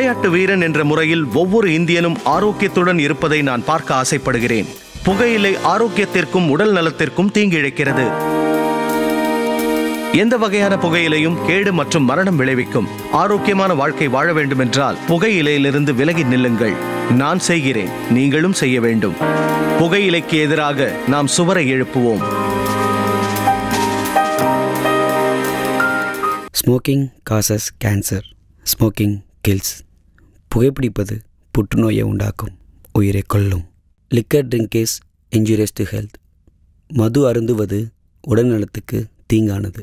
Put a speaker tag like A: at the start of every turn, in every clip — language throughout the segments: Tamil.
A: விளையாட்டு வீரன் என்ற முறையில் ஒவ்வொரு இந்தியனும் ஆரோக்கியத்துடன் இருப்பதை நான் பார்க்க ஆசைப்படுகிறேன் புகையிலை ஆரோக்கியத்திற்கும் உடல் நலத்திற்கும் தீங்கிழைக்கிறது எந்த வகையான புகையிலையும் கேடு மற்றும் மரணம் விளைவிக்கும் ஆரோக்கியமான வாழ்க்கை வாழ வேண்டுமென்றால் புகையிலையிலிருந்து விலகி நில்லுங்கள் நான் செய்கிறேன் நீங்களும் செய்ய வேண்டும் புகையிலைக்கு எதிராக நாம் சுவரை எழுப்புவோம்
B: smoking causes cancer smoking kills புகைப்பிடிப்பது புற்றுநோயை உண்டாக்கும் உயிரை கொல்லும் liquor drink is injurious to health மது அருந்துவது உடல்நலத்துக்கு தீங்கானது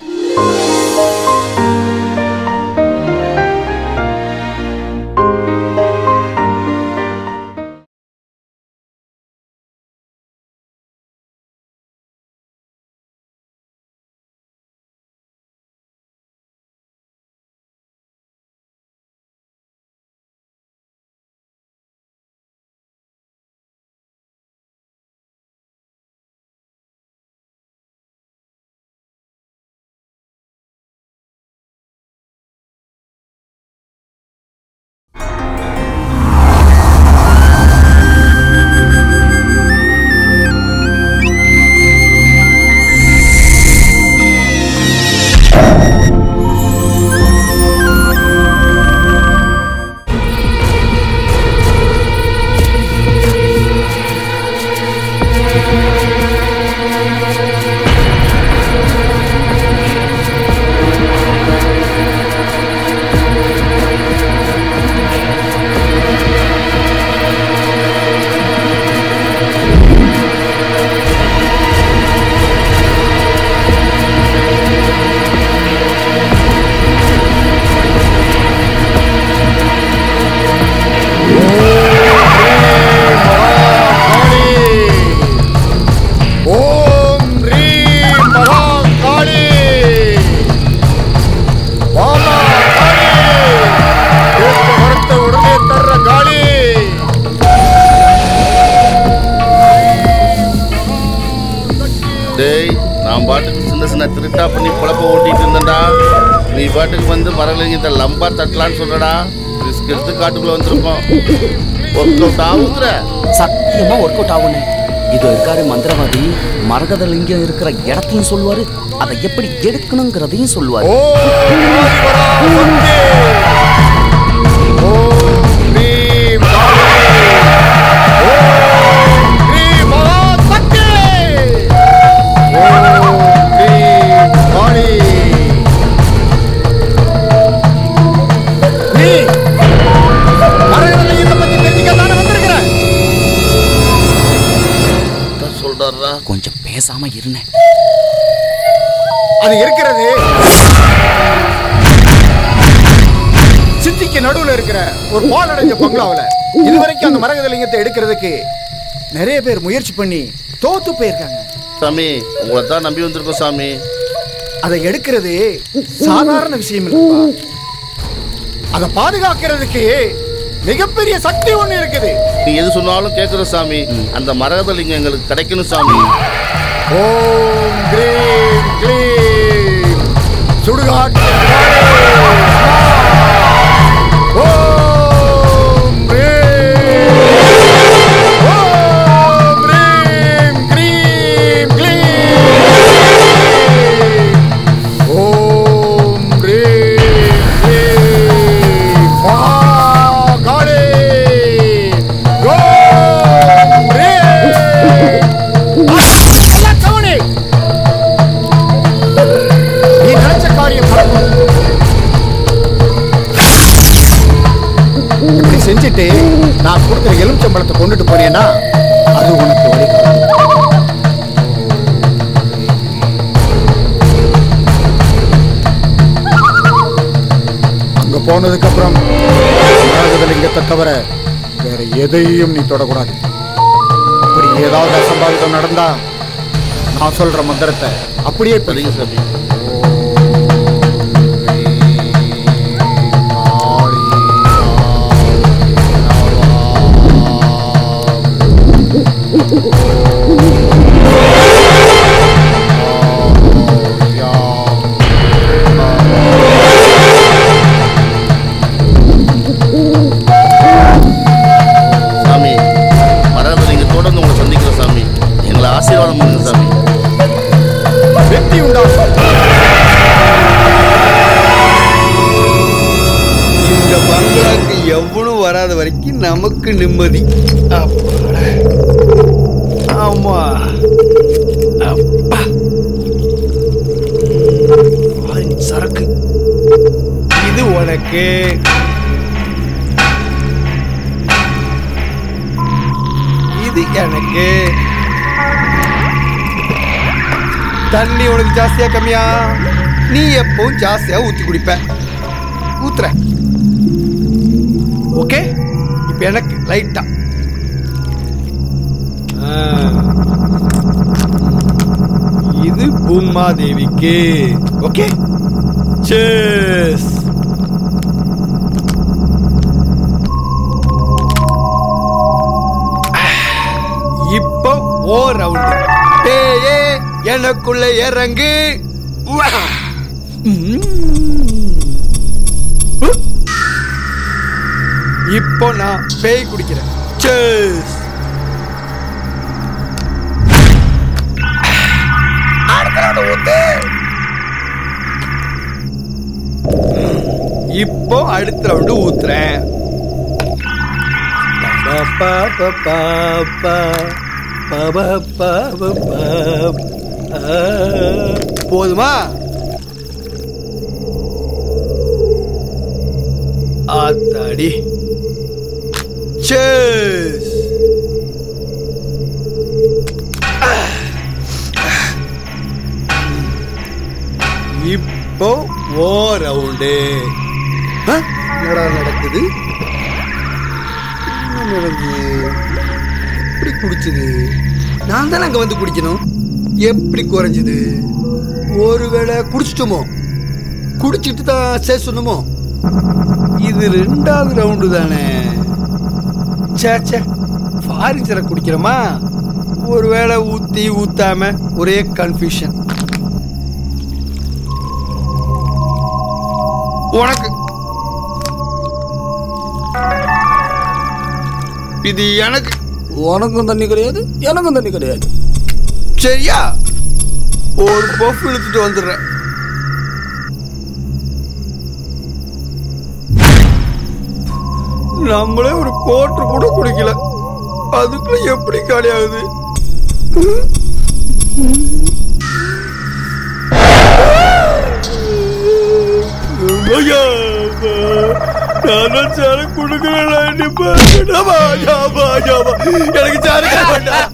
C: ஓம் ரீம் மகாகாளி வாமா காளி கேட்ட வரத்தை உடனே தர்ற காளி
D: டேய் நான் பாட்டுக்கு சின்ன சின்ன திருட்டா பண்ணி குழப்ப ஓட்டிட்டு இருந்தேன்டா நீ பாட்டுக்கு வந்து மரலிங்கத்தை லம்பா தட்டலான்னு சொல்றடா ரிஸ்க் எடுத்து காட்டுக்குள்ள வந்திருக்கோம் ஒர்க் அவுட் ஆகுங்கிற
E: சத்தியமா ஒர்க் அவுட் ஆகும்னு இது இருக்காரு மந்திரவாதி மரகத லிங்கம் இருக்கிற இடத்தையும் சொல்லுவாரு அதை எப்படி எடுக்கணுங்கிறதையும் சொல்லுவாரு
C: ஓம் ஆதிபரா சக்தி ஓம் ரீம் காளி ஓம் ரீம் மகாசக்தி ஓம் ரீம் காளி நீ மரகத லிங்கத்தை பத்தி தெரிஞ்சுக்க தானே வந்திருக்கிற
D: அதான் சொல்றாரா
E: கொஞ்சம் பேசாம இருந்தேன்
C: அது இருக்கிறது சிட்டிக்கு நடுவுல இருக்கிற ஒரு பாலடைஞ்ச பங்களாவுல இதுவரைக்கும் அந்த மரகத லிங்கத்தை எடுக்கிறதுக்கு நிறைய பேர் முயற்சி பண்ணி தோத்து போயிருக்காங்க
D: சாமி உங்களை தான் நம்பி வந்திருக்கோம் சாமி
C: அதை எடுக்கிறது சாதாரண விஷயம் இல்லப்பா அதை பாதுகாக்கிறதுக்கு மிகப்பெரிய சக்தி ஒண்ணு இருக்குது
D: நீ எது சொன்னாலும் கேட்குற சாமி அந்த மரகத லிங்கம் எங்களுக்கு கிடைக்கணும் சாமி
C: ஓம் கிரீம் க்ளீம் சுடுகாட்டு ஓம் ரீம் ஓம் ரீம் க்ரீம் க்ளீம் ஓம் ரீம் க்ளீம் மகாகாளி ஓம் ரீம் எல்லாம் கவனி நீ நினைச்ச காரியம் நடக்கும் இப்படி செஞ்சுட்டு நான் கொடுக்குற எலுமிச்சம்பழத்தை கொண்டுட்டு போனேன்னா அது உனக்கு வழிகாட்டும் அங்க போனதுக்கு அப்புறம் லிங்கத்தை தவிர வேற எதையும் நீ தொடக்கூடாது அப்படி ஏதாவது அசம்பாவிதம் நடந்தா நான் சொல்ற மந்திரத்தை அப்படியே
D: சரிங்க சாமி
C: ஓம்
D: கந்தசாமி
C: வெற்றி உண்டாகும்
F: இந்த பங்களாக்கு எவனும் வராத வரைக்கும் நமக்கு நிம்மதி அப்பாடா. ஆமா அப்பா ஆரஞ்சு சரக்கு இது உனக்கு இது எனக்கு தண்ணி உனக்கு ஜாஸ்தியா கம்மியா நீ எப்பவும் ஜாஸ்தியா ஊத்தி குடிப்ப ஊத்துற ஓகே இப்ப எனக்கு லைட்டா இது பூமா தேவிக்கு ஓகே சேஸ் இப்போ ஓ ரவுண்டு பேயே எனக்குள்ள இறங்கு வா. ம். இப்போ நான் பேய் குடிக்கிறேன் Cheers. அடுத்த round ஊத்து. இப்போ அடுத்த ரவுண்டு ஊத்துறேன் பா, பா, பா, பா, பா, பா, பா, பா, பா, பா. ஆ. போதுமா ஆத்தாடி Cheers. இப்போ ஓ ரவுண்டு என்னடா நடக்குது என்ன நடக்குது எப்படி குடிச்சது நான் தானே அங்க வந்து குடிக்கணும் எப்படி குறைஞ்சது ஒருவேளை குடிச்சிட்டோமோ குடிச்சிட்டு தான் சேர்சணுமோ இது ரெண்டாவது ரவுண்டு தானே சே சே ஃபாரின் சரக்கு குடிக்கிறோமா ஒருவேளை ஊத்தி ஊத்தாம ஒரே கன்ஃபியூஷன் உனக்கு இது எனக்கு
E: உனக்கும் தண்ணி கிடையாது எனக்கும் தண்ணி கிடையாது
F: சரியா ஒரு பஃப் இழுத்துட்டு வந்துடுறேன் நம்மளே ஒரு கோட்டு கூட குடிக்கல அதுக்குள்ள எப்படி காலி ஆகுது ஐயா, நானும் சரக்கு குடுக்கிறேன் எனக்கு சரக்கு வேண்டாம்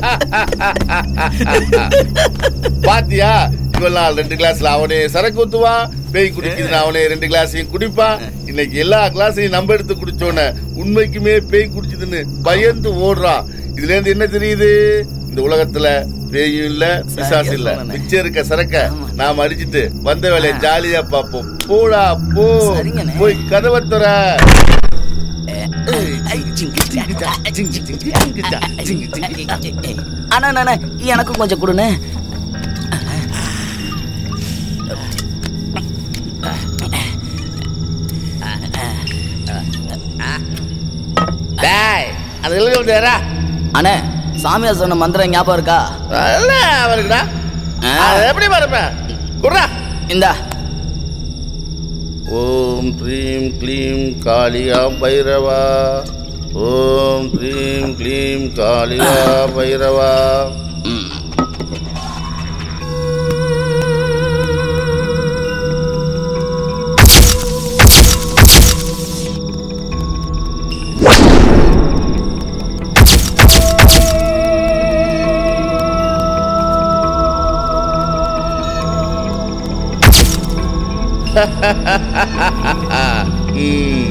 D: பாத்தியா இவெல்லாம் ரெண்டு கிளாஸ்ல அவனே சரக்கு ஊத்துவான் பேய் குடிக்குதுன்னு அவனே ரெண்டு கிளாஸையும் குடிப்பான் இன்னைக்கு எல்லா கிளாஸையும் நம்ம எடுத்து குடிச்சோன்னு உண்மைக்குமே பேய் குடிச்சதுன்னு பயந்து ஓடுறான் இதுல இருந்து என்ன தெரியுது இந்த உலகத்துல பேயும் இல்ல பிசாசு இல்ல மிச்சம் இருக்க சரக்க நாம அடிச்சிட்டு வந்த வேலையை ஜாலியா பாப்போம் போடா போ
E: சரிங்கண்ணே.
D: போய் கதவை துற
E: அண்ணா அண்ணா, அண்ணா எனக்கும் கொஞ்சம் கொடுண்ணே
D: டேய் அது எழுதி வந்தாரா
E: அண்ணே சாமியார் சொன்ன மந்திரம் ஞாபகம் இருக்கா
D: நல்ல அவருக்குடா
E: ஆ.
D: அது எப்படி மறப்பேன் குர்ரா
E: இந்தா
D: ஓம் ப்ரீம் க்ளீம் காளியா பைரவா ஓம் ப்ரீம் க்ளீம் காளியா பைரவா ம்.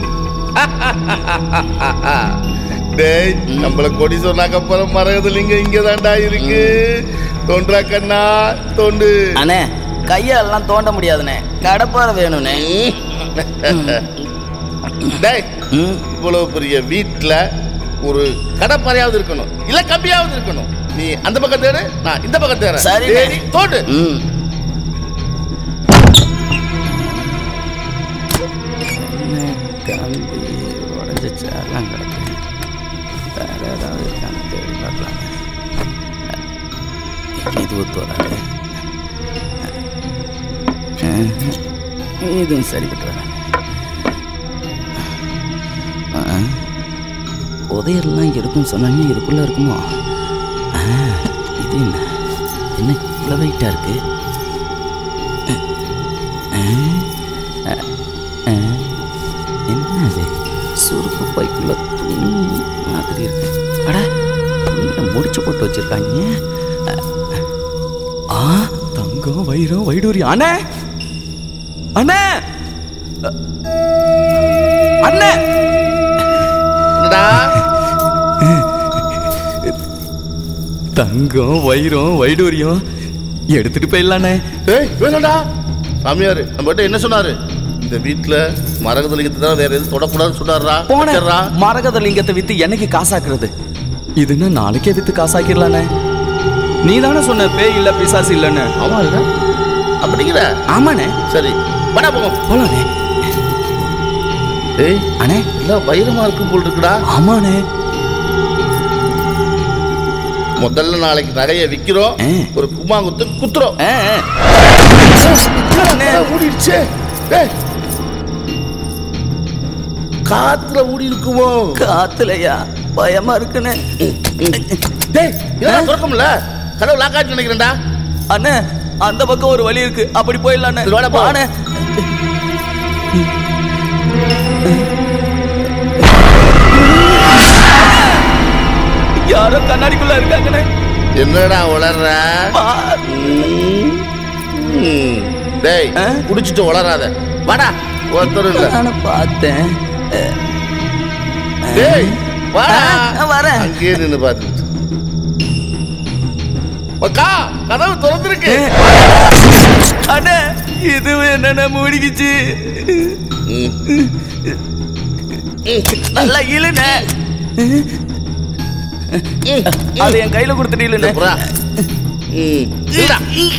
D: டேய் நம்மள கொடி சொன்னாக்க அப்புறம் மரகதலிங்க இங்க தான்டா இருக்கு தோன்றா கண்ணா தோண்டு
E: அண்ணே கையெல்லாம் தோண்ட முடியாதுண்ணே கடப்பாறை வேணும்ண்ணே
D: டேய்
E: ம்
D: இவ்வளவு பெரிய வீட்ல ஒரு கடப்பாறையாவது இருக்கணும் இல்ல கம்பியாவது இருக்கணும் நீ அந்த பக்கம் தேடு நான் இந்த பக்கம் தேடுறேன்
E: சரிண்ணே.
D: தேடி தோண்டு
E: ம் கம்பி உடஞ்ச சேர்லாம் கிடக்கு வேற ஏதாவது இருக்கான்னு தேடி பார்க்கலாம் இது ஒத்து வராது அஹ், இதுவும் சரிப்பட்டு வராது அஹ், புதையல்லாம் இருக்கும் சொன்னாங்க இதுக்குள்ள இருக்குமோ அஹ், இது என்ன என்ன இவ்வளோ வெயிட்டாக இருக்கு அஹ், அஹ், அஹ், என்ன அது சுருக்கு பைக்குள்ள துணி மாதிரி இருக்கு அட துணியில முடிச்சு போட்டு வச்சிருக்காங்க அஹ், ஆ தங்கம் வைரம் வைடூரி அண்ணே அண்ணே அஹ், அண்ணே
D: என்னடா
E: தங்கம் வைரம் வைடூரியம் எடுத்துட்டு போயிடலாண்ணே
D: ஏய் வேணாம்டா சாமியார் நம்மகிட்ட என்ன சொன்னாரு இந்த வீட்டுல மரகதலிங்கத்தை தான் வேற எதுவும் தொடக்கூடாதுன்னு சொன்னாரா
E: போன
D: வச்சிடுறா.
E: மரகத லிங்கத்தை வித்து என்னைக்கு காசாக்குறது இதுன்னா நாளைக்கே வித்து காசாக்கிடலாண்ணே நீ தானே சொன்ன பேய் இல்ல பிசாசு இல்லைன்னு
D: ஆமா இல்ல அப்படிங்கிற
E: ஆமாண்ணே
D: சரி படா போவோம்
E: போலாண்ணே
D: ஏய்
E: அண்ணே
D: எல்லாம் வைரமா இருக்கும் போல் இருக்குடா
E: ஆமாண்ணே
D: முதல்ல நாளைக்கு நகையை விக்கிறோம்
E: ஆ.
D: ஒரு குமாங்குத்து குத்துறோம்
E: ஆ, ஆ. அண்ணே,
D: ஆ, ஓடிடுச்சே ஏய் காத்துல ஓடி இருக்குமோ
E: காத்துலயா பயமா இருக்குண்ணே
D: டேய் இதெல்லாம் திறக்கும்ல கதவு லாக்காச்சு நினைக்கிறேன்டா
E: அண்ணே அந்த பக்கம் ஒரு வழி இருக்கு அப்படி போயிடலாண்ணே
D: சரி, வாடா, போ.
E: வாண்ணே. யாரோ கண்ணாடிக்குள்ள இருக்காங்கண்ணே
D: என்னடா உளர்ற
E: பா-
D: ம். ம். டேய்
E: ஆ?
D: குடிச்சிட்டு உளராத வாடா ஒருத்தரும் இல்ல
E: நானும் பார்த்தேன்
D: டேய் வாடா
E: ஆ, வரேன்.
D: அங்கேயே நின்னு பார்த்துட்டு அக்கா கதவு திறந்திருக்கு
E: அண்ணே இதுவும் என்னென்ன மூடிக்கிச்சு
D: ம்.
E: நல்லா இழுண்ணே
D: ம்.
E: அது என் கையில கொடுத்துட்டு
D: இந்த
E: இழுண்ணே
D: புறா. ம். இல்லடா.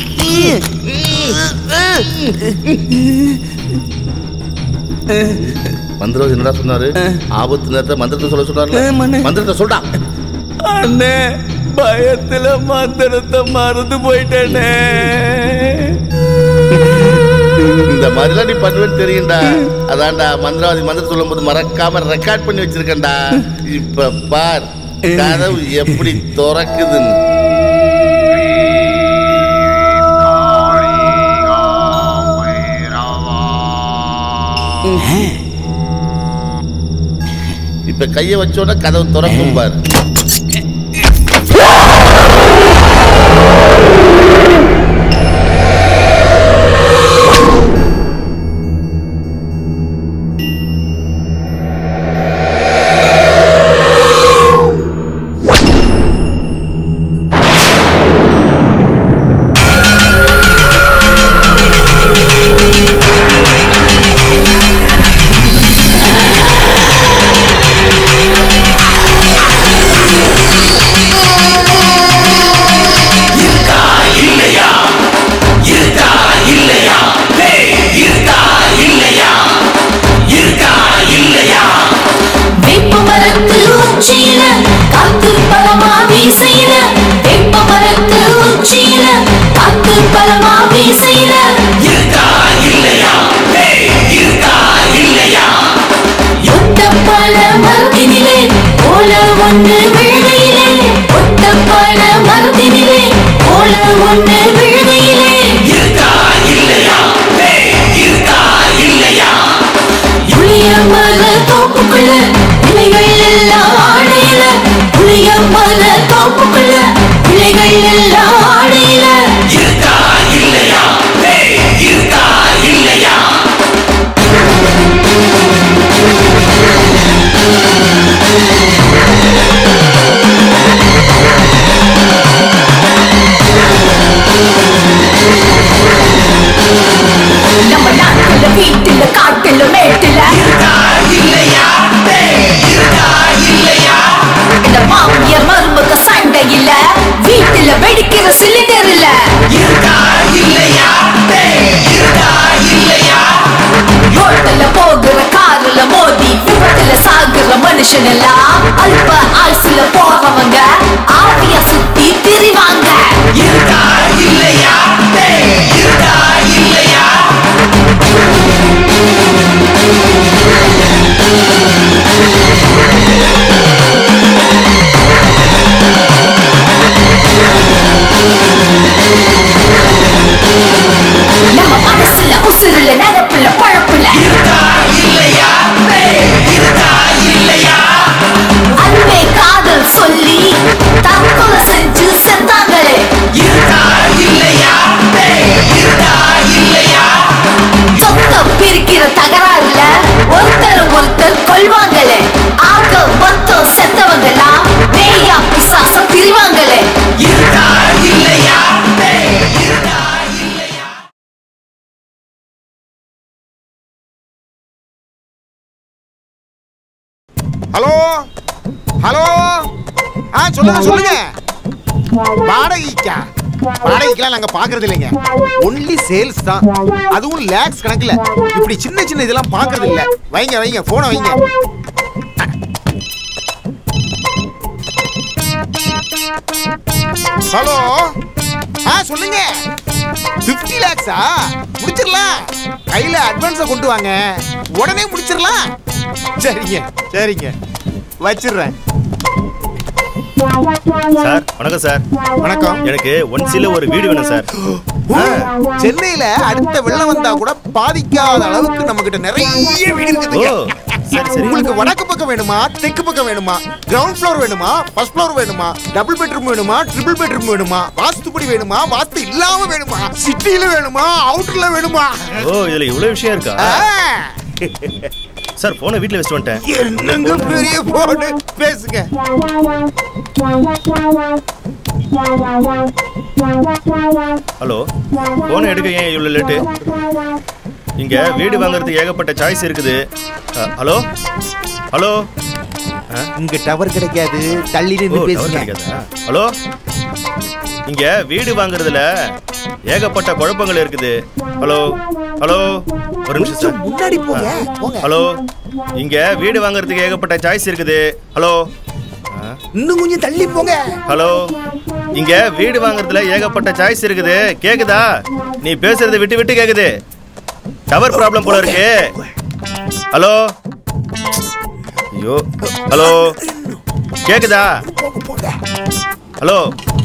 D: மந்திரம் என்னடா சொன்னாரு ஆபத்து நேரத்தை மந்திரத்தை சொல்ல சொன்னாரு
E: ஆமாண்ணே.
D: மந்திரத்தை சொல்டா
E: அண்ணே பயத்துல மந்திரத்தை மறந்து போயிட்டேனே
D: இந்த மாதிரிலாம் நீ பண்ணுவேன்னு தெரியும்டா அதான்டா மந்திரவாதி மந்திரம் சொல்லும் போது மறக்காம ரெக்கார்ட் பண்ணி வச்சிருக்கேன்டா இப்ப பார் கதவு எப்படி திறக்குதுன்னு இப்ப கைய வச்சோட கதவு திறக்கும் பார்
G: வேப்ப மரத்து உச்சியில காத்து பலமா வீசையில வேப்ப மரத்து உச்சியில காத்து பலமா வீசையில ஒத்த பல மரத்தினிலே போல ஒன்று விழுகையிலே ஒத்த பல மரத்தினிலே போல ஒன்று விழுகையிலே புளிய மர தோப்புக்குள்ள பிள்ளைகள் எல்லாம் ஆடையில புளிய மர தோப்புக்குள்ள பிள்ளைகள் எல்லாம் ஆடையில நம்ம நாட்டுல வீட்டுல காட்டுல மேட்டுல இந்த மாமியார் மருமக சண்டையில வீட்டுல வெடிக்கிற சிலிண்டர் இல்ல ரோட்ல போகிற கார்ல மோதி விபத்துல சாகுற மனுஷன் எல்லாம் அல்ப ஆயுசுல போறவங்க ஆவியா சுத்தி திரிவாங்க
C: ஹலோ ஆ சொல்லுங்க சொல்லுங்க வாடகைக்கா வாடகைக்கெல்லாம் நாங்க பாக்குறது இல்லைங்க ஒன்லி சேல்ஸ் தான் அதுவும் லேக்ஸ் கணக்குல இப்படி சின்ன சின்ன இதெல்லாம் பாக்குறது இல்ல வைங்க வைங்க போனை வைங்க ஹலோ ஆ சொல்லுங்க 50 லேக்ஸா முடிச்சிடலாம் கையில அட்வான்ஸை கொண்டு வாங்க உடனே முடிச்சிடலாம் சரிங்க சரிங்க வச்சிடுறேன்
H: சார் வணக்கம் சார்
C: வணக்கம்
H: எனக்கு ஒன் சில ஒரு வீடு வேணும் சார்
C: ஆ, சென்னையில அடுத்த வெள்ளம் வந்தா கூட பாதிக்காத அளவுக்கு நம்ம கிட்ட நிறைய வீடு
H: ஓ
C: இருக்குதுங்க
H: சரி சரி
C: உங்களுக்கு வடக்கு பக்கம் வேணுமா தெற்கு பக்கம் வேணுமா கிரவுண்ட் ஃப்ளோர் வேணுமா ஃபர்ஸ்ட் ஃப்ளோர் வேணுமா டபுள் பெட்ரூம் வேணுமா ட்ரிபிள் பெட்ரூம் வேணுமா வாஸ்துப்படி வேணுமா வாஸ்து இல்லாம வேணுமா சிட்டில வேணுமா அவுட்டர்ல வேணுமா
H: ஓ இதுல இவ்வளவு விஷயம் இருக்கா
C: ஆ,
H: சார் போனை வீட்ல வச்சுட்டு வந்துட்டேன்
C: என்னங்க பெரிய போடு பேசுங்க
H: ஹலோ போனை எடுக்க ஏன் இவ்வளவு லேட்டு இங்க வீடு வாங்குறதுக்கு ஏகப்பட்ட சாய்ஸ் இருக்குது அ, ஹலோ ஹலோ
C: இங்க டவர் கிடைக்காது தள்ளி
H: ஓ,
C: நின்று
H: tower
C: பேசுங்க
H: கிடைக்காதா? ஹலோ இங்க வீடு வாங்குறதுல ஏகப்பட்ட குழப்பங்கள் இருக்குது ஹலோ ஹலோ ஒரு நிமிஷம் சார்
C: முன்னாடி போங்க போங்க
H: ஹலோ இங்க வீடு வாங்குறதுக்கு ஏகப்பட்ட சாய்ஸ் இருக்குது ஹலோ ஆ,
C: இன்னும் கொஞ்சம் தள்ளி போங்க
H: ஹலோ இங்க வீடு வாங்குறதுல ஏகப்பட்ட சாய்ஸ் இருக்குது கேக்குதா நீ பேசுறது விட்டு விட்டு கேக்குது டவர் ப்ராப்ளம் போல இருக்கு ஹலோ ஐயோ ஹலோ கேக்குதா ஹலோ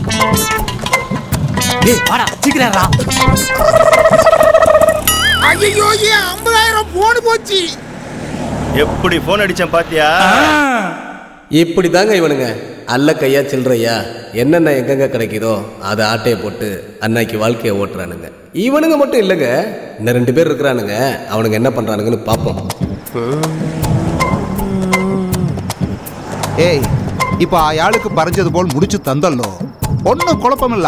C: ஐயோ ஏன் ஐம்பதாயிரம் போடு போச்சு
H: எப்படி போன் அடிச்சேன் பாத்தியா
F: இப்படி தாங்க இவனுங்க அல்ல கையா சில்லறையா என்னென்ன எங்கெங்க கிடைக்குதோ அதை ஆட்டையை போட்டு அன்னைக்கு வாழ்க்கையை ஓட்டுறானுங்க இவனுங்க மட்டும் இல்லைங்க இன்னும் ரெண்டு பேர் இருக்கிறானுங்க அவனுங்க என்ன பண்றானுங்கன்னு பார்ப்போம்
I: ஏய் இப்ப அயாளுக்கு பறஞ்சது போல் முடிச்சு தந்தல்லோ ஒன்னும் குழப்பமில்ல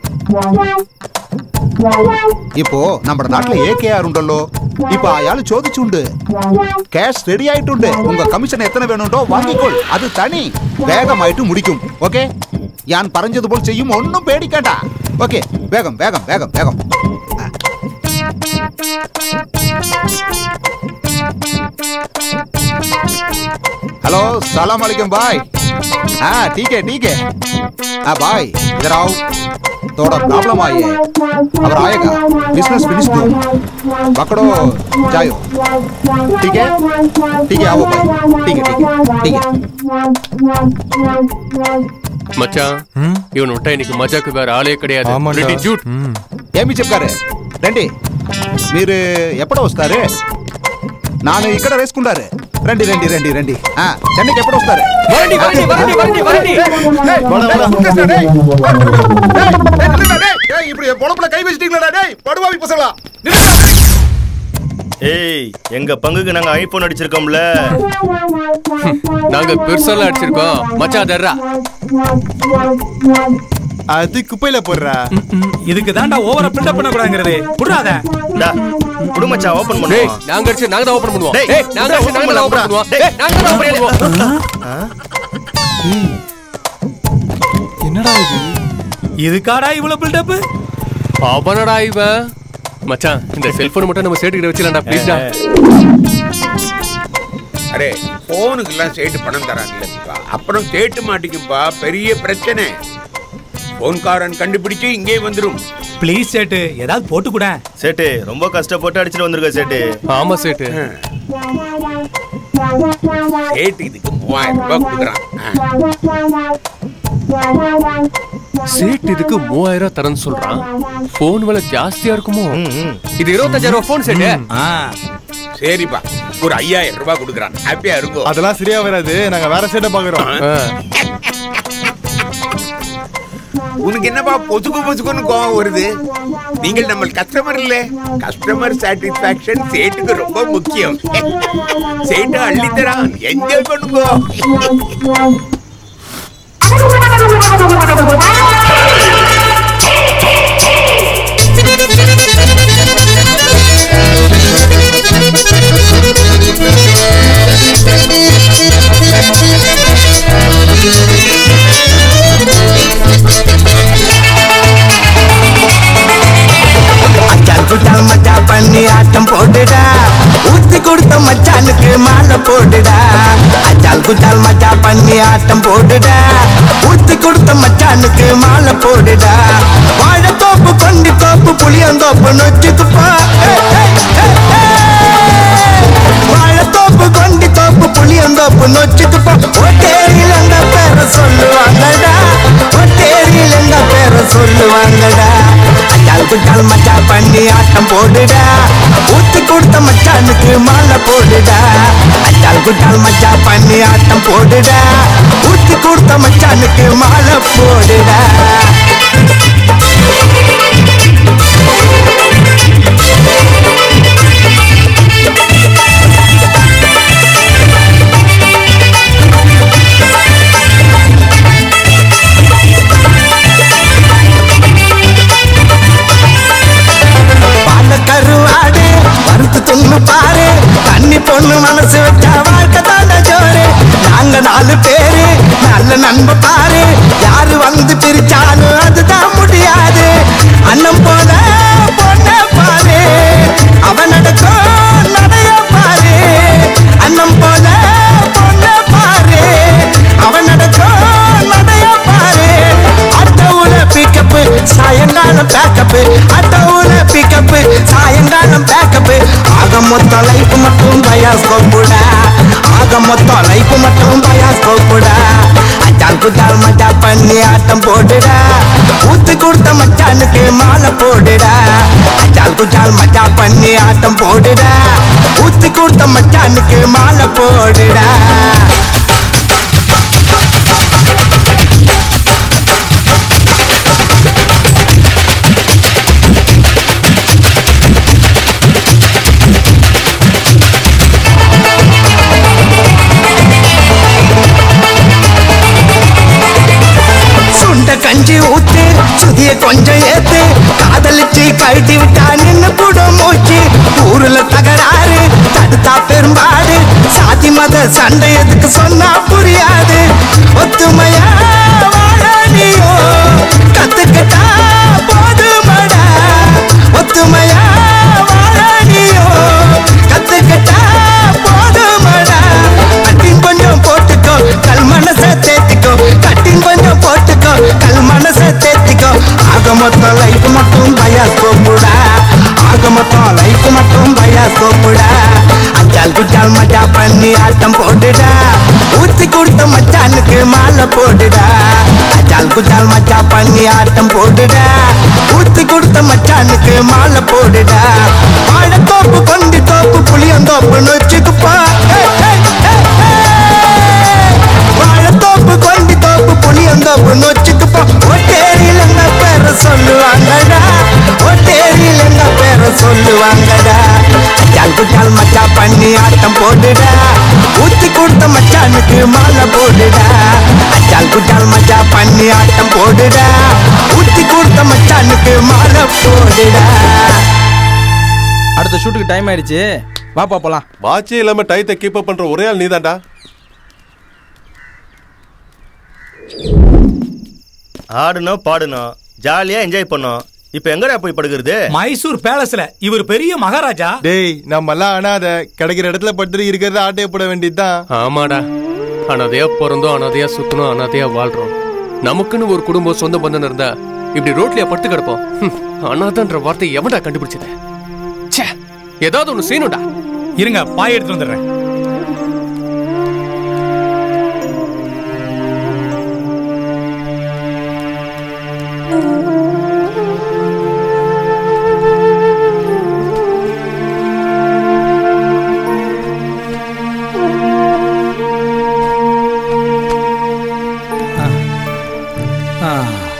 I: இப்போ நம்ம നാട്ടിലെ ஏகேஆர் ഉണ്ടല്ലോ ഇപ്പൊ അയാൾ ചോദിച്ചുണ്ട് ക്യാഷ് റെഡി ആയിട്ടുണ്ട് ഉങ്ക കമ്മീഷൻ എത്ര വേണുണ്ടോ വാങ്ങിക്കോൾ അത് തനി വേഗമായിട്ട് മുടിക്കും ഓക്കെ ഞാൻ പറഞ്ഞതുപോൽ ചെയ്യും ഒന്നും പേടിക്കണ്ട ഓക്കെ വേഗം വേഗം വേഗം വേഗം हेलो सलाम वालेकुम भाई हाँ ठीक है ठीक है हाँ भाई इधर आओ थोड़ा प्रॉब्लम आई है अब आएगा बिजनेस फिनिश दो पकड़ो जाओ ठीक है ठीक है आओ भाई ठीक है ठीक है ठीक है
J: மச்சான் இவன் விட்டா இன்னைக்கு மஜாக்கு வேற ஆளே கிடையாது ரெடி ஜூட்
I: ఏమి చెప్పారు రండి మీరు ఎప్పుడు వస్తారు నాను ఇక్కడ వేసుకుంటారు రండి రండి రండి రండి ఆ, చెన్నైకి ఎప్పుడు వస్తారు
C: வரண்டி, வரண்டி, வரண்டி, வரண்டி, வரண்டி.
I: டேய்,
C: வாடா, வாடா.
I: டேய், டேய், டேய், டேய், நில்லுடா, டேய். டேய், இப்படி என் பொழப்புல கை வச்சிட்டீங்களா டேய் படுவாவி பசங்களா
H: ஏய் எங்க பங்குக்கு நாங்க ஐபோன் அடிச்சிருக்கோம்ல
J: நாங்க பெருசாலாம் அடிச்சிருக்கோம் மச்சான் தர்றா
C: அது குப்பையில போடுறா
K: இதுக்கு தான்டா ஓவரா பில்டப் பண்ண கூடாதுங்கிறது புடுறாத
H: குடும்பச்சா ஓபன்
J: டேய்
H: பண்ணுவோம்
J: நாங்க அடிச்சு நாங்க தான் ஓபன் பண்ணுவோம்
H: டேய்,
J: டேய் நாங்க அடிச்சு நாங்க தான் ஓபன் பண்ணுவோம் டேய் நாங்க தான் ஓபன் பண்ணுவோம்
K: என்னடா இது இதுக்காடா இவ்வளவு பில்டப்
J: அவனடா இவன் மச்சான் இந்த செல்போன் மட்டும் நம்ம சேட்டுக்கிட்ட வச்சிடலாம்டா ப்ளீஸ்டா
L: அரே போனுக்கெல்லாம் சேட்டு பணம் தராங்கல்லப்பா அப்புறம் கேட்டு மாட்டிக்கும்பா பெரிய பிரச்சனை போன்காரன் கண்டுபிடிச்சு இங்கே வந்துரும்
K: ப்ளீஸ் சேட்டு ஏதாவது போட்டு கூட
H: சேட்டு ரொம்ப கஷ்டப்பட்டு அடிச்சிட்டு வந்திருக்க சேட்டு
J: ஆமா சேட்டு
L: சேட்டு இதுக்கு மூவாயிரம் ரூபாய் கொடுக்குறான்
J: சேட் இதுக்கு மூவாயிரம் தரேன்னு சொல்றான் போன் விலை ஜாஸ்தியா இருக்குமோ இது இருபத்தஞ்சாயிரம் ரூபாய் போன் சேட்டு
L: சரிப்பா ஒரு ஐயாயிரம் ரூபாய் கொடுக்குறான் ஹாப்பியா இருக்கும்
C: அதெல்லாம் சரியா வராது நாங்க வேற சைட பாக்குறோம்
L: உனக்கு என்னப்பா பொசுக்கு பொசுக்குன்னு கோவம் வருது நீங்கள் நம்ம கஸ்டமர் இல்ல கஸ்டமர் சாட்டிஸ்பாக்சன் சேட்டுக்கு ரொம்ப முக்கியம் சேட்டு அள்ளித்தரான் என்ஜாய் பண்ணுங்க
G: Thank you.
M: குச்சால் மச்சா பண்ணி ஆட்டம் போடுடா ஊத்தி கொடுத்த மச்சானுக்கு மாலை போடுடா வாழைத்தோப்பு கொண்டி தோப்பு புளியந்தோப்பு நொச்சுக்குப்பா வாழைத்தோப்பு கொண்டி தோப்பு புளியந்தோப்பு நொச்சுக்குப்பா ஒட்டேரியில் அந்த பேரை சொல்லுவாங்கடா ஒட்டேரியில் எங்க பேரை சொல்லுவாங்கடா அச்சால் குச்சால் மச்சா பண்ணி ஆட்டம் போடுடா ஊத்தி கொடுத்த மச்சானுக்கு மாலை போடுடா அச்சால் குச்சால் மச்சா பண்ணி ஆட்டம் போடுடா ஊத்தி கொடுத்த மச்சானுக்கு மாலை போடுடா பால கருவாடு வறுத்து துண்ணு பாரு தண்ணி பொண்ணு மனசு வச்சா வாழ்க்கை தாண்ட ஜோரு நாங்க நாலு பேரு நல்ல நண்ப பாரு யாரு வந்து பிரிச்சாலும் அதுதான் முடியாது அண்ணன் போல பொண்ண பாரு அவன் நடக்கும் நடைய பாரு அண்ணன் போல பொண்ண பாரு அவன் நடக்கும் நடைய பாரு அட்டவுல பிக்கப்பு சாயங்காலம் பேக்கப்பு அட்டவுல பிக்கப்பு சாயங்காலம் பேக்கப்பு ஆக மொத்த லைஃப் மட்டும் பயாஸ்கோப்புடா ஆக மொத்த லைஃப் மட்டும் பயாஸ்கோப்புடா அச்சால் குத்தால் மச்சா பண்ணி ஆட்டம் போடுடா ஊத்து கொடுத்த மச்சானுக்கு மாலை போடுடா அச்சால் குச்சால் மச்சா பண்ணி ஆட்டம் போடுடா ஊத்தி கொடுத்த மச்சானுக்கு மாலை போடுடா சுண்ட கஞ்சி ஊத்து சுதிய கொஞ்சம் ஏத்து காதலிச்சு கழட்டி விட்டா நின்னு கூட மூச்சு ஊருல தகராறு தடுத்தா பெரும்பாடு சாதி மத சண்டை எதுக்கு சொன்னா புரியாது ஒத்துமையா வாழ நீயோ கத்துக்கிட்டா போதுமடா ஒத்துமையா வாழ நீயோ கத்துக்கிட்டா போதுமடா கட்டின் கொஞ்சம் போட்டுக்கோ கல் மனச தேத்திக்கோ கட்டின் கொஞ்சம் போட்டுக்கோ கல் மனச தேத்திக்கோ ஆக மொத்தம் லைஃப் மட்டும் பயாஸ்கோப்புடா ஆக மொத்தம் லைஃப் மட்டும் பயாஸ்கோப்புடா அச்சால் குச்சால் மச்சா பண்ணி ஆட்டம் போடுடா ஊத்தி கொடுத்த மச்சானுக்கு மாலை போடுடா அச்சால் குச்சால் மச்சா பண்ணி ஆட்டம் போடுடா ஊத்தி கொடுத்த மச்சானுக்கு மாலை போடுடா வாழைத்தோப்பு கொண்டி தோப்பு புளியந்தோப்பு நொச்சுக்குப்பா வாழைத்தோப்பு கொண்டி தோப்பு புளியந்தோப்பு நொச்சுக்குப்பா ஒட்டேரியில் எங்க பேரை சொல்லுவாங்கடா ஒட்டேரியில் எங்க பேரை சொல்லுவாங்கடா அச்சால் குச்சால் மச்சா பண்ணி ஆட்டம் போடுடா ஊத்தி கொடுத்த மச்சானுக்கு மாலை போடுடா அச்சால் குச்சால் மச்சா பண்ணி ஆட்டம் போடுடா ஊத்தி கொடுத்த மச்சானுக்கு மாலை போடுடா
N: அடுத்த ஷூட்டுக்கு டைம் ஆயிடுச்சு வாப்பா போலாம்
O: வாட்சே இல்லாம டயத்தை கீப் அப் பண்ற ஒரே ஆள் நீதான்டா
H: ஆடணும் பாடணும் ஜாலியா என்ஜாய் பண்ணோம் இப்ப எங்கடா போய் படுக்கிறது
K: மைசூர் பேலஸ்ல இவர் பெரிய மகாராஜா
O: டேய் நம்ம எல்லாம் அனாத கிடைக்கிற இடத்துல படுத்து இருக்கிறத ஆட்டைய போட வேண்டியதுதான்
J: ஆமாடா அனாதையா பிறந்தோம் அனாதையா சுத்தணும் அனாதையா வாழ்றோம் நமக்குன்னு ஒரு குடும்பம் சொந்த பந்தம் இருந்தா இப்படி ரோட்லயா படுத்து கிடப்போம் ஹம், அனாதைன்ற வார்த்தை எவன்டா கண்டுபிடிச்சது ச்சே, ஏதாவது ஒண்ணு செய்யணும்டா
K: இருங்க பாய் எடுத்து வந்துடுறேன் ஆ.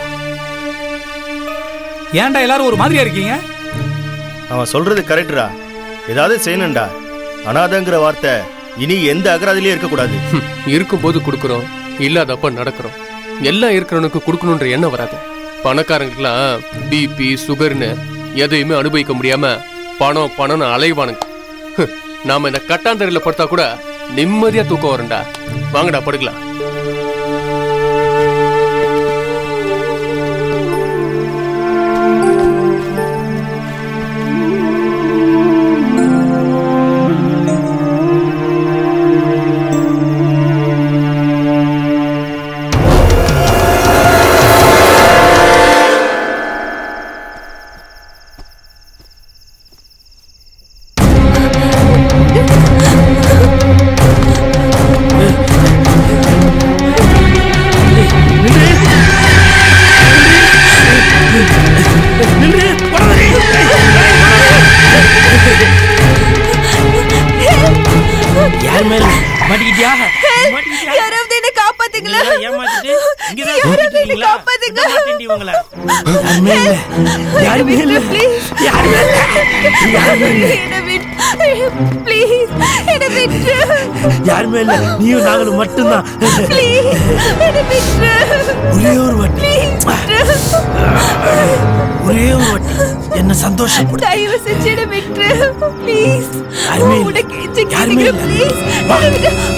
K: ஏன்டா எல்லாரும் ஒரு மாதிரியா இருக்கீங்க
H: அவன் சொல்றது கரெக்டா ஏதாவது செய்யணும்டா அனாதைங்கிற வார்த்தை இனி எந்த அகராதிலையும் இருக்கக்கூடாது
J: ஹம், இருக்கும்போது கொடுக்குறோம் இல்லாதப்ப நடக்கிறோம் எல்லாம் இருக்கிறவனுக்கு கொடுக்கணுன்ற எண்ணம் வராது பணக்காரங்களுக்குலாம் பிபி சுகர்னு எதையுமே அனுபவிக்க முடியாம பணம் பணம்னு அலைவானுங்க ஹம், நாம இந்த கட்டாந்தரையில படுத்தா கூட நிம்மதியா தூக்கம் வரும்டா வாங்கடா படுக்கலாம்
P: யாருமே இல்ல மாட்டிக்கிட்டியா
Q: யாராவது என்ன காப்பாத்துங்களா
P: ஏமாத்திட்டு இங்கதான்
Q: யாராவது
P: சுத்திட்டு
Q: என்ன
P: இருக்கீங்களா
Q: காப்பாத்துங்க
P: மாட்டேன்டி உங்களை
K: யாருமே இல்ல யாருமே இல்ல யாருமே இல்ல யாருமே இல்ல
Q: என்ன விட்டு ப்ளீஸ் என்ன விட்டு
P: யாருமே இல்ல நீயும் நாங்களும் மட்டும்தான்
Q: ப்ளீஸ் என்ன விட்டு
P: ஒரே ஒரு வாட்டி ஒரே ஒரு வாட்டி என்ன சந்தோஷப்படு
Q: தயவு செஞ்சு என்ன விட்டு ப்ளீஸ்
P: யாருமே இல்ல.
Q: உனக்கு எச்சு
P: யாருமே
Q: கேட்குறேன்
P: இல்ல.
Q: ப்ளீஸ்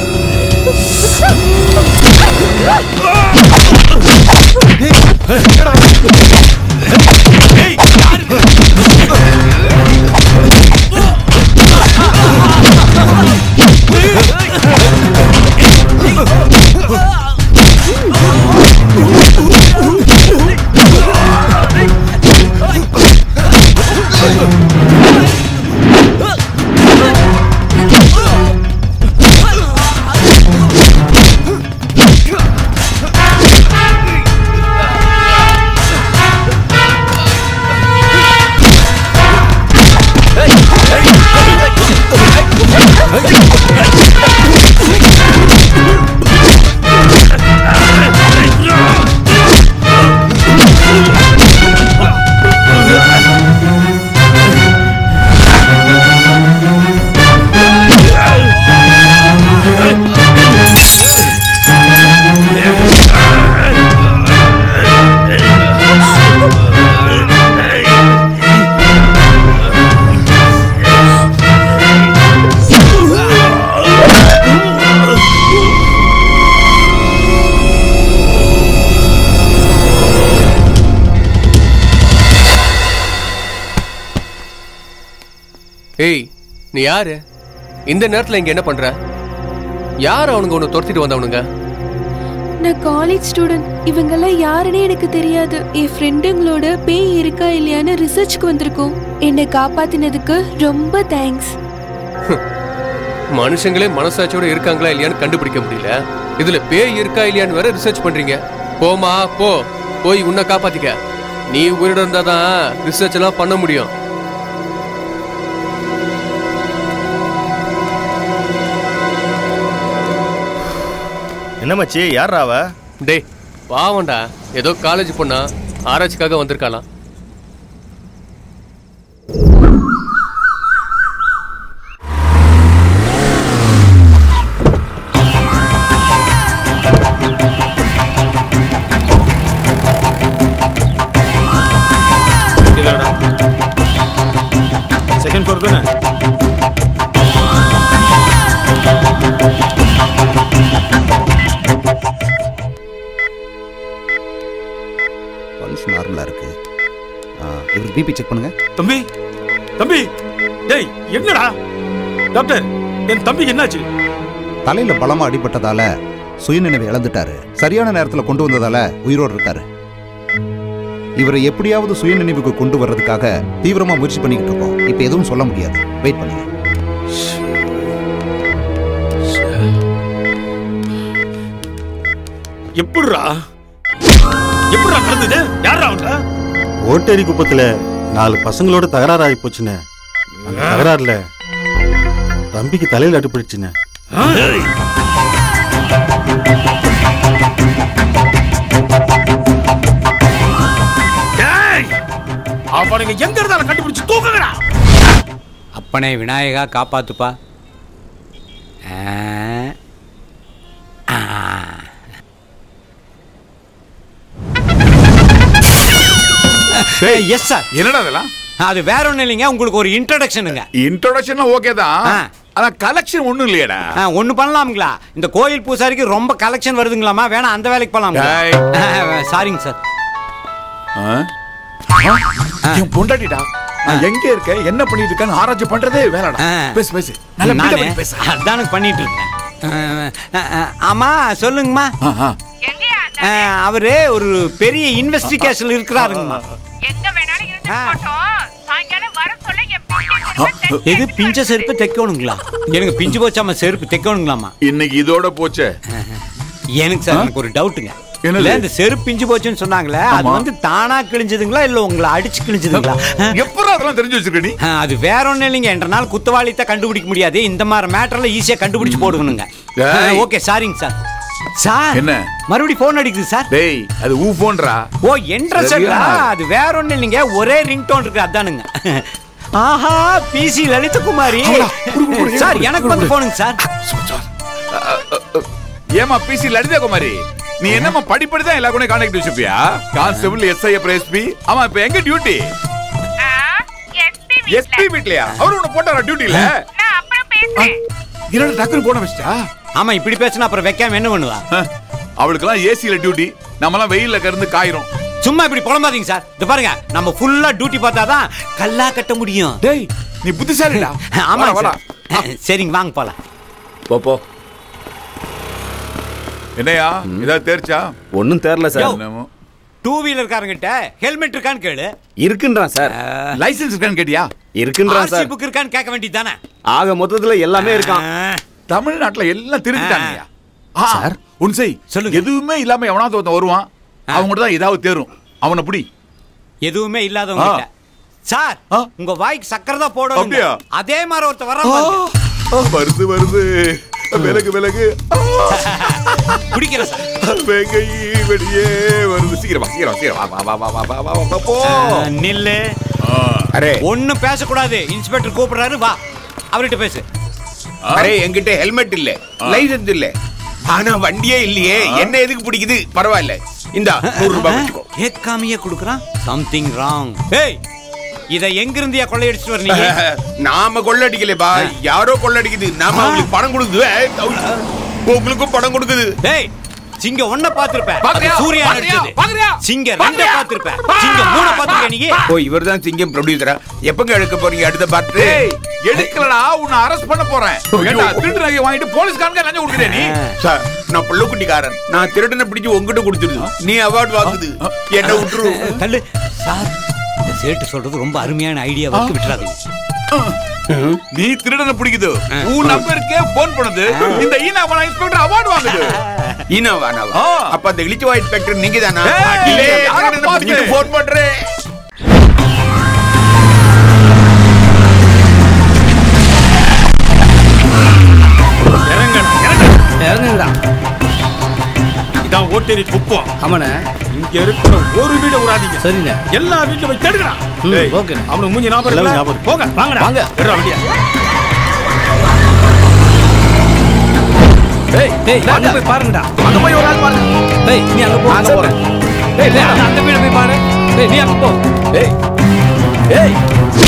J: ஏய் நீ யாரு இந்த நேரத்துல இங்க என்ன பண்ற யார் அவனுங்க உன்னை துரத்திட்டு வந்தவனுங்க
Q: நான் காலேஜ் ஸ்டூடெண்ட் இவங்கெல்லாம் யாருன்னே எனக்கு தெரியாது என் ஃப்ரெண்டுங்களோட பேய் இருக்கா இல்லையான்னு ரிசர்ச்க்கு வந்திருக்கோம் என்னை காப்பாத்தினதுக்கு ரொம்ப தேங்க்ஸ்
J: மனுஷங்களே மனசாட்சியோட இருக்காங்களா இல்லையான்னு கண்டுபிடிக்க முடியல இதுல பேய் இருக்கா இல்லையான்னு வேற ரிசர்ச் பண்றீங்க போமா போ போய் உன்னை காப்பாத்திக்க நீ உயிரோட இருந்தாதான் ரிசர்ச் எல்லாம் பண்ண முடியும்
H: என்ன மச்சி யாரா அவ
J: டேய் பாவம்டா ஏதோ காலேஜ் பொண்ணா ஆராய்ச்சிக்காக வந்திருக்காளாம்
K: செகண்ட் ஃப்ளோர் தானே
I: பல்ஸ் நார்மலாக இருக்கு ஆ, இவர் பிபி செக் பண்ணுங்க
K: தம்பி தம்பி டேய் என்னடா டாக்டர் என் தம்பிக்கு என்னாச்சு
I: தலையில பலமா அடிபட்டதால சுயநினைவை இழந்துட்டாரு சரியான நேரத்துல கொண்டு வந்ததால உயிரோடு இருக்காரு இவரை எப்படியாவது சுயநினைவுக்கு கொண்டு வர்றதுக்காக தீவிரமா முயற்சி பண்ணிக்கிட்டு இருக்கோம் இப்ப எதுவும் சொல்ல முடியாது வெயிட் பண்ணுங்க
K: எப்படிடா எப்படிடா நடந்தது யாரா அவன்டா
R: ஓட்டேரி குப்பத்துல நாலு பசங்களோட தகராறு ஆகி போச்சுண்ணே அந்த தகராறுல தம்பிக்கு தலையில அடிபட்டுச்சுண்ணே
K: டேய் அவனுங்க எங்க இருந்தாலும் கண்டுபிடிச்சு தூக்குங்கடா
S: அப்பனே விநாயகா காப்பாத்துப்பா ஆ. ஆ. எஸ் சார்
L: என்னடா அதெல்லாம்
S: அது வேற ஒண்ணும் இல்லைங்க உங்களுக்கு ஒரு இன்ட்ரடக்ஷனுங்க
L: இன்ட்ரோடக்ஷன் ஓகே தான் ஆனா கலெக்ஷன் ஒண்ணும் இல்லையடா
S: ஒன்னு பண்ணலாம்ங்களா இந்த கோயில் பூசாரிக்கு ரொம்ப கலெக்ஷன் வருதுங்களாமா வேணா அந்த வேலைக்கு
L: டேய்.
S: போலாம் சாரிங்க சார்
L: ஆ? என் பொண்டாட்டிடா நான் எங்க இருக்கேன் என்ன பண்ணிட்டு இருக்கேன்னு ஆராய்ச்சி பண்றதே வேலைடா பேசு பேசு நல்ல
S: நானு
L: பில்டப் பண்ணி பேசு
S: அதானுக்கு பண்ணிட்டு இருக்கேன் அஹ், அஹ், அஹ், ஆமா சொல்லுங்கம்மா அஹ், அவரு ஒரு பெரிய இன்வெஸ்டிகேஷன் இருக்கிறாருங்கம்மா எது பிஞ்ச செருப்பு தைக்கணுங்களா எனக்கு பிஞ்சு போச்சாம செருப்பு தைக்கணுங்களாமா
L: இன்னைக்கு இதோட போச்சே
S: எனக்கு சார் எனக்கு ஒரு டவுட்டுங்க
L: என்னது?
S: இல்ல இந்த செருப்பு பிஞ்சு போச்சுன்னு சொன்னாங்களே அது
L: ஆமா.
S: வந்து தானா கிழிஞ்சதுங்களா இல்ல உங்களை அடிச்சு கிழிஞ்சதுங்களா
L: எப்பறம் அதெல்லாம் தெரிஞ்சு வச்சிருக்க நீ
S: ஆ, அது வேற ஒண்ணும் இல்லைங்க என்ற நாள் குத்தவாளித்த கண்டுபிடிக்க முடியாது இந்த மாதிரி மேட்டர்ல ஈஸியா கண்டுபிடிச்சு போடுங்கணுங்க
L: டேய்.
S: ஓகே சாரிங்க சார் சார்
L: என்ன
S: மறுபடியும் போன் அடிக்குது சார்
L: டேய் அது ஊ போன்றா
S: ஓ என்ட்ரஸ்டா அது வேற ஒண்ணும் இல்லைங்க ஒரே ரிங் டோன் இருக்கு அதானுங்க ஆஹா பிசி லலிதகுமாரி சார் எனக்கு வந்து போனுங்க சார்
L: ஏமா பிசி லலிதா குமாரி நீ என்னம்மா படிப்படி தான் எல்லா கூட கான்டாக்ட் வச்சிருப்பியா கான்ஸ்டபிள் எஸ்ஐ அப்புறம் எஸ்பி ஆமா இப்ப எங்க டியூட்டி எஸ்பி வீட்லயா அவரு உன்னை போட்டாரா டியூட்டில இரண்டு டக்குனு போன வச்சிட்டா
S: ஆமா இப்படி பேசினா அப்புறம் வைக்காம என்ன பண்ணுவா
L: அவளுக்கெல்லாம் ஏசில டியூட்டி நம்மலாம் வெயில்ல கறந்து காயிரும்
S: சும்மா இப்படி புலம்பாதீங்க சார் இது பாருங்க நம்ம ஃபுல்லா டியூட்டி பார்த்தாதான் கல்லா கட்ட முடியும்
L: டேய் நீ புத்திசாலிடா
S: ஆமா
L: வாடா,
S: சார் சரிங்க வாங்க போலாம்
L: போ போ என்னையா ஏதாவது தேர்ச்சா
T: ஒன்றும் தேரல சார்
L: என்னமோ.
S: டூ வீலர் காரங்கிட்ட ஹெல்மெட் இருக்கான்னு கேளு
T: இருக்குன்றான் சார்
L: லைசென்ஸ் இருக்கான்னு கேட்டியா
T: இருக்குன்றான் சார்
S: புக் இருக்கான்னு கேட்க வேண்டியது தானே
T: ஆக மொத்தத்துல எல்லாமே இருக்கான்
L: தமிழ்நாட்டுல எல்லாம் திருந்துட்டாங்க சார் உன் செய் சொல்லுங்க எதுவுமே இல்லாம எவனாவது ஒருத்தன் வருவான் அவங்க தான் ஏதாவது தேரும் அவனை புடி
S: எதுவுமே இல்லாதவங்க
L: ஆ.
S: கிட்ட சார் உங்க வாய்க்கு சக்கரை தான் போடணும்
L: அப்படியா?
S: அதே மாதிரி ஒருத்தர் வர
L: வருது வருது விலகு விலகு
S: குடிக்கிற சார்
L: வெகை வெளியே வருது சீக்கிரம் வா, சீக்கிரம் வா, சீக்கிரம் வா, வா, வா, வா, வா, வா, வா, வா, போ
S: நில்லு
L: அரே
S: ஒண்ணும் பேசக்கூடாது இன்ஸ்பெக்டர் கூப்பிடுறாரு வா அவர்கிட்ட பேசு
L: அரே
U: என்கிட்ட ஹெல்மெட் இல்ல லைசென்ஸ் இல்ல ஆனா வண்டியே இல்லையே என்ன எதுக்கு பிடிக்குது பரவாயில்ல இந்த நூறு ரூபாய் வச்சுக்கோ
S: கேட்காமையே கொடுக்குறான் சம்திங் ராங் ஏய் இத எங்க இருந்தியா கொள்ளையடிச்சிட்டு வரீங்க
U: நாம கொள்ளடிக்கலப்பா யாரோ கொள்ளடிக்குது நாம அவங்களுக்கு பணம் கொடுக்குது ஏய், தௌ- உங்களுக்கும் பணம் கொடுக்குது
S: டேய் சிங்க ஒண்ண பாத்திருப்ப
U: பாக்குறியா?
S: சூர்யா
U: பாக்குறியா?
S: நடிச்சது
U: பாக்குறியா?
S: சிங்க ரெண்ட
U: பாக்குறியா?
S: பாத்திருப்ப சிங்க மூண பாத்திருக்க நீ
U: ஓ இவர்தான் சிங்கம் ப்ரொடியூசரா எப்பங்க எடுக்க போறீங்க அடுத்த பார்த்து
L: டேய் எடுக்கலடா உன்னை அரெஸ்ட் பண்ண போறேன் ஏண்டா திருட்டு நகையை வாங்கிட்டு போலீஸ்காரங்க லஞ்சம் கொடுக்குறே நீ
U: சார் நான் புள்ளக்குட்டிக்காரன் நான் திருடனை பிடிச்சு உங்ககிட்ட கொடுத்துருது நீ அவார்ட் வாங்குது என்ன விட்டுரு
S: தள்ளு சார் இந்த சேட்டு சொல்றது ரொம்ப அருமையான ஐடியா வச்சு விட்டுறாதீங்க
L: நீ திருடனை பிடிக்குது உன் நம்பருக்கே போன் பண்ணுது இந்த ஈனா பணம் இன்ஸ்பெக்டர் அவார்ட் வாங்குது
U: ஈனாவா நாவா அப்ப அந்த இளிச்சுவா இன்ஸ்பெக்டர் நீங்க தானா
L: ஏய், யாரை பார்த்து?
U: போன் பண்றேன்
K: இறங்குங்கடா இதான் ஓட்டேரி குப்பம்
N: ஆமாண்ணே
K: இங்க இருக்கிற ஒரு வீட விடாதீங்க
N: சரிண்ணே
K: எல்லா வீட்டுல போய் தேடுங்கடா
N: ம்,
K: டேய்,
N: ஓகே.
K: அவனுக்கு மூஞ்சி ஞாபகம்
N: எல்லாம்
K: இருக்குல்ல?
N: ஞாபகம் இருக்கு.
K: போங்க வாங்கடா
N: வாங்க.
K: எடுறா வண்டியா
N: டேய் டேய் அங்க போய் பாருங்கடா
K: அங்க போய் ஒரு ஆள் பாருங்க
N: டேய் நீ அங்க போ
K: நான் போறேன்.
N: டேய் டேய் அந்த அந்த வீட போய் பாரு டேய் நீ அங்க போ டேய் டேய்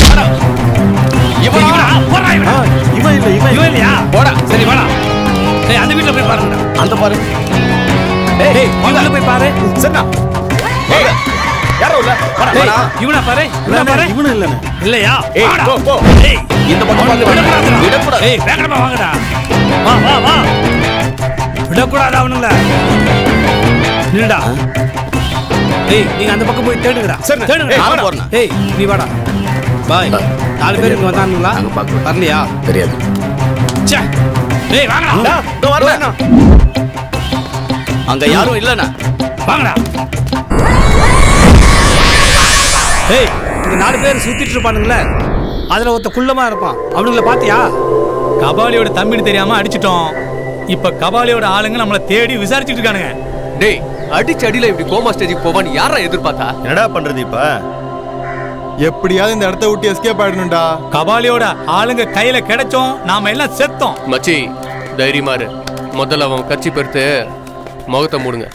K: இவன் போறா இவன்
N: இவன் இல்ல இவன்
K: இவன் இல்லையா போடா சரி வாடா டேய் அந்த வீட்டுல போய் பாருங்கடா
N: அந்த பாரு டேய் டேய் நீ உள்ள போய் பாரு
K: சரிண்ணா
N: டேய்
K: யாரோ இல்ல வாடா
N: டேய்,
K: வாடா இவனா பாரு இவனா பாரு
N: இவனு இல்லனே
K: இல்லையா
N: ஏய்,
K: வாடா.
N: போ, போ.
K: ஏய்
N: இந்த பக்கம் பார்த்து வாடா.
K: விடக்கூடாதுடா.
N: விடக்கூடாது.
K: ஏய் வேகமா வாங்கடா வா வா வா விடக்கூடாது அவனுங்கள நில்லுடா
N: டேய் நீங்க அந்த பக்கம் போய் தேடுங்கடா
K: சரி
N: தேடுங்கடா
K: நானும்
N: வாடா.
K: போறேன்
N: டேய் நீ வாடா பாய் நாலு பேர் இங்க வந்தானுங்களா வரலையா
T: தெரியாது
K: ச்சே டேய் வாங்கடா
N: இதோ வரல அங்க யாரும் இல்லண்ணா
K: வாங்கடா
N: டேய் இங்க நாலு பேர் சுத்திட்டு இருப்பானுங்களே அதுல ஒருத்த குள்ளமா இருப்பான் அவனுங்கள பாத்தியா
K: கபாலியோட தம்பின்னு தெரியாம அடிச்சிட்டோம் இப்ப கபாலியோட ஆளுங்க நம்மள தேடி விசாரிச்சிட்டு இருக்கானுங்க
J: டேய் அடிச்சு அடியில இப்படி கோமா ஸ்டேஜுக்கு போவான்னு யாரா எதிர்பார்த்தா
H: என்னடா பண்றது இப்ப
O: எப்படியாவது இந்த இடத்த விட்டு எஸ்கேப் ஆயிடணும்டா
K: கபாலியோட ஆளுங்க கையில கிடைச்சோம் நாம எல்லாம் செத்தோம்
J: மச்சி தைரியமா இரு முதல்ல அவன் கட்சி பெருத்து முகத்தை மூடுங்க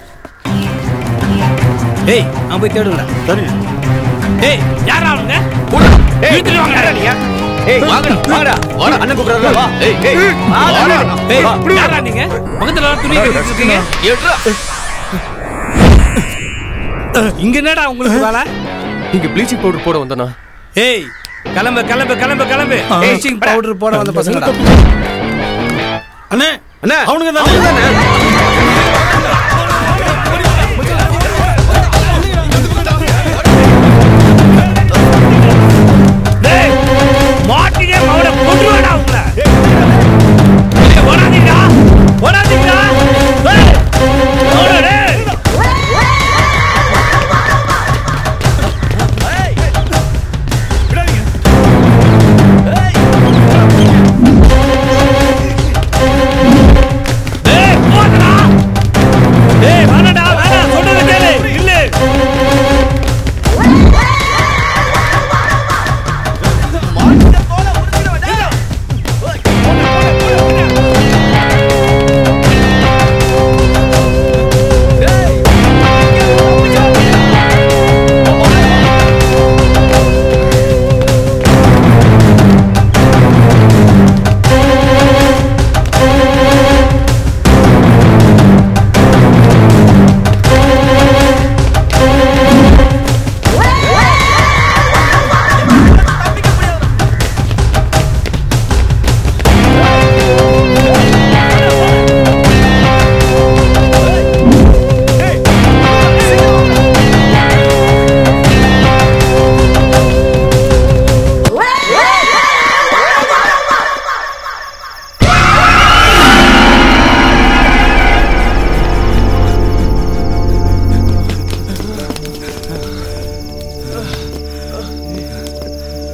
N: டேய் நான் போய் தேடுங்கடா
O: சரி
K: டேய் யாரா அவங்க இழுத்துட்டு வாங்கடா நீங்க
N: ஏய் வாங்கடா வாங்கடா வாடா அண்ணன் கூப்பிடுறாரு வா ஏய் ஏய் வாடா
K: டேய் யாரா நீங்க பக்கத்துல எல்லாம் துணி கட்டிட்டு இருக்கீங்க
N: ஏட்ரா
K: இங்க என்னடா உங்களுக்கு வேலை
J: இங்க ப்ளீச்சிங் பவுடர் போட வந்தனா
K: ஏய் கிளம்பு கிளம்பு கிளம்பு கிளம்பு
N: ப்ளீச்சிங் பவுடர் போட வந்த பசங்கடா
K: அண்ணே
N: அண்ணா
K: அவனுங்க தான் டேய் மாட்டினே மவன கொன்றுடா உங்கள டேய் ஓடாதீங்கடா ஓடாதீங்கடா டேய் ஓடு டேய்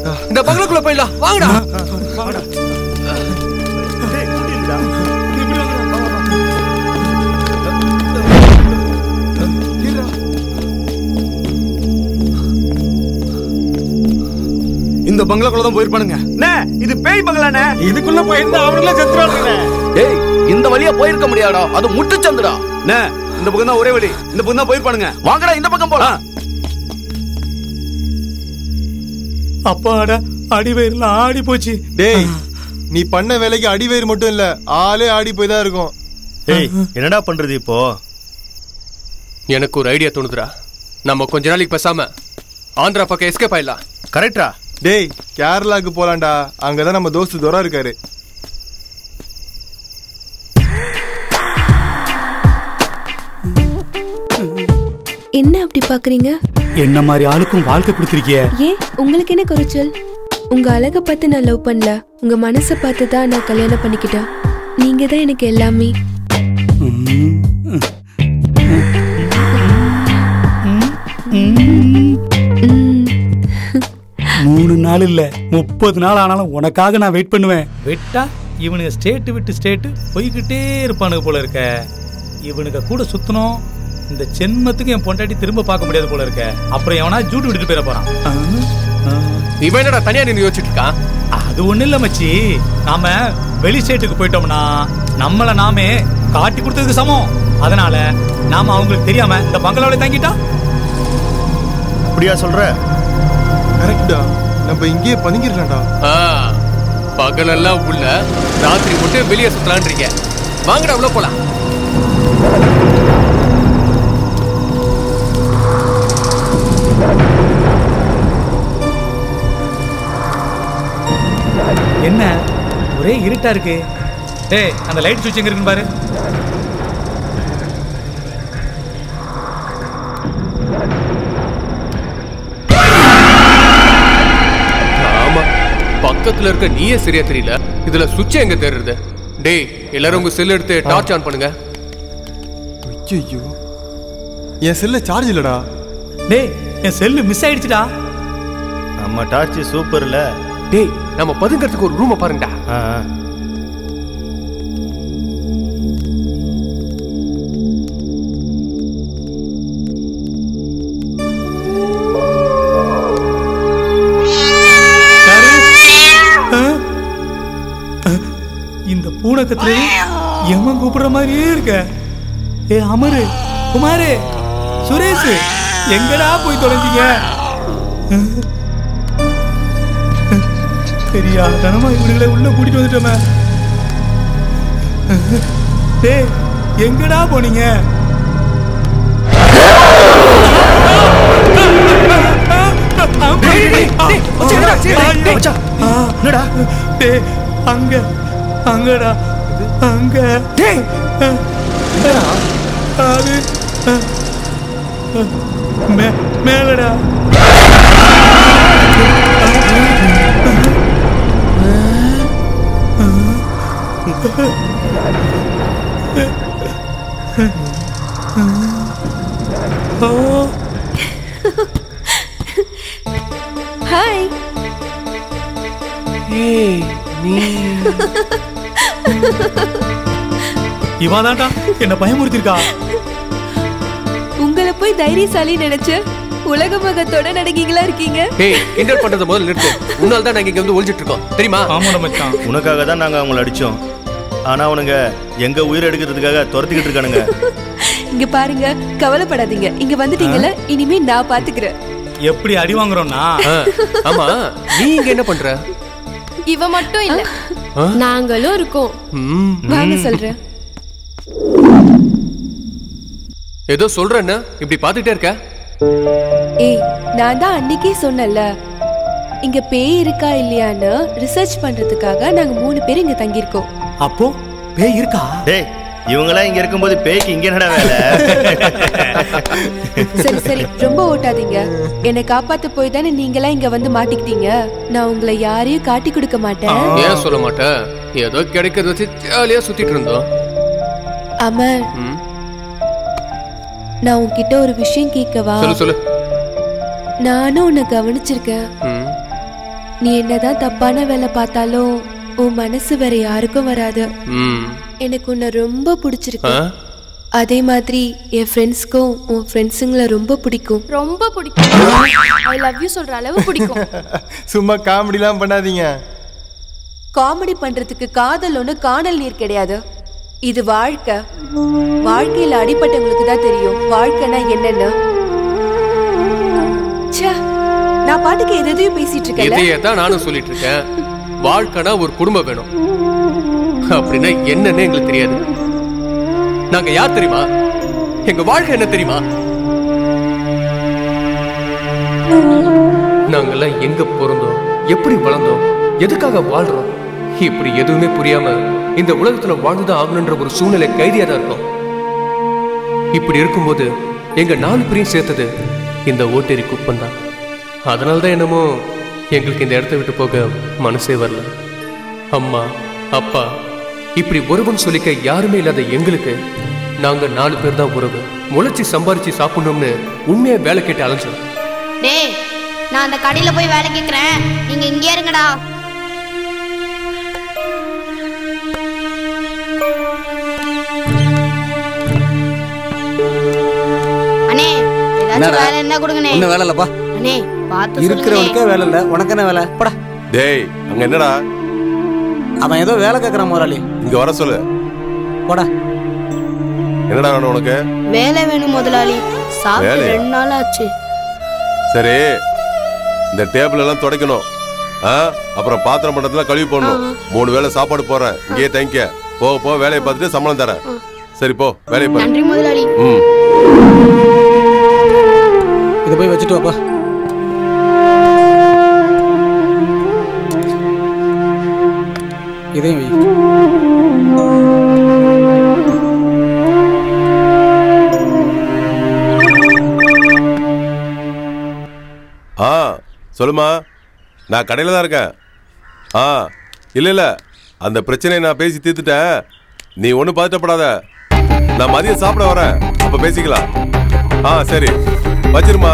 J: இந்த பங்களாக்குள்ள போயிடலாம் வாங்கடா
O: இந்த பங்களாக்குள்ள தான் போயிருப்பானுங்க
T: இது பேய் பங்களானே
O: இதுக்குள்ள போயிருந்தா அவனுங்களே செத்துறானுங்க
E: டேய் இந்த வழியா போயிருக்க முடியாடா அது முட்டுச்சந்துடா
T: அண்ணே, இந்த பக்கம் தான் ஒரே வழி இந்த பக்கம் தான் போயிருப்பானுங்க
E: வாங்கடா இந்த பக்கம் போலாம்
K: அப்பாடா அடிவயிறுலாம் ஆடி போச்சு
O: டேய் நீ பண்ண வேலைக்கு அடிவயிறு மட்டும் இல்ல ஆளே ஆடி போய் தான் இருக்கும்
H: ஏய் என்னடா பண்றது இப்போ
J: எனக்கு ஒரு ஐடியா தோணுதுடா நம்ம கொஞ்ச நாளைக்கு பேசாம ஆந்திரா பக்கம் எஸ்கேப் ஆயிடலாம்
H: கரெக்டா
O: டேய் கேரளாக்கு போலாம்டா அங்கதான் நம்ம தோஸ்து துரா இருக்காரு
Q: என்ன அப்படி பாக்குறீங்க
K: என்ன மாதிரி ஆளுக்கும் வாழ்க்கை கொடுத்துருக்கிய
Q: ஏன் உங்களுக்கு என்ன குறைச்சல் உங்க அழக பார்த்து நான் லவ் பண்ணல உங்க மனசை பார்த்து தான் நான் கல்யாணம் பண்ணிக்கிட்டேன் நீங்க தான் எனக்கு எல்லாமே
K: மூணு நாள் இல்ல முப்பது நாள் ஆனாலும் உனக்காக நான் வெயிட் பண்ணுவேன் வெட்டா இவனுங்க ஸ்டேட்டு விட்டு ஸ்டேட்டு போய்கிட்டே இருப்பானுங்க போல இருக்க இவனுங்க கூட சுத்தணும் இந்த ஜென்மத்துக்கு என் பொண்டாட்டி திரும்ப பார்க்க முடியாது போல இருக்க அப்புறம் எவனா ஜூட்டு விட்டுட்டு போயிட போறான்
J: இவன் என்னடா தனியா நின்று யோசிச்சுட்டு இருக்கான்
K: அது ஒண்ணு இல்ல மச்சி நாம வெளி ஸ்டேட்டுக்கு போயிட்டோம்னா நம்மள நாமே காட்டி கொடுத்ததுக்கு சமம் அதனால நாம அவங்களுக்கு தெரியாம இந்த பங்களாவில தங்கிட்டா
H: அப்படியா சொல்ற
O: கரெக்டா நம்ம இங்கேயே பதுங்கிடலாம்டா
J: ஆ, பகலெல்லாம் உள்ள ராத்திரி மட்டும் வெளியே சுத்தலான்றீங்க வாங்கடா உள்ள போலாம்
K: என்ன ஒரே இருட்டா இருக்கு டேய் அந்த லைட் சுவிட்ச் எங்க இருக்குன்னு பாரு
J: ஆமா பக்கத்துல இருக்க நீயே சரியா தெரியல இதுல சுவிட்ச் எங்க தெரியுது டேய் எல்லாரும் உங்க செல் எடுத்து டார்ச் ஆன் பண்ணுங்க
O: ஐயோ என் செல்ல சார்ஜ் இல்லடா
K: டேய் என் செல்லு மிஸ் ஆயிடுச்சுடா
H: நம்ம டார்ச் சூப்பர்ல
J: டேய் நம்ம பதுங்கிறதுக்கு ஒரு ரூமை பாருங்கடா
K: இந்த பூனக்கத்துல எவன் கூப்பிடுற மாதிரியே இருக்க ஏ அமரு குமாரு சுரேஷ் எங்கடா போய் தொலைஞ்சீங்க தெரியாதனமா இவனுங்களை உள்ள கூட்டிட்டு வந்துட்டோமே டேய் எங்கடா போனீங்க என்னடா டேய் அங்க அங்கடா அங்க டேய் அது மே- மேலடா ஓ
Q: ஹாய்
J: ஏய் நீ
K: இவாதான்டா என்ன பயமுறுத்திருக்கா
Q: உங்களை போய் தைரியசாலி நினைச்சு உலக மகத்தோட நடுங்கீங்களா இருக்கீங்க
J: ஏய் கிண்டல் பண்றத முதல்ல நிறுத்து உன்னால தான் நாங்க இங்க வந்து ஒளிஞ்சிட்டு இருக்கோம் தெரியுமா
K: ஆமாடா மச்சான்
H: உனக்காக தான் நாங்க அவங்கள அடிச்சோம் ஆனா அவனுங்க எங்க உயிர் எடுக்கிறதுக்காக துரத்திக்கிட்டு இருக்கானுங்க
Q: இங்க பாருங்க கவலைப்படாதீங்க இங்க வந்துட்டீங்கல்ல இனிமே நான் பாத்துக்கிறேன்
K: எப்படி அடி வாங்குறோம்னா
J: ஆமா நீ இங்க என்ன பண்ற
A: இவ மட்டும் இல்ல
J: ஆ?
A: நாங்களும் இருக்கோம்
J: ம்.
Q: வாங்க சொல்றேன்
J: ஏதோ சொல்றேன்னு இப்படி பாத்துட்டே இருக்க
Q: ஏய் நான் தான் அன்னைக்கே சொன்னேன்ல இங்க பேய் இருக்கா இல்லையான்னு ரிசர்ச் பண்றதுக்காக நாங்க மூணு பேர் இங்க தங்கியிருக்கோம்
K: அப்போ பேய் இருக்கா
H: டேய் இவங்கெல்லாம் இங்க இருக்கும்போது பேய்க்கு இங்க என்னடா வேலை
Q: சரி சரி ரொம்ப ஓட்டாதீங்க என்னை காப்பாத்த போய் தானே நீங்களாம் இங்க வந்து மாட்டிக்கிட்டீங்க நான் உங்களை யாரையும் காட்டி கொடுக்க மாட்டேன்
J: ஏன் சொல்ல மாட்டேன் ஏதோ கிடைக்கிறத வச்சு ஜாலியா சுத்திட்டு இருந்தோம்
Q: அமர்
J: ம்.
Q: நான் உன்கிட்ட ஒரு விஷயம் கேட்கவா
J: சொல்லு சொல்லு
Q: நானும் உன்னை கவனிச்சிருக்கேன்
J: ம்.
Q: நீ என்னதான் தப்பான வேலை பார்த்தாலும் உன் மனசு வேற யாருக்கும் வராது
J: ம்
Q: எனக்கு உன்னை ரொம்ப பிடிச்சிருக்கு
J: ஆ?
Q: அதே மாதிரி என் ஃப்ரெண்ட்ஸ்க்கும் உன் ஃப்ரெண்ட்ஸுங்களை ரொம்ப பிடிக்கும்
A: ரொம்ப பிடிக்கும் ஐ லவ் யூ சொல்ற அளவு பிடிக்கும்
O: சும்மா காமெடிலாம் பண்ணாதீங்க
Q: காமெடி பண்றதுக்கு காதல் ஒண்ணு காணல் நீர் கிடையாது இது வாழ்க்கை வாழ்க்கையில அடிப்பட்டவங்களுக்கு தான் தெரியும் வாழ்க்கைனா என்னன்னு ச்சே, நான் பாட்டுக்கு எதையும் பேசிட்டு இருக்கேன்ல
J: இதையே தான் நானும் சொல்லிட்டு இருக்கேன் வாழ்க்கைனா ஒரு குடும்பம் வேணும் அப்படின்னா என்னன்னு எங்களுக்கு தெரியாது நாங்க யார் தெரியுமா எங்க வாழ்க்கை என்ன தெரியுமா நாங்கெல்லாம் எங்க பிறந்தோம் எப்படி வளர்ந்தோம் எதுக்காக வாழ்றோம் இப்படி எதுவுமே புரியாம இந்த உலகத்துல வாழ்ந்துதான் ஆகணுன்ற ஒரு சூழ்நிலை கைதியா தான் இருக்கோம் இப்படி இருக்கும்போது எங்க நாலு பேரையும் சேர்த்தது இந்த ஓட்டேரி குப்பம் தான் அதனால தான் என்னமோ எங்களுக்கு இந்த இடத்த விட்டு போக மனசே வரல அம்மா அப்பா இப்படி ஒருவன் சொல்லிக்க யாருமே இல்லாத எங்களுக்கு நாங்க நாலு பேர் தான் உறவு முளைச்சி சம்பாரிச்சு சாப்பிடணும்னு உண்மையா வேலை கேட்டு அலைஞ்சோம்
B: டேய் நான் அந்த கடையில போய் வேலை கேக்குறேன் நீங்க இங்கே இருங்கடா அண்ணே ஏதாச்சும்
E: என்னடா?
B: வேலை என்ன கொடுங்கண்ணே
E: ஒன்றும் வேலை இல்லப்பா
B: அண்ணே பார்த்து
E: இருக்கிறவனுக்கே வேலை இல்லை உனக்கு என்ன வேலை போடா
V: டேய் அங்க என்னடா
E: அவன் ஏதோ வேலை கேட்குறான் முதலாளி
V: இங்க வர சொல்லு
E: போடா
V: என்னடா வேணும் உனக்கு
B: வேலை வேணும் முதலாளி சாப்பிட்டு
V: வேலையா?
B: ரெண்டு நாள் ஆச்சு
V: சரி இந்த டேபிள் எல்லாம் துடைக்கணும் ஆ அப்புறம் பாத்திரம் பண்டத்துல கழுவி போடணும் மூணு வேளை சாப்பாடு போறேன் இங்கேயே தங்கிக்க போக போக வேலையை பார்த்துட்டு சம்பளம் தரேன் சரி போ வேலையை பாரு
B: நன்றி முதலாளி
V: ம்
E: இதை போய் வச்சுட்டு வாப்பா இதையும் வை
V: ஆ சொல்லுமா நான் கடையில் தான் இருக்கேன் ஆ இல்லை இல்லை அந்த பிரச்சனையை நான் பேசி தீர்த்துட்டேன் நீ ஒன்றும் பதட்டப்படாத நான் மதியம் சாப்பிட வரேன் அப்போ பேசிக்கலாம் ஆ சரி வச்சிருமா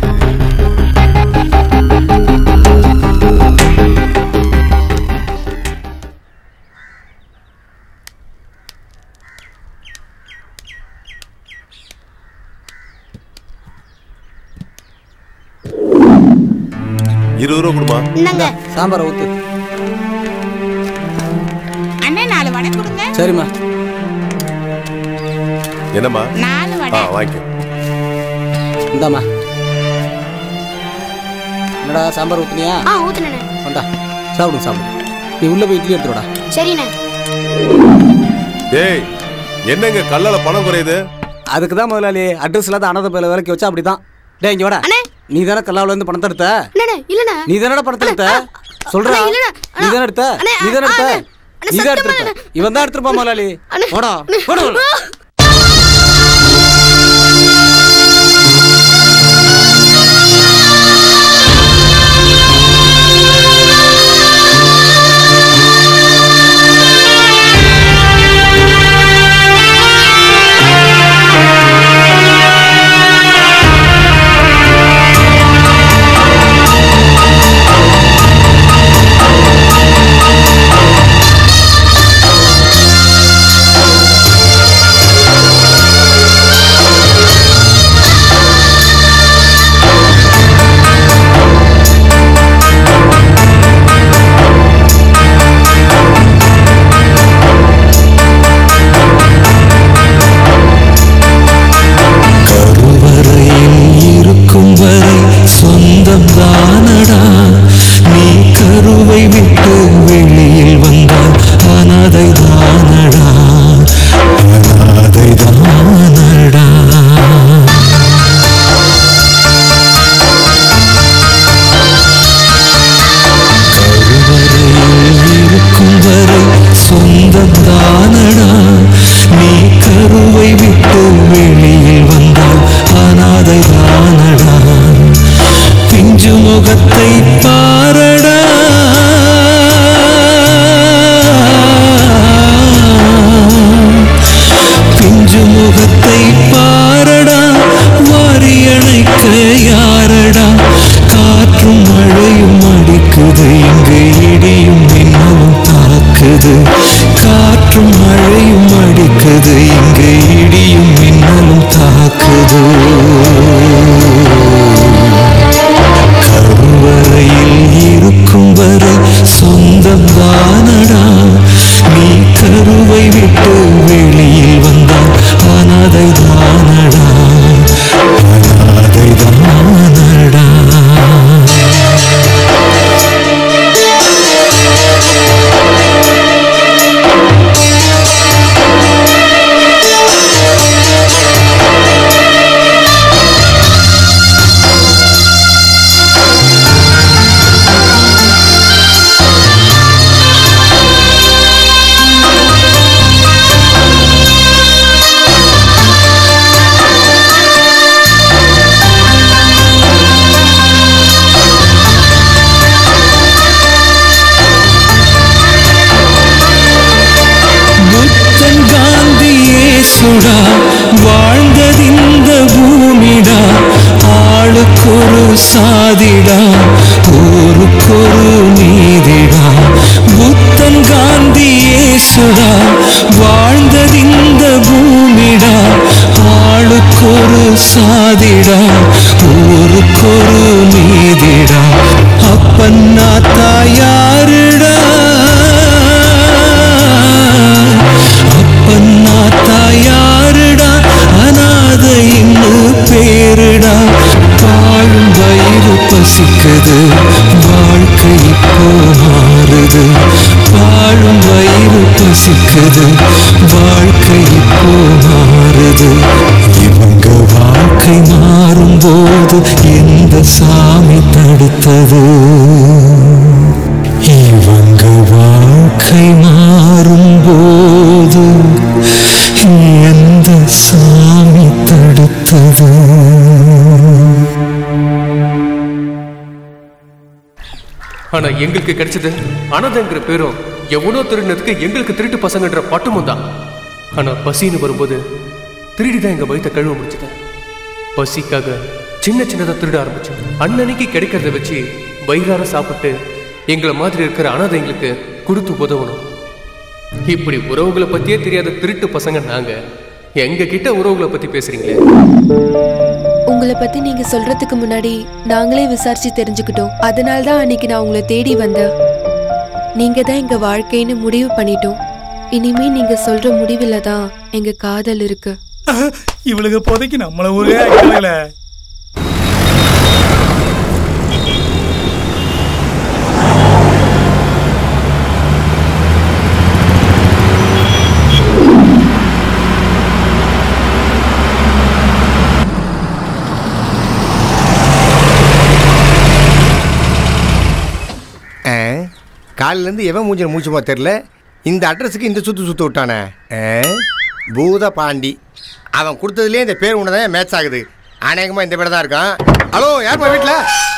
V: இருபது ரூபா கொடுமா
B: என்னங்க
E: சாம்பாரை ஊத்து
W: அண்ணே நாலு வடை கொடுங்க
E: சரிம்மா
V: என்னம்மா
W: நாலு
V: ஆ
W: வடை
V: வாங்கிக்க
E: இந்தாம்மா என்னடா சாம்பார் ஊத்துனியா
B: ஆ ஊத்துனே
E: கொண்டா சாப்பிடு சாப்பிடு நீ உள்ள போய் இட்லி எடுத்துடா
B: சரிண்ணே
V: டேய் என்னங்க கல்லால பணம் குறையுது
E: அதுக்கு தான் முதலாளி அட்ரஸ் இல்லாத அனாதை பேல வேலைக்கு வச்சா அப்படிதான் டேய் இங்க வாடா நீ தானே கல்லாவுல இருந்து பணத்தை எடுத்த
B: அண்ணே இல்லண்ணே
E: நீ தானடா பணத்தை எடுத்த சொல்றா
B: அண்ணா, இல்லண்ணா.
E: நீ தானே எடுத்த
B: அண்ணா,
E: நீ தானே எடுத்த
B: அண்ணா,
E: நீ தான் எடுத்திருப்ப இவன் தான் எடுத்திருப்பான் முதலாளி போடா போடா உள்ள.
W: ஆ
M: இடியும் மின்னலும் தாக்குது காற்றும் மழையும் அடிக்குது இங்கு இடியும் மின்னலும் தாக்குது கருவறையில் இருக்கும் வரை சொந்தம் தானடா நீ கருவை விட்டு வெளியில் வந்தால் அனாதை தானடா அனாதை தானடா புத்தன் காந்தியே சுடா வாழ்ந்ததிந்த பூமிடா ஆளுக்கொரு சாதிடா ஊருக்கொரு நீதிடா புத்தன் காந்தியே சுடா வாழ்ந்ததிந்த பூமிடா ஆளுக்கொரு சாதிடா ஊருக்கொரு நீதிடா அப்பன்னா தாயாருடா அப்பன்னா தாயாருடா அநாத இன்னும் பேருடா பாழும் வயிறு பசிக்குது வாழ்க்கை இப்போ மாறுது பாழும் வயிறு பசிக்குது வாழ்க்கை இப்போ மாறுது இவங்க வாழ்க்கை மாறும்போது எந்த சாமி தடுத்தது இவங்க வாழ்க்கை மாறும்போது எந்த சாமி தடுத்தது
J: ஆனா எங்களுக்கு கிடைச்சது அனதங்கிற பேரும் எவனோ திருடினதுக்கு எங்களுக்கு திருட்டு பசங்கன்ற பட்டமும் தான் ஆனா பசின்னு வரும்போது திருடி தான் எங்க வயித்தை கழுவ முடிச்சது பசிக்காக சின்ன சின்னதா திருட ஆரம்பிச்சோம் அன்னன்னைக்கு கிடைக்கிறத வச்சு வயிறார சாப்பிட்டு எங்களை மாதிரி இருக்கிற அனாதைங்களுக்கு கொடுத்து உதவணும் இப்படி உறவுகளை பத்தியே தெரியாத திருட்டு பசங்க நாங்க எங்க கிட்ட உறவுகளை பத்தி பேசுறீங்களே
Q: உங்களை பத்தி நீங்க சொல்றதுக்கு முன்னாடி நாங்களே விசாரிச்சு தெரிஞ்சுக்கிட்டோம் அதனால தான் அன்னைக்கு நான் உங்களை தேடி வந்தேன் நீங்க தான் எங்க வாழ்க்கைன்னு முடிவு பண்ணிட்டோம் இனிமே நீங்க சொல்ற முடிவுல தான் எங்க காதல் இருக்கு
K: இவளுக்கு இப்போதைக்கு நம்மள ஊரே அடிக்கல
C: காலிலேருந்து எவன் மூஞ்சில் மூச்சுமா தெரில இந்த அட்ரஸுக்கு இந்த சுத்து சுத்து விட்டானே ஆ? பூத பாண்டி அவன் கொடுத்ததுலேயே இந்த பேர் ஒன்று தான் மேட்ச் ஆகுது அநேகமாக இந்த பேர் தான் இருக்கான் ஹலோ யாருப்பா வீட்டில்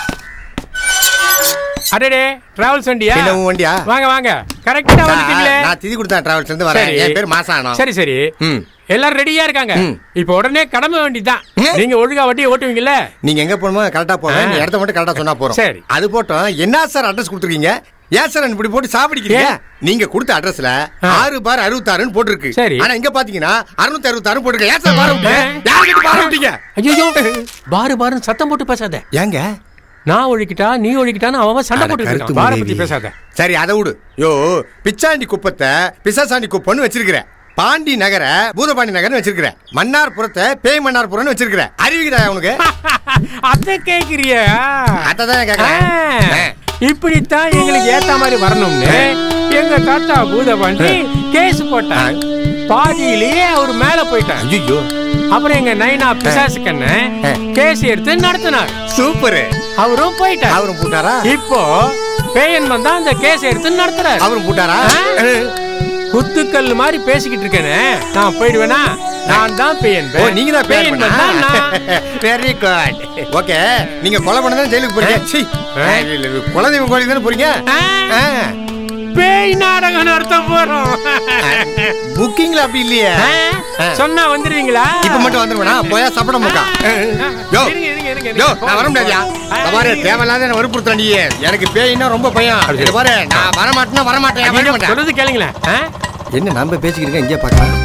D: அடடே டிராவல்ஸ் வண்டியா
C: என்ன உன் வண்டியா?
D: வாங்க வாங்க கரெக்டா வந்துட்டீங்களே
C: நான் திதி கொடுத்தேன் டிராவல்ஸ் இருந்து வரேன்
D: சரி.
C: என் பேர் மாசானம்
D: சரி சரி
C: ம்
D: எல்லாரும் ரெடியா இருக்காங்க இப்போ உடனே கடமை வேண்டிதான் நீங்க ஒழுங்கா வண்டியை ஓட்டுவீங்கல்ல
C: நீங்க எங்க போகணுமோ கரெக்டா போவேன்
D: ஆ.
C: நீ இடத்த மட்டும் கரெக்டா சொன்னா போறோம்
D: சரி.
C: அது போட்டோம் என்ன சார் அட்ரஸ் கொடுத்துருக்கீங்க ஏன் சார் இப்படி போட்டு சாப்பிடுறீங்க நீங்க கொடுத்த அட்ரஸ்ல ஆறு பார் அறுபத்தாறுன்னு போட்டிருக்கு
D: சரி.
C: ஆனா இங்க பாத்தீங்கன்னா அறுநூத்தி அறுபத்தாறு போட்டிருக்கு ஏன் சார் பாரு விட்டீங்க யார்கிட்ட பாரு விட்டீங்க
D: ஐயோ பாரு பாருன்னு சத்தம் போட்டு பேசாத
C: ஏங்க
D: நான் ஒழிக்கிட்டா நீ ஒழிக்கிட்டான்னு அவன் அவன் சண்டை போட்டு
C: கருத்து
D: இருக்கான் பார பத்தி
C: மனைவி.
D: பேசாத
C: சரி அதை விடு யோ பிச்சாண்டி குப்பத்தை பிசாசாண்டி குப்பன்னு வச்சிருக்கிற பாண்டி நகர பூதபாண்டி நகர்னு வச்சிருக்கிற மன்னார்புரத்தை பேய் மன்னார்புரம்னு வச்சிருக்கிற அறிவிக்கிறா உனக்கு
D: அத கேக்குறிய
C: அதான் கேக்குறேன்
D: இப்படித்தான் எங்களுக்கு ஏத்த மாதிரி வரணும்னு எங்க தாத்தா பூதபாண்டி கேஸ் போட்டான் பாதியிலேயே அவர் மேல போயிட்டார்
C: ஐயோ
D: அப்புறம் எங்க நைனா பிசாசு கண்ண கேஸ் எடுத்து நடத்தினார்
C: சூப்பர்
D: அவரும் போயிட்டார்
C: அவரும் போட்டாரா
D: இப்போ பேயன் வந்தா அந்த கேஸ் எடுத்து நடத்துறாரு
C: அவரும் போட்டாரா
D: குத்துக்கல் மாதிரி பேசிக்கிட்டு இருக்கேனே நான் போயிடுவேனா நான் தான் பேயன்
C: ஓ நீங்க தான் பேர்
D: பேயன் வந்தா நான்
C: வெரி குட் ஓகே நீங்க கொலை பண்ணதான் ஜெயிலுக்கு போறீங்க சீ குலதெய்வம் கோயிலுக்கு தானே போறீங்க
D: பேய் நாடகம் நடத்த போறோம்
C: புக்கிங்ல அப்படி இல்லையே
D: சொன்னா வந்துருவீங்களா
C: இப்ப மட்டும் வந்துருவேனா போயா சாப்பிட மாட்டா யோ
D: இருங்க இருங்க இருங்க
C: யோ நான் வர முடியாதியா இந்த பாரு தேவையில்லாத என்ன வற்புறுத்துற நீ எனக்கு பேயின்னா ரொம்ப பயம் இது பாரு நான் வர மாட்டேன்னா வர மாட்டேன் வர மாட்டேன்
D: சொல்றது கேளுங்களேன் ஆ?
C: என்ன நம்ம பேசிக்கிட்டு இங்கே பார்க்கலாம்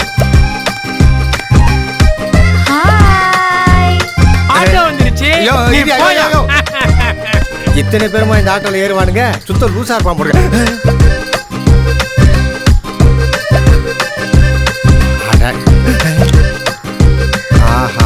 D: ஆட்டோ வந்துருச்சு
C: யோ,
D: நீ
C: இரு, யோ,
D: போயா.
C: யோ, யோ. இத்தனை பேருமா இந்த ஆட்டோல ஏறுவானுங்க சுத்த லூசா இருப்பான் போடுங்க அட. ஆஹா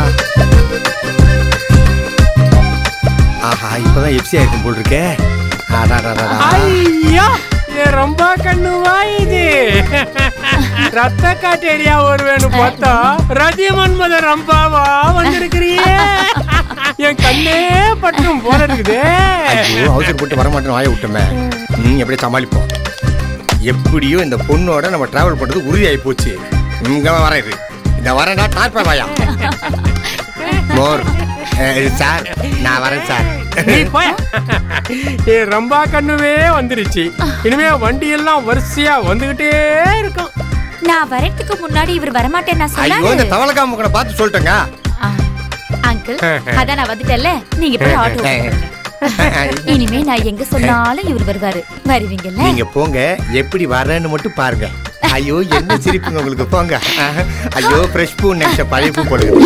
C: ஆஹா இப்பதான் எஃப்சி ஆயிருக்கும் போல் இருக்கே அடாடாடா.
D: ஐயா இது ரொம்ப கண்ணுவா இது ரத்த காட்டேரியா வருவேன்னு பார்த்தா ரதி மன்மத ரம்பாவா வந்திருக்கிறியே என் கண்ணே பற்றும் போல இருக்குது
C: ஐயோ அவசரப்பட்டு வரமாட்டேன்னு வாய விட்டோமே ம் எப்படியே சமாளிப்போம் எப்படியோ இந்த பொண்ணோட நம்ம டிராவல் பண்றது உறுதியாகி போச்சு இங்க வரேன் இரு. இந்த வரேன்டா டார்ப்பா வாயா மோர் அஹ், சார் நான் வரேன் சார்
D: நீ போய ஏ ரம்பா கண்ணுவே வந்துருச்சு இனிமே வண்டி எல்லாம் வரிசையா வந்துகிட்டே இருக்கும்
F: நான் வரதுக்கு முன்னாடி இவர் வரமாட்டேன் நான்
C: ஐயோ இந்த
F: சொன்னாரு
C: தவளக்கா முக்கனை பார்த்து சொல்லிட்டேங்க
F: அங்கிள் அதான் நான் வந்துட்டேன்ல நீங்க போய் ஆட்டோ இனிமே நான் எங்க சொன்னாலும் இவர் வருவாரு வருவீங்கல்ல
C: நீங்க போங்க எப்படி வரேன்னு மட்டும் பாருங்க ஐயோ என்ன சிரிப்புங்க உங்களுக்கு போங்க ஐயோ ஃப்ரெஷ் பூ நினைச்ச பழைய பூ போடுங்க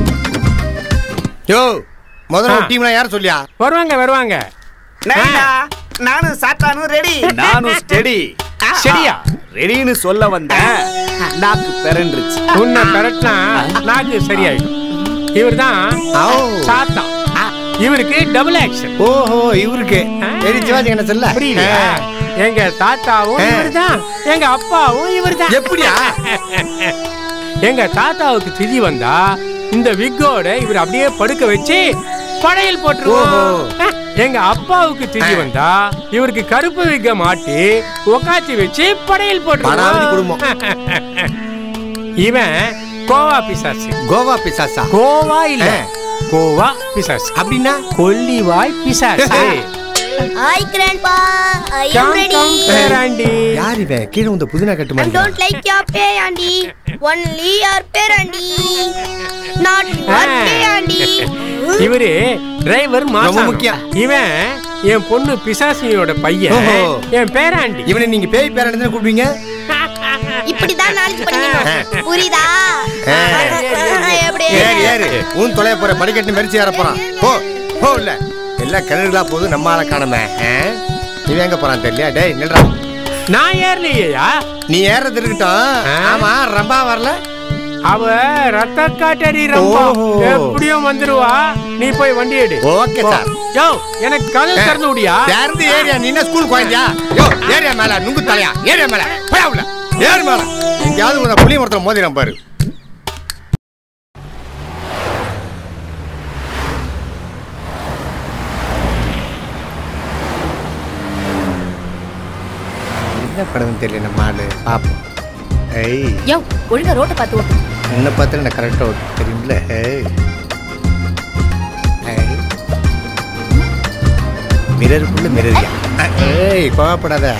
C: யோ முதல்ல ஒரு டீம்ல யார சொல்லியா
D: வருவாங்க வருவாங்க
G: நானும் சாத்தானும் ரெடி
E: நானும் ஸ்டெடி
D: சரியா
E: ரெடின்னு சொல்ல வந்தேன் நாக்கு பிறண்டுருச்சு
D: உன்னை பெரட்டினா நாக்கு சரியாயிடும் இவர்தான் சாத்தா இவருக்கு டபுள் ஆக்ஷன்
C: ஓஹோ இவருக்கு சரி சிவாஜி என்ன சொல்ல
D: புரியல எங்க தாத்தாவும் இவர்தான் எங்க அப்பாவும் இவர்தான்
C: எப்படியா
D: எங்க தாத்தாவுக்கு திதி வந்தா இந்த விக்கோட இவர் அப்படியே படுக்க வச்சு படையல் போட்டுருவோம் எங்க அப்பாவுக்கு திதி வந்தா இவருக்கு கருப்பு விக்க மாட்டி உக்காச்சி வச்சு படையல்
C: படாவதி
D: போட்டுருவோம் இவன் கோவா பிசாசு
C: கோவா பிசாசா
D: கோவா இல்ல கோவா பிசாசு
C: அப்படின்னா
D: கொல்லிவாய் பிசாசு
B: hi grandpa I am ready
D: பேராண்டி
C: யார் இவன் கீழே வந்த புதினா கட்டு
B: I
C: மாதிரி
B: don't like your pay, Andy. Only your parent. Not your pay, Andy.
D: இவரு டிரைவர்
C: ரொம்ப
D: மாசம்
C: முக்கியம்.
D: இவன் என் பொண்ணு பிசாசியோட பையன்
C: ஓஹோ.
D: என் பேராண்டி
C: இவனை நீங்க பேய் பேரன் தான் கூப்பிடுவீங்க
B: இப்படிதான் நாளைக்கு படிக்கணும் புரியுதா எப்படி
C: ஏறு ஏறு ஊன் தொலைய போற படிக்கட்டு மெரிச்சு ஏற போறான் போ போ இல்ல எல்லாம் கிணறுகளா போகுது நம்ம ஆளை காணமே ஆ? இவன் எங்க போறான் தெரியல டேய் நில்றா
D: நான் ஏறலையா
C: நீ ஏறது இருக்கட்டும் ஆமா ரம்பா வரல
D: அவ ரத்த காட்டடி ரம்பா
C: ஓஹோ.
D: எப்படியும் வந்துருவா நீ போய் வண்டி எடு
C: ஓகே
D: போ.
C: சார்.
D: யோ எனக்கு கதவு திறந்து விடியா
C: திறந்து ஏரியா நீ என்ன ஸ்கூல் குழந்தையா யோ ஏரியா மேல நுங்கு தலையா ஏரியா மேல போயா உள்ள ஏறு மேல எங்கேயாவது ஒரு புளிய மரத்துல மோதிரம் பாரு என்ன படம் தெரியல நம்ம ஆளு பாப்போம் ஏய்
F: யோ ஒழுங்கா ரோட்டை பார்த்து ஓட்டு
C: என்ன பார்த்து நான் கரெக்டாக ஓட்டு தெரியுமில்ல ஏய் ஏய். மிரருக்குள்ள மிரரியா ஏய் கோவப்படாத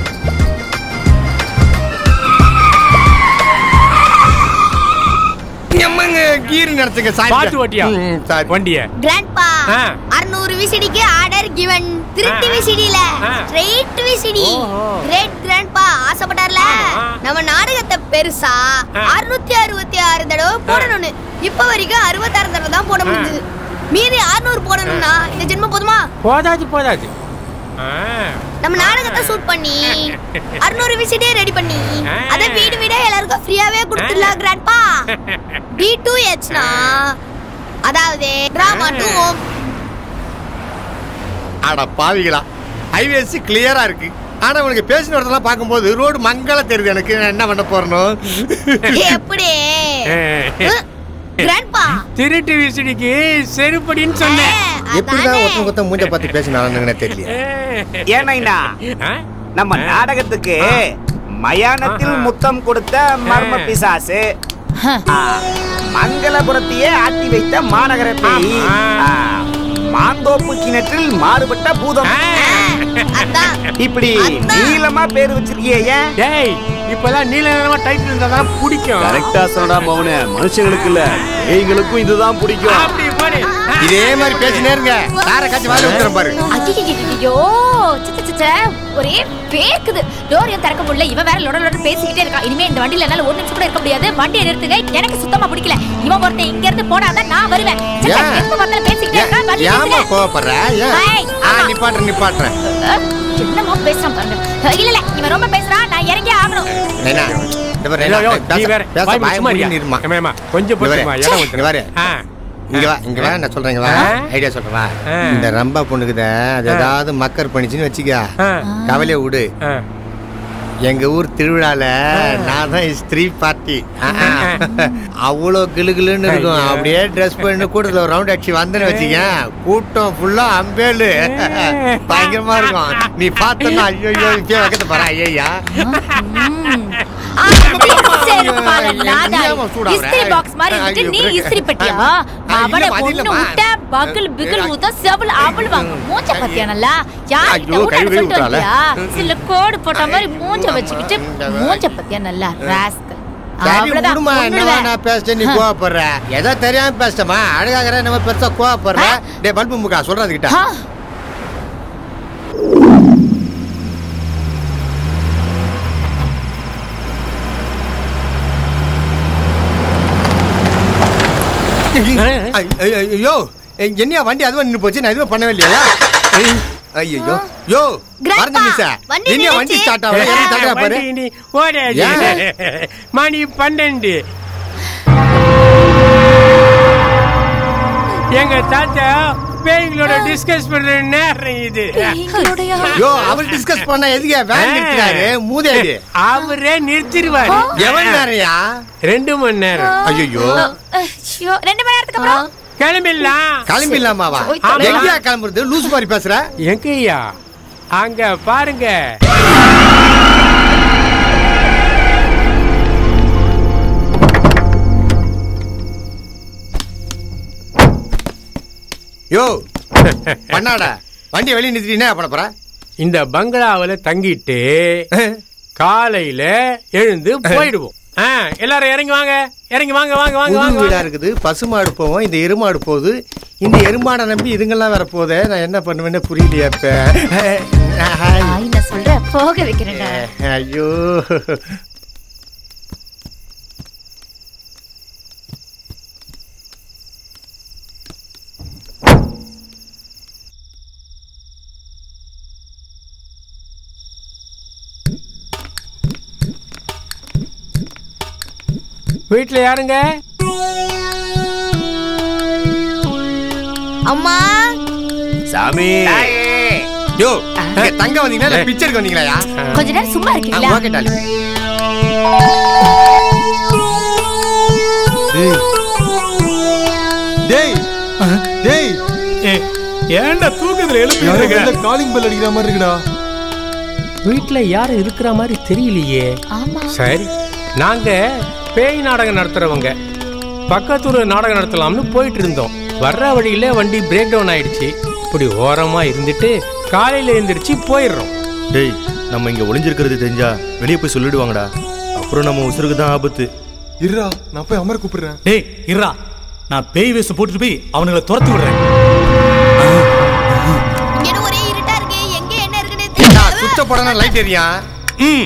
C: எம்மங்க கீர் நடத்துங்க சாரி
D: பாத்து ஓட்டியா
C: சாரி
D: வண்டிய
B: கிராண்ட்பா
D: ஆ.
B: அறுநூறு விசிடிக்கு ஆர்டர் கிவன் திருட்டு விசிடில
D: ஆ.
B: ஸ்ட்ரெயிட் விசிடி கிரேட் கிராண்ட்பா ஆசைப்பட்டார்ல நம்ம நாடகத்தை பெருசா அறுநூத்தி அறுபத்தி ஆறு தடவை போடணும்னு இப்ப வரைக்கும் அறுபத்தாறு தடவை தான் போட முடிஞ்சது மீதி அறுநூறு போடணும்னா இந்த ஜென்மம் போதுமா
D: போதாது போதாது ஆ.
B: நம்ம நாடகத்தை ஷூட் பண்ணி அறுநூறு விசிடியே ரெடி பண்ணி அத வீடு வீடா எல்லாருக்கும் ஃப்ரீயாவே கொடுத்துடலாம் கிராண்ட்பா டி டூ ஹெச்னா அதாவது டிராமா டூ ஹோம்
C: அட பாவிகளா ஹைவேஸ் கிளியரா இருக்கு ஆனா உனக்கு பேசின இடத்தெல்லாம் பார்க்கும்போது ரோடு மங்கள தெரியுது எனக்கு நான் என்ன பண்ண போறனோ
B: எப்படி கிராண்ட்பா
D: திருட்டு விசிடிக்கு செருப்படின்னு சொன்னேன்
C: எப்படிதான் ஒருத்தன் ஒருத்தன் மூஞ்ச பார்த்து பேசினாலும் தெரியல
E: ஏனைனா நம்ம நாடகத்துக்கு மயானத்தில் முத்தம் கொடுத்த மர்ம பிசாசு ஆ, மங்களபுரத்தையே ஆட்டி வைத்த மாநகர பேய் ஆ, மாந்தோப்பு கிணற்றில் மாறுபட்ட பூதம் இப்படி நீளமா பேர் வச்சிருக்கியே ஏன்
D: டேய் இப்பெல்லாம் நீல நிறமா டைட்டில் இருந்தா தான் பிடிக்கும்
T: கரெக்டா சொன்னடா மௌன மனுஷங்களுக்கு இல்ல பேய்களுக்கும் இதுதான் பிடிக்கும்
D: அப்படி போடு ஆ,
C: இதே மாதிரி பேசினே இருங்க சார காட்சி வாயில ஊத்துறேன் பாரு
F: ஐயோ சித்த சித்த ஒரே பேக்குது டோரையும் திறக்க முடியல இவன் வேற லொட லொட பேசிக்கிட்டே இருக்கான் இனிமே இந்த வண்டியில என்னால ஒரு நிமிஷம் கூட இருக்க முடியாது வண்டியை நிறுத்துங்க எனக்கு சுத்தமா பிடிக்கல இவன் ஒருத்தன் இங்க இருந்து போனாதான் நான் வருவேன் சித்த,
C: ஏன்?
F: எப்ப பார்த்தாலும் பேசிக்கிட்டே இருக்கான் வண்டி
C: ஏமா
F: நிறுத்துங்க.
C: கோவப்படுற ஏன்
F: ஏய்,
C: ஆ நிப்பாட்டுறேன் நிப்பாட்டுறேன்
F: அஹ், என்னமோ பேசுறான் பாருங்க அஹ், இல்ல இல்ல இவன் ரொம்ப பேசுறான் நான் இறங்கி ஆகணும்
C: நைனா இந்த பாரு
D: ஐயோ,
C: நைனா,
D: ஐயோ, நீ
C: பேச-
D: வேற.
C: பேச
D: வாய்
C: வாயை
D: சும்மா
C: மூடின்னு
D: இருயா.
C: இருமா.
D: ஏம்மா, ஏம்மா, கொஞ்சம்
C: இங்க
D: பொறுத்துமா,
C: பாரு.
D: இடம்
C: இங்க
D: விட்டுரு.
C: பாரு.
D: ஆ.
C: இங்க வா இங்க வா நான் சொல்றேன் இங்க வா
D: ஆ.
C: ஐடியா சொல்றேன் வா
D: ஆ.
C: இந்த ரம்பா பொண்ணுக்குத அது
D: ஆ.
C: ஏதாவது மக்கர் பண்ணிச்சுன்னு வச்சுக்க
D: ஆ.
C: கவலையை விடு
D: ஆ.
C: எங்க ஊர் திருவிழால நான் தான் ஸ்திரீ பார்ட்டி அவ்வளோ கிளுகிளுன்னு இருக்கும்
D: ஐயா.
C: அப்படியே ட்ரெஸ் பண்ணி கூட்டத்தில் ஒரு ரவுண்ட் அடிச்சு வந்தேன்னு வச்சுக்க கூட்டம் ஃபுல்லா அம்பேலு பயங்கரமா இருக்கும் நீ பார்த்தனா ஐயோ ஐயோ இப்பயே வைக்கத்த போற ஐயா
F: செருப்பு பாரு, நாதாரி.
C: என்னம்மா சூடாகுற?
F: இஸ்திரி பாக்ஸ் மாதிரி இருந்துட்டு நீ
C: ஐயோ.
F: இஸ்திரி பெட்டியா
C: ஆ,
F: அவனை
C: இல்லம்மா, அது
F: ஒண்ணு
C: இல்லம்மா.
F: விட்டா பகல் பிகல் ஊத்த செவல் அவள் வாங்க மூஞ்ச பத்தியா நல்லா யார்
C: ஐயோ,
F: இந்த
C: கை
F: ஊட்டான்னு
C: கழுவி
F: சொல்லிட்டு
C: விட்டாளே.
F: வந்தியா சில கோடு போட்ட மாதிரி மூஞ்ச வச்சுக்கிட்டு மூஞ்ச பத்தியா நல்லா ராஸ்கல்
C: சரி
F: அவ்வளவுதான்
C: விடுமா என்ன
F: கொன்னுடுவேன்.
C: நான் பேசிட்டேன் நீ கோவப்படுற ஏதோ தெரியாம பேசிட்டமா அழகாகிற நம்ம பெருசா கோவப்படுற டே பல்பு முக்கா சொல்றது கிட்ட
F: ஆ.
C: ஐயோ என்னையா வண்டி அதுவா நின்னு போச்சு நான் எதுவும் பண்ணவே இல்லையா ஐயோ யோ மறந்து மிஸ்
B: வண்டி
C: என்னையா வண்டி
B: நின்னுச்சு.
C: ஸ்டார்ட் ஆகல இறங்கி தள்ளுறா பாரு
D: வண்டி நீ ஓடாது.
C: ஏன்?
D: மணி பன்னெண்டு எங்க தாத்தா பேய்களோட டிஸ்கஸ் பண்ற நேரம் இது
C: யோ அவர் டிஸ்கஸ் பண்ணா எதுக்கு வேன் நிறுத்தினாரு மூதேவி
D: அவரே நிறுத்திடுவாரு
C: எவன் நேரையா
D: ரெண்டு மணி நேரம்
C: ஐயோ
F: ஐயோ, ரெண்டு மணி நேரத்துக்கு அப்புறம்
D: கிளம்பிடலாம்
C: கிளம்பிடலாமாவா
D: ஆமா.
C: எங்கேயா கிளம்புறது லூஸ் மாதிரி பேசுற
D: எங்கய்யா அங்க பாருங்க
C: யோ பண்ணாடா வண்டி வெளியே நிறுத்திட்டு என்ன பண்ண போற
D: இந்த பங்களாவுல தங்கிட்டு காலையில எழுந்து போயிடுவோம் ஆ, எல்லாரும் இறங்கி வாங்க இறங்கி வாங்க வாங்க வாங்க
C: புது
D: வாங்க
C: வீடா இருக்குது பசுமாடு போவோம் இந்த எருமாடு போகுது இந்த எருமாடை நம்பி இதுங்கெல்லாம் வர போதே நான் என்ன பண்ணுவேன்னு புரியலையா இப்ப
F: ஆய், நான் சொல்றேன் போக வைக்கிறேன்டா
C: ஐயோ
D: வீட்டுல யாருங்க
B: அம்மா
C: சாமி யோ இங்க தங்க வந்தீங்களா இல்ல பிக்சருக்கு வந்தீங்களா
F: கொஞ்ச நேரம் சும்மா இருக்கீங்களா
C: ஓகே டாலி
O: டேய் டேய்
K: ஏய், ஏன்டா தூக்கத்துல எழுப்பி
O: காலிங் பெல் அடிக்கிற மாதிரி இருக்குடா
D: வீட்டுல யாரும் இருக்கிற மாதிரி தெரியலையே
F: ஆமா
D: சரி நாங்க பேய் நாடகம் நடத்துறவங்க பக்கத்தூர் நாடகம் நடத்தலாம்னு போயிட்டு இருந்தோம் வர்ற வழியில வண்டி பிரேக் டவுன் ஆயிடுச்சு இப்படி ஓரமா இருந்துட்டு காலையில எழுந்திரிச்சு போயிடுறோம்
H: டேய் நம்ம இங்க ஒளிஞ்சிருக்கிறது தெரிஞ்சா வெளியே போய் சொல்லிடுவாங்கடா அப்புறம் நம்ம உசுருக்கு தான் ஆபத்து
O: இருடா நான் போய் அமர கூப்பிடுறேன்
K: டேய் இருடா நான் பேய் வேஷம் போட்டுட்டு போய் அவனுங்களை துரத்தி விடுறேன்
B: இங்க ஒரே இருட்டா இருக்கு எங்க என்ன இருக்குன்னு
C: ஏண்டா,
B: தெரியல
C: சுத்த படம் லைட் எரியா
D: ம்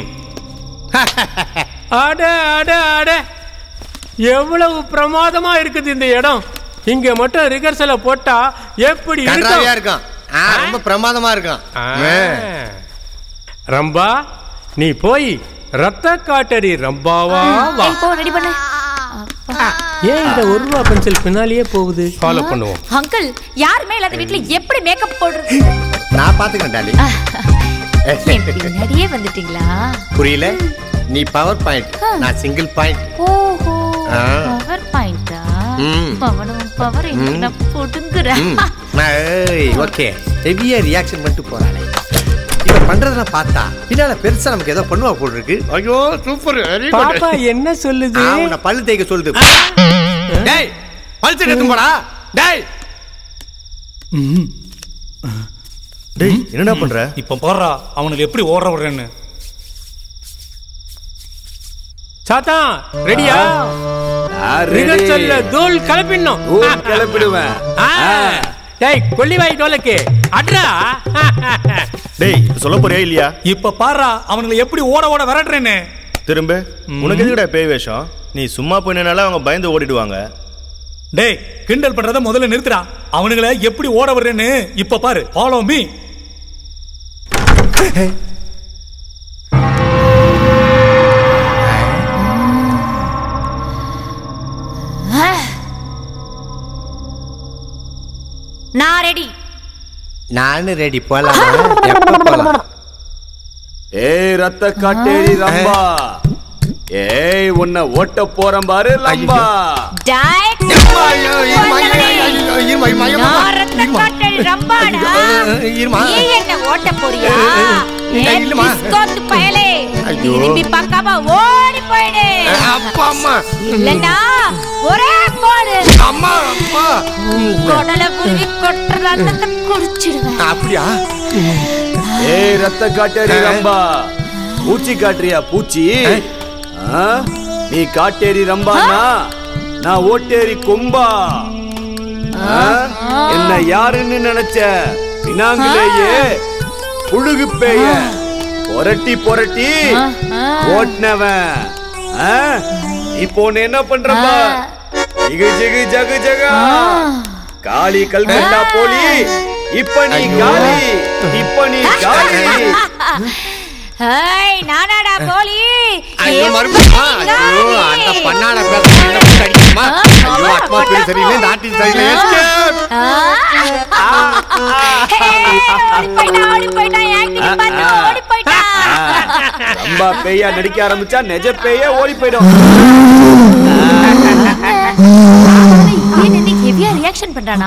D: அட அட அட எவ்வளவு பிரமாதமா இருக்குது இந்த இடம் இங்க மட்டும் ரிகர்சலை போட்டா எப்படி
C: கன்றாவியா
D: இருக்கும்
C: இருக்கும் ஆ, ரொம்ப பிரமாதமா இருக்கும்
D: ஆ.
C: ஆ.
D: ரம்பா நீ போய் ரத்த காட்டடி ரம்பாவா வா
F: ஏய், போ ரெடி பண்ணு
D: ஏன் இந்த ஒரு ரூபா பென்சில் பின்னாலேயே போகுது ஃபாலோ பண்ணுவோம்
F: அங்கிள் யாருமே இல்லாத வீட்ல எப்படி மேக்கப் போடுறது
C: நான் பாத்துக்கிறேன் டாலி
F: என் பின்னாடியே வந்துட்டீங்களா
C: புரியல நீ பவர் பாயிண்ட் நான் சிங்கிள் பாயிண்ட்
F: ஓஹோ
C: ஆ.
F: பவர் பாயிண்டா
C: ம்.
F: பவனும் பவர்
C: ம்.
F: நான் போட்டுங்கிறேன்
C: ஓகே ஹெவியா ரியாக்ஷன் பண்ணிட்டு போறாளே இவ பண்றதெல்லாம் பார்த்தா பின்னால பெருசா நமக்கு ஏதோ பண்ணுவா போல் இருக்கு ஐயோ சூப்பர் வெரி
D: பாப்பா என்ன சொல்லுது
C: உன்னை பல்லு தேய்க்க சொல்லுது டேய் பல்சர் எடுத்து போடா டேய்
H: டேய் என்னடா பண்ற
K: இப்ப போடுறா அவனுக்கு எப்படி ஓடுற விடுறேன்னு
D: சாத்தா ரெடியா ரிகர்சல்ல தூள் கலப்பிடணும்
T: கிளப்பிடுவேன்
D: ஆ. டேய் கொல்லிவாய் டோலுக்கு அட்ரா
H: டேய் இப்ப சொல்ல போறியா இல்லையா
K: இப்ப பாரா அவனுங்களை எப்படி ஓட ஓட விரட்டுறேன்னு
H: திரும்ப உனக்கு எதுக்குடா பேய் வேஷம் நீ சும்மா போயினால அவங்க பயந்து ஓடிடுவாங்க
K: டேய் கிண்டல் பண்றத முதல்ல நிறுத்துடா அவனுங்களை எப்படி ஓட விடுறேன்னு இப்ப பாரு ஃபாலோ மீ
F: நான் ரெடி
C: நானும் ரெடி போலாமா எப்ப போலாம்
T: ஏய் ரத்த காட்டேரி ரம்பா ஏய் உன்னை ஓட்ட போறேன் பாரு லம்பா
F: நான் ரத்த காட்டேரி ரம்பாடா
C: இருமா.
F: நீ என்ன ஓட்ட போறியா
C: ஏய்,
F: ஏய்,
C: இல்லம்மா.
F: பிஸ்கோத்து பயலே
C: ஐயோ.
F: திரும்பி பார்க்காம ஓடி போயிடு
C: அப்பா அம்மா
F: இல்லண்டா ஒரே போடு
C: அம்மா அம்மா
F: கொடலை புரிவி கொட்டுற ரத்தத்தை குடிச்சிடுவேன்
C: அப்படியா
T: ஏய் ரத்த காட்டேரி ரம்பா பூச்சி காட்டுறியா பூச்சி ஆ? நீ காட்டேரி ரம்பானா நான் ஓட்டேரி கொம்பா ஆ? என்ன யாருன்னு நினைச்ச பினாங்கிலேயே புழுகு பேய புரட்டி புரட்டி ஓட்டினவன் ஆ? இப்போ உன்னை என்ன பண்றப்பா ஜிகு ஜிகு ஜகு ஜகா காளி கல்கட்டா போலி இப்ப நீ காளி இப்ப நீ காளி
F: ஏய் நானாடா போலி
C: ஐயோ மறுபடியும் ஐயோ அந்த பண்ணாட பேச என்ன போட்டு அடிக்குமா ஐயோ அத்மா பேர் சரியில்லை நாட்டி சரியில்லை
F: ஓடி போயிட்டா ஆக்டிங் பார்த்து ஓடி போயிட்டா
T: ரொம்ப பேயா நடிக்க ஆரம்பிச்சா நெஜ பேய ஓடி போயிடும்
F: ஏன் இன்னைக்கு ஹெவியா ரியாக்ஷன் பண்றானா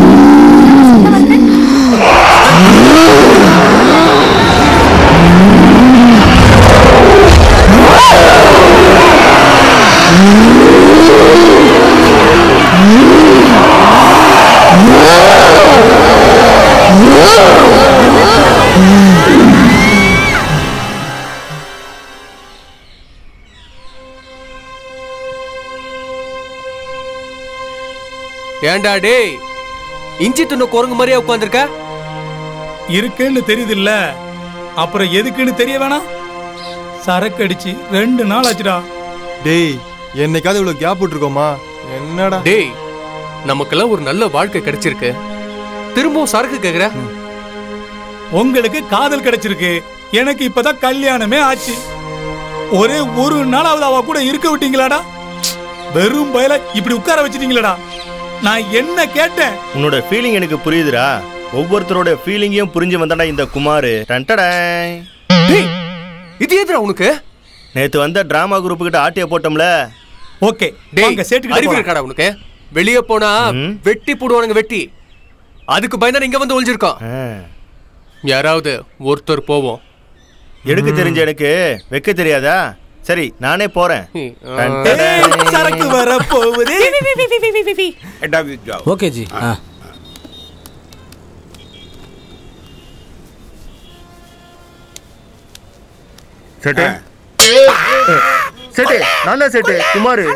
J: ஏன்டா டேய் இஞ்சி துண்ணு குரங்கு மாதிரியா உட்காந்துருக்க
K: இருக்குன்னு தெரியுது இல்ல அப்புறம் எதுக்குன்னு தெரிய வேணாம் சரக்கு அடிச்சு ரெண்டு நாள் ஆச்சுடா
O: டேய் என்னைக்காவது இவ்வளவு கேப் விட்டுருக்கோமா என்னடா
J: டேய் நமக்கெல்லாம் ஒரு நல்ல வாழ்க்கை கிடைச்சிருக்கு திரும்பவும் சரக்கு கேக்குற
K: உங்களுக்கு காதல் கிடைச்சிருக்கு எனக்கு இப்பதான் கல்யாணமே ஆச்சு ஒரே ஒரு நாளாவது அவ கூட இருக்க விட்டீங்களாடா வெறும் பயல இப்படி உட்கார வச்சிட்டீங்களடா நான் என்ன கேட்டேன்
H: உன்னோட ஃபீலிங் எனக்கு புரியுதுடா ஒவ்வொருத்தரோட ஃபீலிங்கையும் புரிஞ்சு வந்தாடா இந்த குமார் டன்டடாய்
J: இது எதுடா உனக்கு
H: நேத்து வந்த டிராமா குரூப் கிட்ட ஆட்டிய போட்டோம்ல
K: ஓகே
J: டேய் அறிவு இருக்காடா உனக்கு வெளிய போனா வெட்டி போடுவானுங்க வெட்டி அதுக்கு பயந்தா இங்க வந்து ஒளிஞ்சிருக்கோம் யாராவது ஒருத்தர் போவோம்
H: எடுக்க தெரிஞ்ச எனக்கு வைக்க தெரியாதா சரி நானே போறேன் டன்டடாய்.
K: சரக்கு வர போகுது
N: ஓகே ஜி ஆ
H: செட்டு செட்டு நான் தான் செட்டு குமார்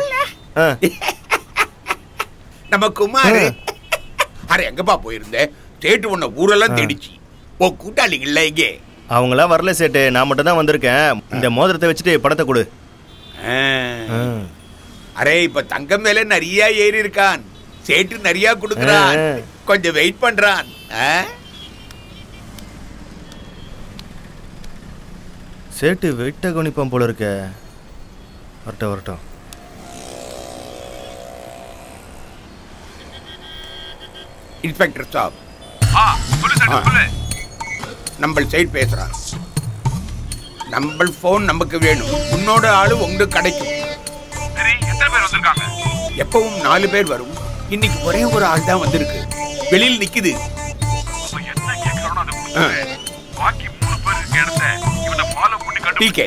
L: நம்ம குமார் அरे எங்கப்பா போயிருந்த சேட்டு உன்னை ஊரெல்லாம் தேடிச்சு ஓ கூட்டாளிங்கள்ல இங்கே
H: அவங்களாம் வரல சேட்டு நான் மட்டும் தான் வந்திருக்கேன் இந்த மோதிரத்தை வச்சுட்டு படத்தை கொடு
L: அரே இப்ப தங்கம் மேல நிறைய ஏறி இருக்கான் சேட்டு நிறைய கொடுக்கறான்
H: ஆ.
L: கொஞ்சம் வெயிட் பண்றான் ஆ?
H: சேட்டு வெயிட்ட கவனிப்பான் போல இருக்க வரட்டும் வரட்டும்
L: இன்ஸ்பெக்டர் சாப் நம்ம சைடு பேசுறான் நம்ம போன் நமக்கு வேணும் உன்னோட ஆளு உங்களுக்கு கிடைக்கும் எப்பவும் நாலு பேர் வரும் இன்னைக்கு ஒரே ஒரு ஆள் தான் வந்திருக்கு வெளியில் நிக்குது ஆ. டிகே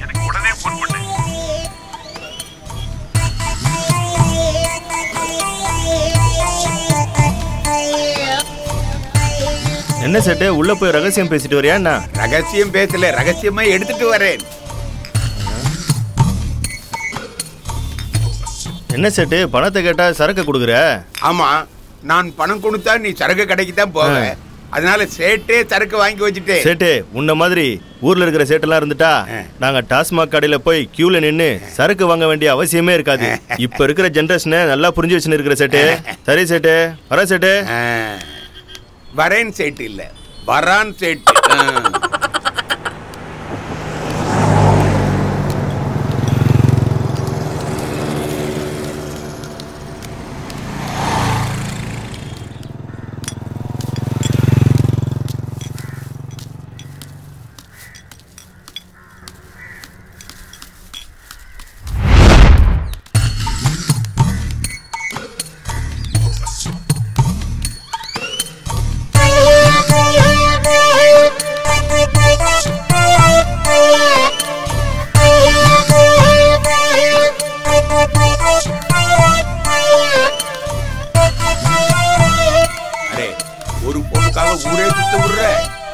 H: என்ன சேட்டு உள்ள போய் ரகசியம் பேசிட்டு வரியா என்ன
L: ரகசியம் பேசல ரகசியமா எடுத்துட்டு வரேன்
H: என்ன செட்டு பணத்தை கேட்டா சரக்கு கொடுக்குற
L: ஆமா நான் பணம் கொடுத்தா நீ சரக்கு கடைக்கு தான் போவ அதனால சேட்டே சரக்கு வாங்கி வச்சுட்டு
H: சேட்டு உன்ன மாதிரி ஊர்ல இருக்கிற சேட்டெல்லாம் இருந்துட்டா நாங்க டாஸ்மாக் கடையில போய் கியூல நின்னு சரக்கு வாங்க வேண்டிய அவசியமே இருக்காது இப்ப இருக்கிற ஜெனரேஷனை நல்லா புரிஞ்சு வச்சுன்னு இருக்கிற சேட்டு சரி சேட்டு வர சேட்டு
L: வரேன் சேட்டு இல்ல வரான் சேட்டு ஆ. அரே ஒரு பொண்ணுக்காக ஊரே சுத்த விடுற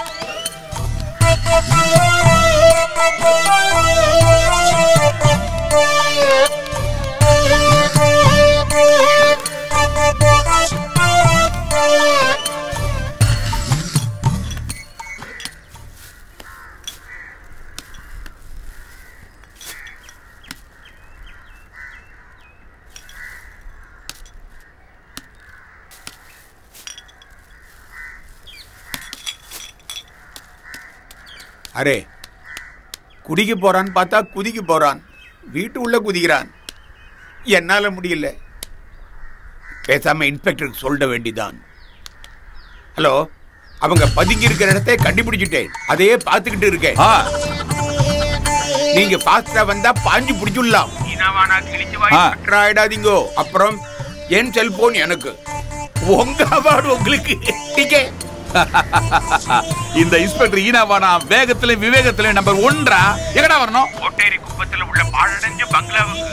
L: அரே குடிக்க போறான்னு பார்த்தா குதிக்க போறான் வீட்டு உள்ள குதிக்கிறான் என்னால முடியல பேசாம இன்ஸ்பெக்டருக்கு சொல்ல வேண்டிதான் ஹலோ அவங்க பதுங்கி இருக்கிற இடத்தை கண்டுபிடிச்சிட்டேன் அதையே பார்த்துக்கிட்டு இருக்கேன் நீங்க ஃபாஸ்டா வந்தா பாஞ்சு பிடிச்சுடலாம் ஆயிடாதீங்கோ அப்புறம் என் செல்போன் எனக்கு உங்க அவார்டு உங்களுக்கு டிக்கெட்
I: இந்த இன்ஸ்பெக்டர் ஈனாவானா வேகத்துல விவேகத்துல நம்பர் ஒன்றா எங்கடா வரணும்
L: கோட்டேரி குப்பத்துல உள்ள பாழடைஞ்ச பங்களாவுக்கு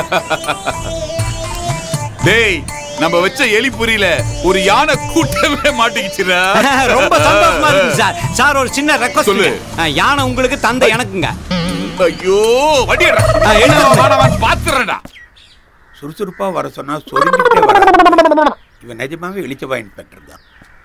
I: டேய் நம்ம வச்ச எலி புரியல ஒரு யானை கூட்டமே மாட்டிக்கிச்சுடா
S: ரொம்ப சந்தோஷமா இருக்கு சார் சார் ஒரு சின்ன ரெக்வஸ்ட்
I: சொல்லு.
S: யானை உங்களுக்கு தந்தை எனக்குங்க
I: ஐயோ வண்டி
S: ஆ, என்ன?
I: பாத்துறடா
L: சுறுசுறுப்பா வர சொன்னா சொரிஞ்சுட்டே வர இவன் நிஜமாவே இழிச்சவா இன்ஸ்பெக்டர் தான்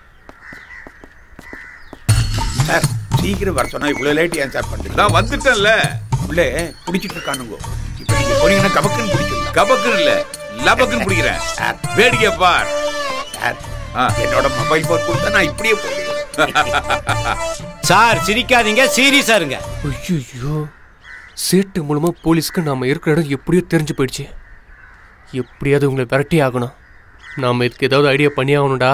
L: சார் சீக்கிரம் வர சொன்னா இவ்வளவு லேட் ஏன் சார் பண்றீங்க
I: நான் வந்துட்டேன்ல
L: உள்ளே குடிச்சிட்டு இருக்கானுங்க இப்ப நீங்க போனீங்கன்னா கபக்குன்னு குடிச்சிடலாம்
I: கபக்குன்னு இல்ல லபக்குன்னு பிடிக்கிறேன்
L: சார்
I: வேடிக்கை பார்
L: சார் என்னோட மொபைல் போன் கொடுத்தா நான் இப்படியே போயிடுவேன்
S: சார் சிரிக்காதீங்க சீரியஸா இருங்க
J: ஐயோ சேட்டு மூலமா போலீஸ்க்கு நாம இருக்கிற இடம் எப்படியோ தெரிஞ்சு போயிடுச்சு எப்படியாவது உங்களை விரட்டி ஆகணும் நாம இதுக்கு ஏதாவது ஐடியா பண்ணி ஆகணும்டா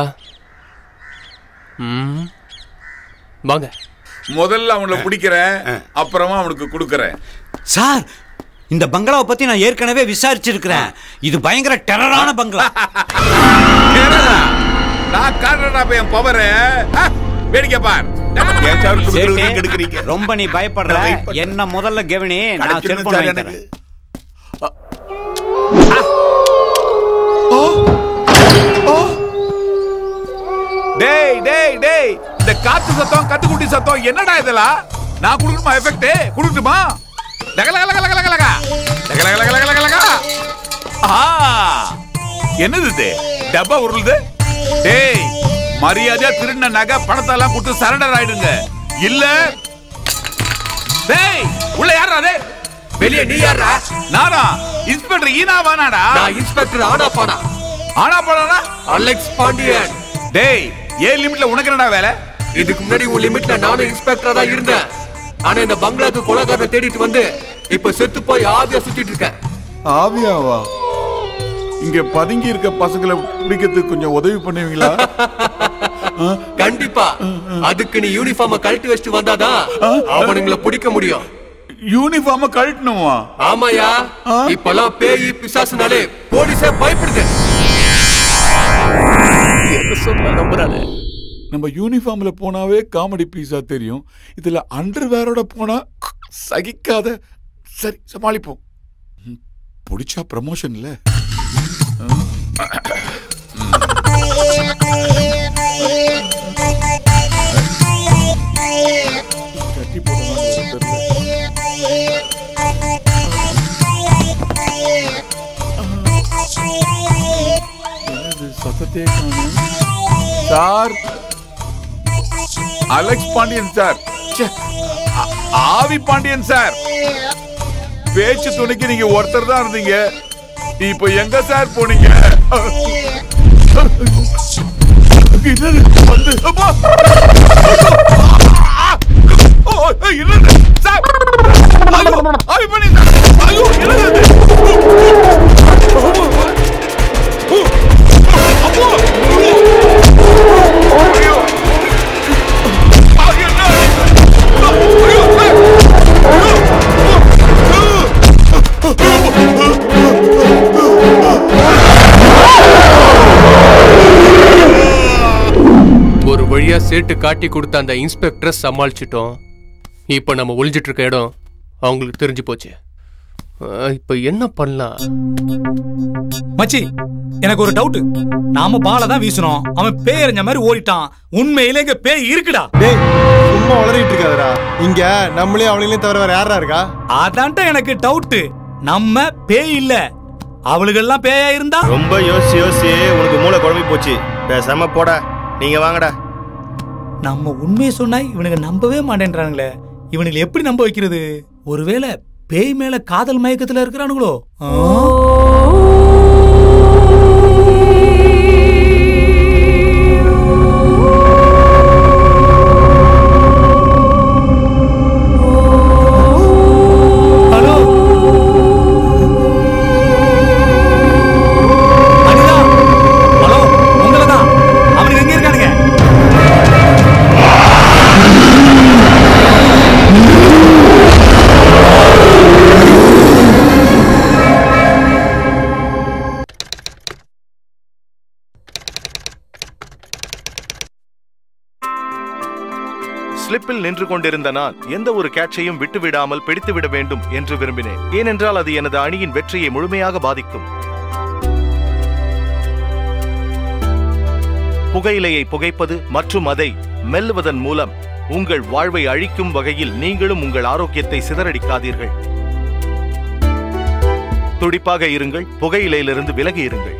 J: ம் வாங்க
I: முதல்ல அவனை பிடிக்கிறேன் அப்புறமா அவனுக்கு கொடுக்கறேன்
S: சார் இந்த பங்களாவை பத்தி நான் ஏற்கனவே விசாரிச்சிருக்கிறேன் இது பயங்கர டெரரான பங்களா
I: நான் காட்டுறேன் அப்ப என் பவர வேடிக்கை பார்
L: ஏன் சார் குடுக்குறது
S: சேட்டு,
L: கெடுக்குறீங்க
S: ரொம்ப நீ பயப்படுற என்ன முதல்ல கவனி நான்
L: கிடைச்சிடும்
S: செல்போன்
L: சார்
S: வாங்கி
L: எனக்கு.
S: தரேன்.
I: டேய் டேய் டேய் இந்த காத்து சத்தம் கத்துக்குட்டி சத்தம் என்னடா இதெல்லாம் நான் கொடுக்கணுமா எஃபெக்ட் கொடுக்கட்டுமா லகலகலகலகலகலகா. லகலகலகலகலகலகா. ஆ என்னது இது டப்பா உருளுது டேய் மரியாதையா திருடின நகை பணத்தை எல்லாம் கொடுத்து சரண்டர் ஆயிடுங்க இல்ல டேய் உள்ள யாரா அது வெளியே நீ யாரா நானா இன்ஸ்பெக்டர் ஈனா வானாடா
J: நான் இன்ஸ்பெக்டர் ஆனா பானா
I: ஆனா போனா
J: அலெக்ஸ் பாண்டியன்
I: டேய் ஏன் லிமிட்ல உனக்கு என்னடா வேலை
J: இதுக்கு முன்னாடி உன் லிமிட்ல நானும் இன்ஸ்பெக்டரா தான் இருந்தேன் ஆனா இந்த பங்களாக்கு கொலகாரனை தேடிட்டு வந்து இப்ப செத்து போய் ஆவியா சுத்திட்டு இருக்கேன்
I: ஆவியாவா இங்க பதுங்கி இருக்க பசங்களை பிடிக்கிறதுக்கு கொஞ்சம் உதவி பண்ணுவீங்களா
J: கண்டிப்பா அதுக்கு நீ யூனிஃபார்ம கழட்டி வச்சுட்டு வந்தாதான் அவனுங்களை பிடிக்க முடியும்
I: யூனிஃபார்ம கழட்டணுமா
J: ஆமாயா இப்பெல்லாம் பேய் பிசாசுனாலே போலீஸே பயப்படுது என்ன சொன்னா நம்புறானே
I: நம்ம யூனிஃபார்ம்ல போனாவே காமெடி பீஸா தெரியும் இதுல அண்டர் வேரோட போனா சகிக்காத சரி சமாளிப்போம் ம், பிடிச்சா ப்ரமோஷன்ல கட்டி போடலாம் தெரியல என்னது சத்தத்தையே காணோம். சார் அலெக்ஸ் பாண்டியன் சார் ச்சே, ஆ- ஆவி பாண்டியன் சார் பேச்சு துணைக்கு நீங்க ஒருத்தர் தான் இருந்தீங்க இப்போ எங்க சார் போனீங்க என்னது? வந்து அப்பா! ஓ, என்னது? சார்! ஐயோ, ஆவி பாண்டியன் சார்! ஐயோ, என்னது இது?
J: ஒரு வழியா சேட்டு காட்டி கொடுத்த அந்த இன்ஸ்பெக்டரை சமாளிச்சிட்டோம் இப்ப நம்ம ஒளிஞ்சிட்டு இருக்க இடம் அவங்களுக்கு தெரிஞ்சு போச்சு அஹ், இப்ப என்ன பண்ணலாம்
K: மச்சி எனக்கு ஒரு டவுட் நாம பாலை தான் வீசணும் அவன் பேய் எறிஞ்ச மாதிரி ஓடிட்டான் உண்மையிலே இங்க பேய் இருக்குடா
O: டேய் சும்மா உளறிட்டு இருக்காதடா இங்க நம்மளே அவளையும் தவிர வேற யாரா இருக்கா
K: அதான்டா எனக்கு டவுட் நம்ம பேய் இல்ல அவளுகெல்லாம் பேயா இருந்தா
H: ரொம்ப யோசி யோசி உனக்கு மூளை குழம்பி போச்சு பேசாம போடா நீங்க வாங்கடா
K: நம்ம உண்மையை சொன்னா இவனுங்க நம்பவே மாட்டேன்றானுங்களே இவனுங்களை எப்படி நம்ப வைக்கிறது ஒருவேளை பேய் மேல காதல் மயக்கத்துல இருக்கிறானுங்களோ ஆ? ஹலோ அனிதா ஹலோ உங்களை தான் அவனுக்கு எங்க இருக்கானுங்க
P: ஸ்லிப்பில் நின்று கொண்டிருந்த நான் எந்த ஒரு கேட்சையும் விட்டுவிடாமல் பிடித்துவிட வேண்டும் என்று விரும்பினேன் ஏனென்றால் அது எனது அணியின் வெற்றியை முழுமையாக பாதிக்கும் புகையிலையை புகைப்பது மற்றும் அதை மெல்லுவதன் மூலம் உங்கள் வாழ்வை அழிக்கும் வகையில் நீங்களும் உங்கள் ஆரோக்கியத்தை சிதறடிக்காதீர்கள் துடிப்பாக இருங்கள் புகையிலையிலிருந்து விலகி இருங்கள்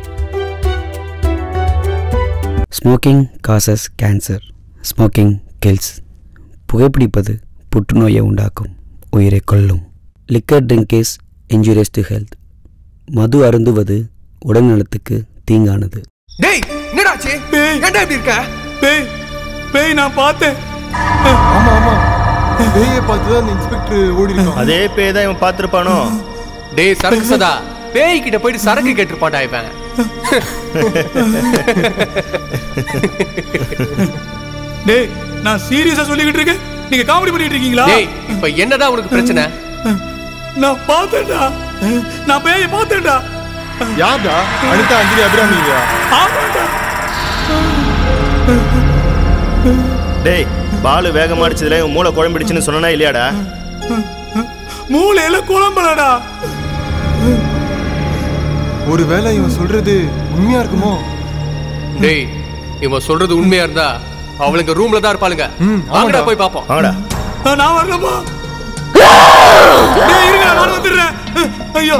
R: smoking causes cancer smoking kills புகைப்பிடிப்பது புற்றுநோயை உண்டாக்கும் உயிரை கொல்லும் liquor drink is injurious to health மது அருந்துவது உடல்நலத்துக்கு தீங்கானது
K: டேய் என்னடாச்சு ஏன்டா இப்படி இருக்க பேய் பேய் நான் பார்த்தேன்
O: ஆமா ஆமா பேயை பார்த்து தான் அந்த இன்ஸ்பெக்டர் ஓடி இருக்கான்
H: அதே பேய் தான் இவன் பார்த்திருப்பானோ
J: டேய் சரக்கு சதா பேய் கிட்ட போயிட்டு சரக்கு கேட்டிருப்பான்டா இவன்
K: டேய் நான் சீரியஸா சொல்லிக்கிட்டு இருக்கேன் நீங்க காமெடி பண்ணிட்டு இருக்கீங்களா
J: டேய் இப்ப என்னடா உனக்கு பிரச்சனை
K: நான் பார்த்தேன்டா நான் பேயை பார்த்தேன்டா
O: யார்டா அனிதா அஞ்சலி அபிராமியா
K: ஆமாடா
H: டேய் பாலு வேகமா அடிச்சதுல இவன் மூளை குழம்பிடுச்சுன்னு சொன்னா இல்லையாடா
K: மூளையில குழம்பலடா
O: ஒருவேளை இவன் சொல்றது உண்மையா இருக்குமோ
J: டேய் இவன் சொல்றது உண்மையா இருந்தா அவளுங்க ரூம்ல தான் இருப்பாளுங்க வாங்கடா போய் பாப்போம்
H: வாங்கடா
K: நான் வரலமா டேய் இருங்க நான் வந்துடுறேன் ஐயோ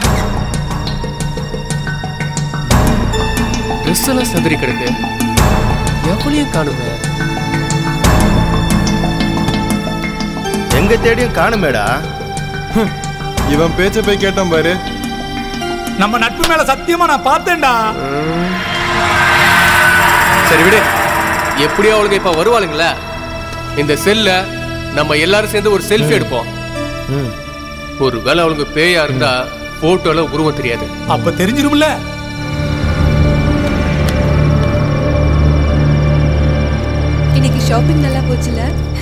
J: ட்ரெஸ் எல்லாம் சதுரி கிடக்கு எவ்வளையும் காணுமே
H: எங்க தேடியும் காணுமேடா
O: இவன் பேச்ச போய் கேட்டான் பாரு
K: நம்ம நட்பு மேல சத்தியமா நான் பார்த்தேன்டா
J: சரி விடு எப்படியோ அவளுங்க இப்ப வருவாளுங்கள இந்த செல்ல நம்ம எல்லாரும் சேர்ந்து ஒரு செல்ஃபி எடுப்போம் ஒரு வேளை அவளுங்க பேயா இருந்தா போட்டோல உருவம் தெரியாது
K: அப்ப தெரிஞ்சிரும்ல
Q: இன்னைக்கு ஷாப்பிங் நல்லா போச்சுல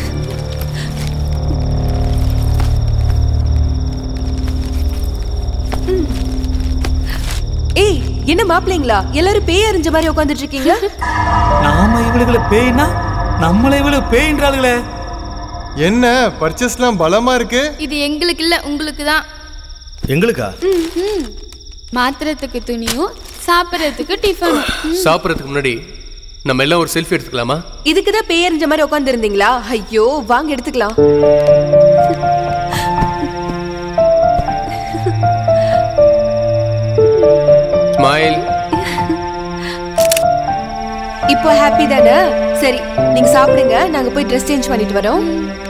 Q: ம். ஏய் என்ன மாப்பிள்ளைங்களா எல்லாரும் பேய் அறிஞ்ச மாதிரி உட்காந்துட்டு இருக்கீங்க
K: நாம இவளுகளை பேய்னா நம்மள இவளுக்கு பேயின்றாளுங்களே
O: என்ன பர்ச்சேஸ்லாம் பலமா இருக்கு
A: இது எங்களுக்கு இல்ல உங்களுக்கு தான்
H: எங்களுக்கா
A: மாத்துறதுக்கு துணியும் சாப்பிட்றதுக்கு டிஃபனும்
J: சாப்பிடறதுக்கு முன்னாடி நம்ம எல்லாம் ஒரு செல்ஃபி எடுத்துக்கலாமா
Q: இதுக்கு தான் பேய் அறிஞ்ச மாதிரி உட்காந்து இருந்தீங்களா ஐயோ வாங்க எடுத்துக்கலாம்
J: ஸ்மார்ட்
Q: இப்போ ஹாப்பி தானே சரி நீங்க சாப்பிடுங்க நாங்க போய் ட்ரெஸ் சேஞ்ச் பண்ணிட்டு வரோம்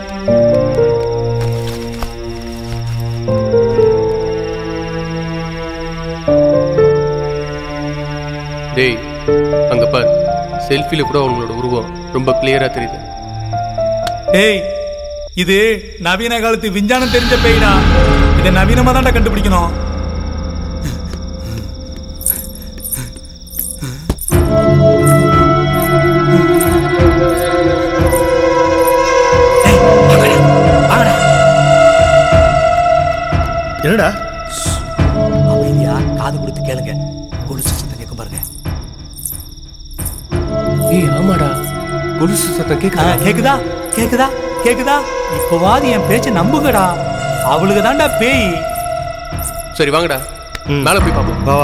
J: டேய் அங்க பார் செல்ஃபில கூட அவங்களோட உருவம் ரொம்ப கிளியரா தெரியுது
K: டேய் இது நவீன காலத்து விஞ்ஞானம் தெரிஞ்ச பேய்டா இதை நவீனமா தான்டா கண்டுபிடிக்கணும்
H: என்னடா
N: அமைதியா காது கொடுத்து கேளுங்க கொலுசு சத்தம் கேட்கும் பாருங்க
J: ஏய் ஆமாடா கொலுசு சத்தம் கேக்குதா
K: கேக்குதா கேக்குதா கேக்குதா இப்போவாது என் பேச்ச நம்புங்கடா அவளுக்கு தான்டா பேய்
J: சரி வாங்கடா மேல போய் பாப்போம்
H: வா வா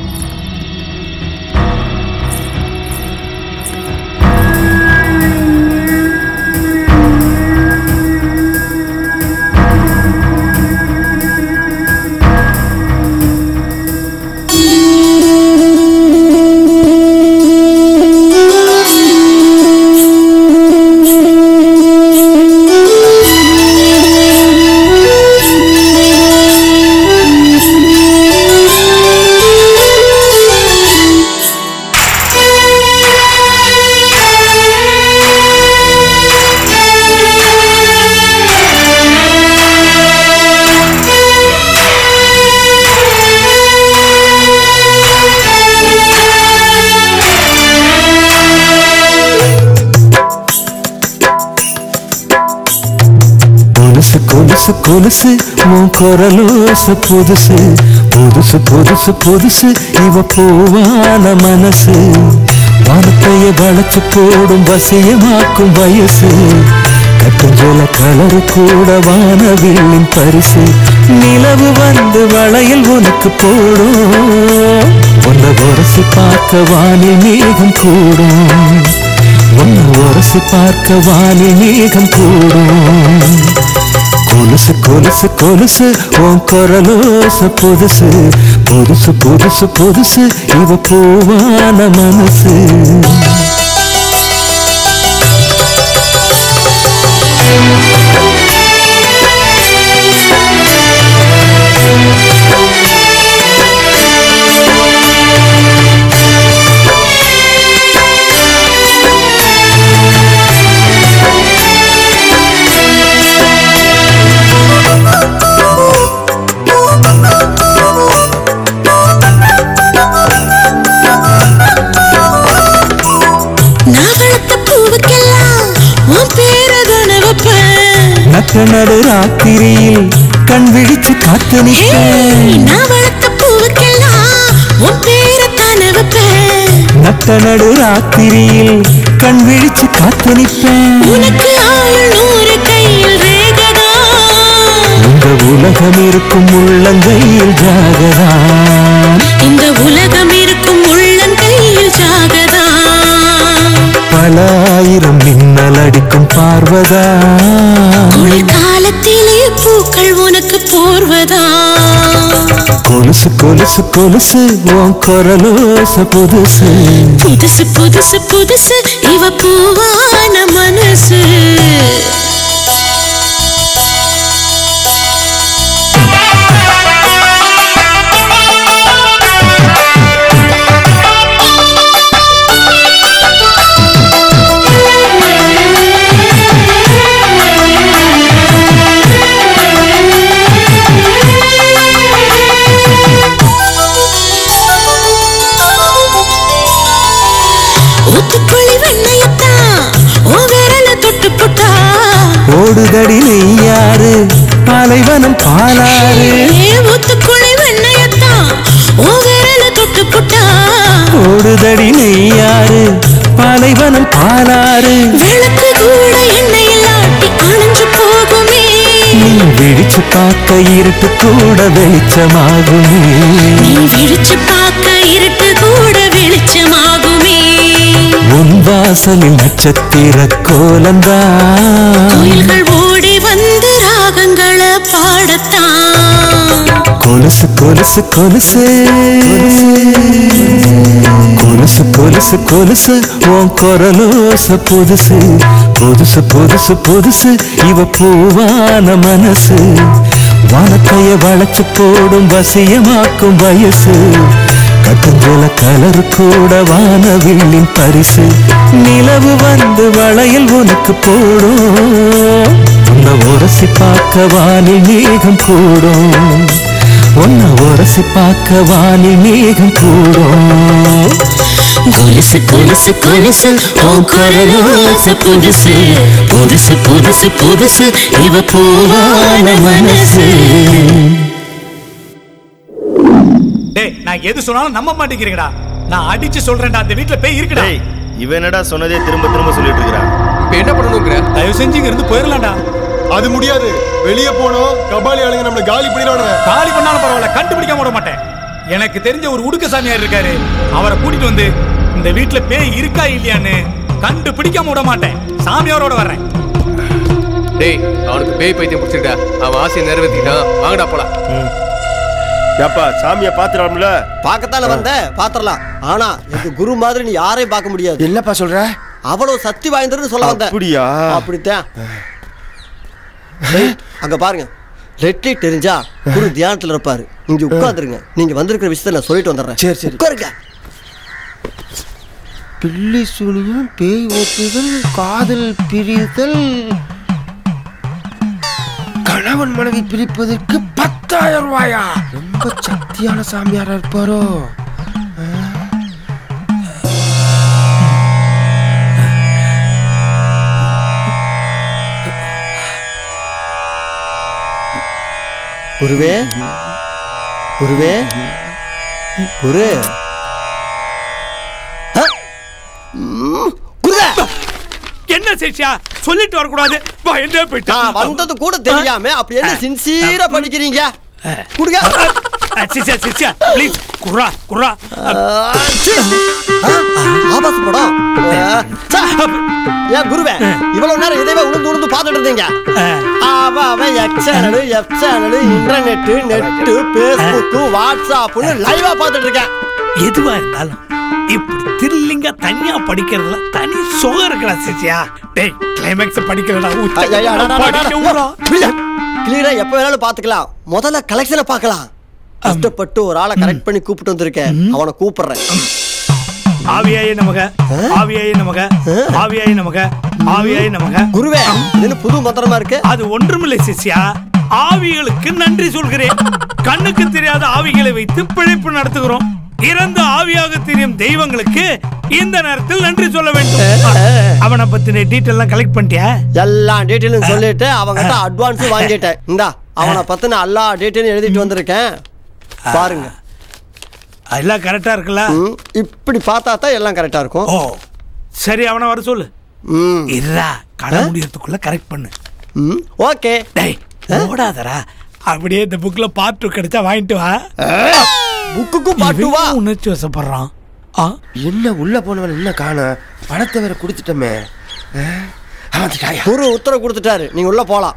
M: கொலுசு கொலுசு கொலுசு உன் குரலோசு புதுசு புதுசு புதுசு புதுசு இவ பூவான மனசு வானத்தைய வளைச்சு போடும் வசியமாக்கும் வயசு கட்டுஞ்சோல கலரு கூட வானவில்லின் பரிசு நிலவு வந்து வளையல் உனக்கு போடும் உன்னை உரசி பார்க்க வானில் மேகம் கூடும் உன்னை உரசி பார்க்க வானில் மேகம் கூடும் கொலுசு கொலுசு கொலுசு உன் குரலோச புதுசு புதுசு புதுசு புதுசு இவ பூவான மனசு
U: நான் வளர்த்த பூவுக்கெல்லாம் உன் பேர வைப்பேன்
M: நட்ட நடு ராத்திரியில் கண் விழிச்சு காத்து நிற்பேன்
U: நான் வளர்த்த பூவுக்கெல்லாம் உன் பேர வைப்பேன்
M: நட்ட நடு ராத்திரியில் கண் விழிச்சு காத்து நிற்பேன்
U: உனக்கு ஆயுள் நூறு கையில் ரேகதா
M: இந்த உலகம் இருக்கும் உள்ளங்கையில் ஜாகதான்
U: இந்த உலகம் இருக்கும் உள்ளங்கையில் ஜாகதா
M: பல ஆயிரம் மின்னல் அடிக்கும் பார்வதா
U: குளிர் காலத்திலே பூக்கள் உனக்கு போர்வதா
M: கொலுசு கொலுசு கொலுசு உன் குரலோச புதுசு
U: புதுசு புதுசு புதுசு இவ பூவான மனசு ஊத்துக்குழி வெண்ணையத்தான் உன் விரல தொட்டு புட்டா
M: ஓடுதடி நெய்யாறு பாலைவனம் பாலாறு
U: ஏ ஊத்துக்குழி வெண்ணையத்தான் உன் விரல தொட்டு புட்டா
M: ஓடுதடி நெய்யாறு பாலைவனம் பாலாறு
U: விளக்கு கூட எண்ணெயில் ஆட்டி அணைஞ்சு போகுமே
M: நீ விழிச்சு பார்க்க இருட்டு கூட வெளிச்சமாகுமே
U: நீ விழிச்சு பார்க்க இருட்டு கூட வெளிச்சமாகுமே
M: உன் வாசலில் நட்சத்திர கோலந்தான்
U: கோயில்கள் ஓடி வந்து ராகங்களை பாடத்தான்
M: கொலுசு கொலுசு கொலுசு கொலுசு கொலுசு கொலுசு உன் குரலோச புதுசு புதுசு புதுசு புதுசு இவ பூவான மனசு வானத்தைய வளைச்சு போடும் வசியமாக்கும் வயசு கட்டுஞ்சோல கலரு கூட வானவில்லின் பரிசு நிலவு வந்து வளையல் உனக்கு போடும் உன்னை உரசி பார்க்க வானில் மேகம் கூடும் உன்னை உரசி பார்க்க வானில் மேகம் கூடும்
U: கொலுசு கொலுசு கொலுசு உன் குரலோச புதுசு புதுசு புதுசு புதுசு இவ பூவான மனசு
K: டேய் நான் எது சொன்னாலும் நம்ப மாட்டேங்கிறீங்கடா நான் அடிச்சு சொல்றேன்டா அந்த வீட்ல பேய் இருக்குடா
H: டேய் இவன் என்னடா சொன்னதே திரும்ப திரும்ப சொல்லிட்டு இருக்கிறான்
J: இப்ப என்ன பண்ணணுங்கிற
K: தயவு செஞ்சு இங்க இருந்து போயிடலாம்டா
O: அது முடியாது வெளியே போனோம் கபாலி ஆளுங்க நம்மள காலி பண்ணிடுவானுங்க
K: காலி பண்ணாலும் பரவாயில்ல கண்டுபிடிக்க விட மாட்டேன் எனக்கு தெரிஞ்ச ஒரு உடுக்க சாமியார் இருக்காரு அவரை கூட்டிட்டு வந்து இந்த வீட்ல பேய் இருக்கா இல்லையான்னு கண்டுபிடிக்காம விட மாட்டேன் சாமியாரோட வர்றேன்
J: டேய் அவனுக்கு பேய் பைத்தியம் பிடிச்சிருக்கா அவன் ஆசையை நிறைவேற்றிட்டான் வாங்கடா போலாம்
G: ஏப்பா சாமியை பாத்துறாம்ல
V: பார்க்கத்தால வந்த பாத்திரலாம் ஆனா எங்க குரு மாதிரி நீ யாரையும் பார்க்க முடியாது
G: என்னப்பா சொல்ற
V: அவ்வளவு சக்தி வாய்ந்ததுன்னு சொல்ல வந்த
G: அப்படியா?
V: அப்படித்தான் டேய், அங்க பாருங்க ரெட் லைட் தெரிஞ்சா குரு தியானத்துல இருப்பாரு இங்க உட்கார்ந்துருங்க நீங்க வந்திருக்கிற விஷயத்த நான் சொல்லிட்டு வந்துடுறேன்
G: சரி சரி
V: உட்காருங்க
G: பில்லி சூனியம் பேய் ஓட்டுதல் காதல் பிரிதல் கணவன் மனைவி பிரிப்பதற்கு பத்தாயிரம் ரூபாயா ரொம்ப சக்தியான சாமியாரா இருப்பாரோ
V: குருவே குருவே குரு ஆ? ம், குருவே
K: என்ன சிஷ்யா சொல்லிட்டு வரக்கூடாது பயந்தே போயிட்டா
V: நான் வந்தது கூட தெரியாம அப்படி என்ன சின்சியரா படிக்கிறீங்க குடுங்க
K: சிஷ்யா சிஷ்யா ப்ளீஸ் குர்ரா குர்ரா
V: ஆபாச படம் சா, ஏன் குருவே இவ்வளவு நேரம் இதவே உளுந்து உளுந்து பார்த்துட்டு இருந்தீங்க அவ அவன் X channel F channel internet net Facebook வாட்ஸ்அப்னு லைவா பார்த்துட்டு இருக்கேன்
K: எதுவா இருந்தாலும் இப்படி த்ரில்லிங்கா தனியா படிக்கிறதுல தனி சுகம் இருக்கடா சிஷ்யா டேய் கிளைமேக்ஸ் படிக்கிறடா படிக்க விடுறா.
V: கிளியரா எப்ப வேணாலும் பாத்துக்கலாம் முதல்ல கலெக்ஷனை பார்க்கலாம் கஷ்டப்பட்டு ஒரு ஆளை கரெக்ட் பண்ணி கூப்பிட்டு வந்திருக்கேன் அவனை கூப்பிடுறேன்
K: ஆவியாயே நமக ஆவியாயே நமக ஆவியாயே நமக ஆவியாயே நமக
V: குருவே இது புது மந்திரமா இருக்கு
K: அது ஒன்றுமில்லை சிஷ்யா ஆவிகளுக்கு நன்றி சொல்கிறேன் கண்ணுக்கு தெரியாத ஆவிகளை வைத்து பிழைப்பு நடத்துகிறோம் இறந்த ஆவியாக தெரியும் தெய்வங்களுக்கு இந்த நேரத்தில் நன்றி சொல்ல வேண்டும் அவனை பத்தின டீட்டெயில் கலெக்ட் பண்ணிட்டியா
V: எல்லா டீட்டெயிலும் சொல்லிட்டு அவங்ககிட்ட அட்வான்ஸ் வாங்கிட்டேன் இந்தா அவனை பத்தின எல்லா டீட்டெயிலும் எழுதிட்டு வந்திருக்கேன் பாருங்க
K: எல்லாம் கரெக்டா இருக்குல்ல
V: ம், இப்படி பார்த்தா தான் எல்லாம் கரெக்டா இருக்கும்
K: ஓ சரி அவனை வர சொல்லு
V: ம்
K: இருடா கடை முடியறதுக்குள்ள கரெக்ட் பண்ணு
V: ம் ஓகே
K: டேய் ஓடாதடா அப்படியே இந்த புக்ல பார்ட் டூ கிடைச்சா வாங்கிட்டு வா
V: புக்குக்கும் பாட்டு வா
K: உணர்ச்சி வசப்படுறான் ஆ
G: என்ன உள்ள போனவன் என்ன காண பணத்தை வேற குடுத்துட்டோமே அவன்
V: குரு உத்தரவு கொடுத்துட்டாரு நீங்க உள்ள போலாம்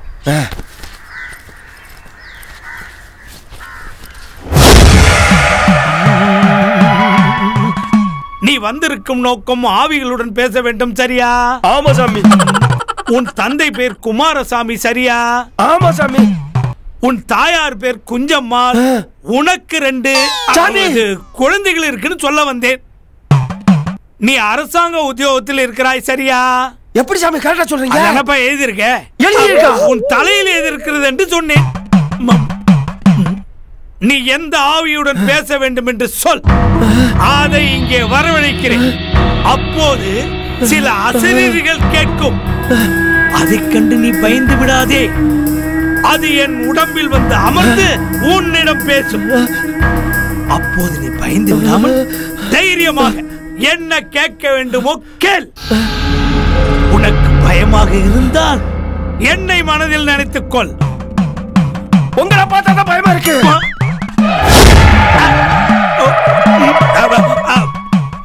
K: நீ வந்திருக்கும் நோக்கம் ஆவிகளுடன் பேச வேண்டும் சரியா
G: ஆமா சாமி
K: உன் தந்தை பேர் குமாரசாமி சரியா
G: ஆமா சாமி
K: உன் தாயார் பேர் குஞ்சம்மா உனக்கு ரெண்டு அதாவது குழந்தைகள் இருக்குன்னு சொல்ல வந்தேன் நீ அரசாங்க உத்தியோகத்தில் இருக்கிறாய் சரியா
G: எப்படி சாமி கரெக்டா சொல்றீங்க
K: அது என்னப்பா எழுதியிருக்க
G: எழுதியிருக்கா?
K: உன் தலையில் எழுதியிருக்கிறது என்று சொன்னேன் ம- நீ எந்த ஆவியுடன் பேச வேண்டும் என்று சொல் அதை இங்கே வரவழைக்கிறேன் அப்போது சில அசரீரிகள் கேட்கும் அதைக் கண்டு நீ பயந்து விடாதே அது என் உடம்பில் வந்து அமர்ந்து உன்னிடம் பேசும் அப்போது நீ பயந்து விடாமல் தைரியமாக என்ன கேட்க வேண்டுமோ கேள் உனக்கு பயமாக இருந்தால் என்னை மனதில் நினைத்துக் கொள்
G: உங்களை பார்த்தா தான் பயமா இருக்கு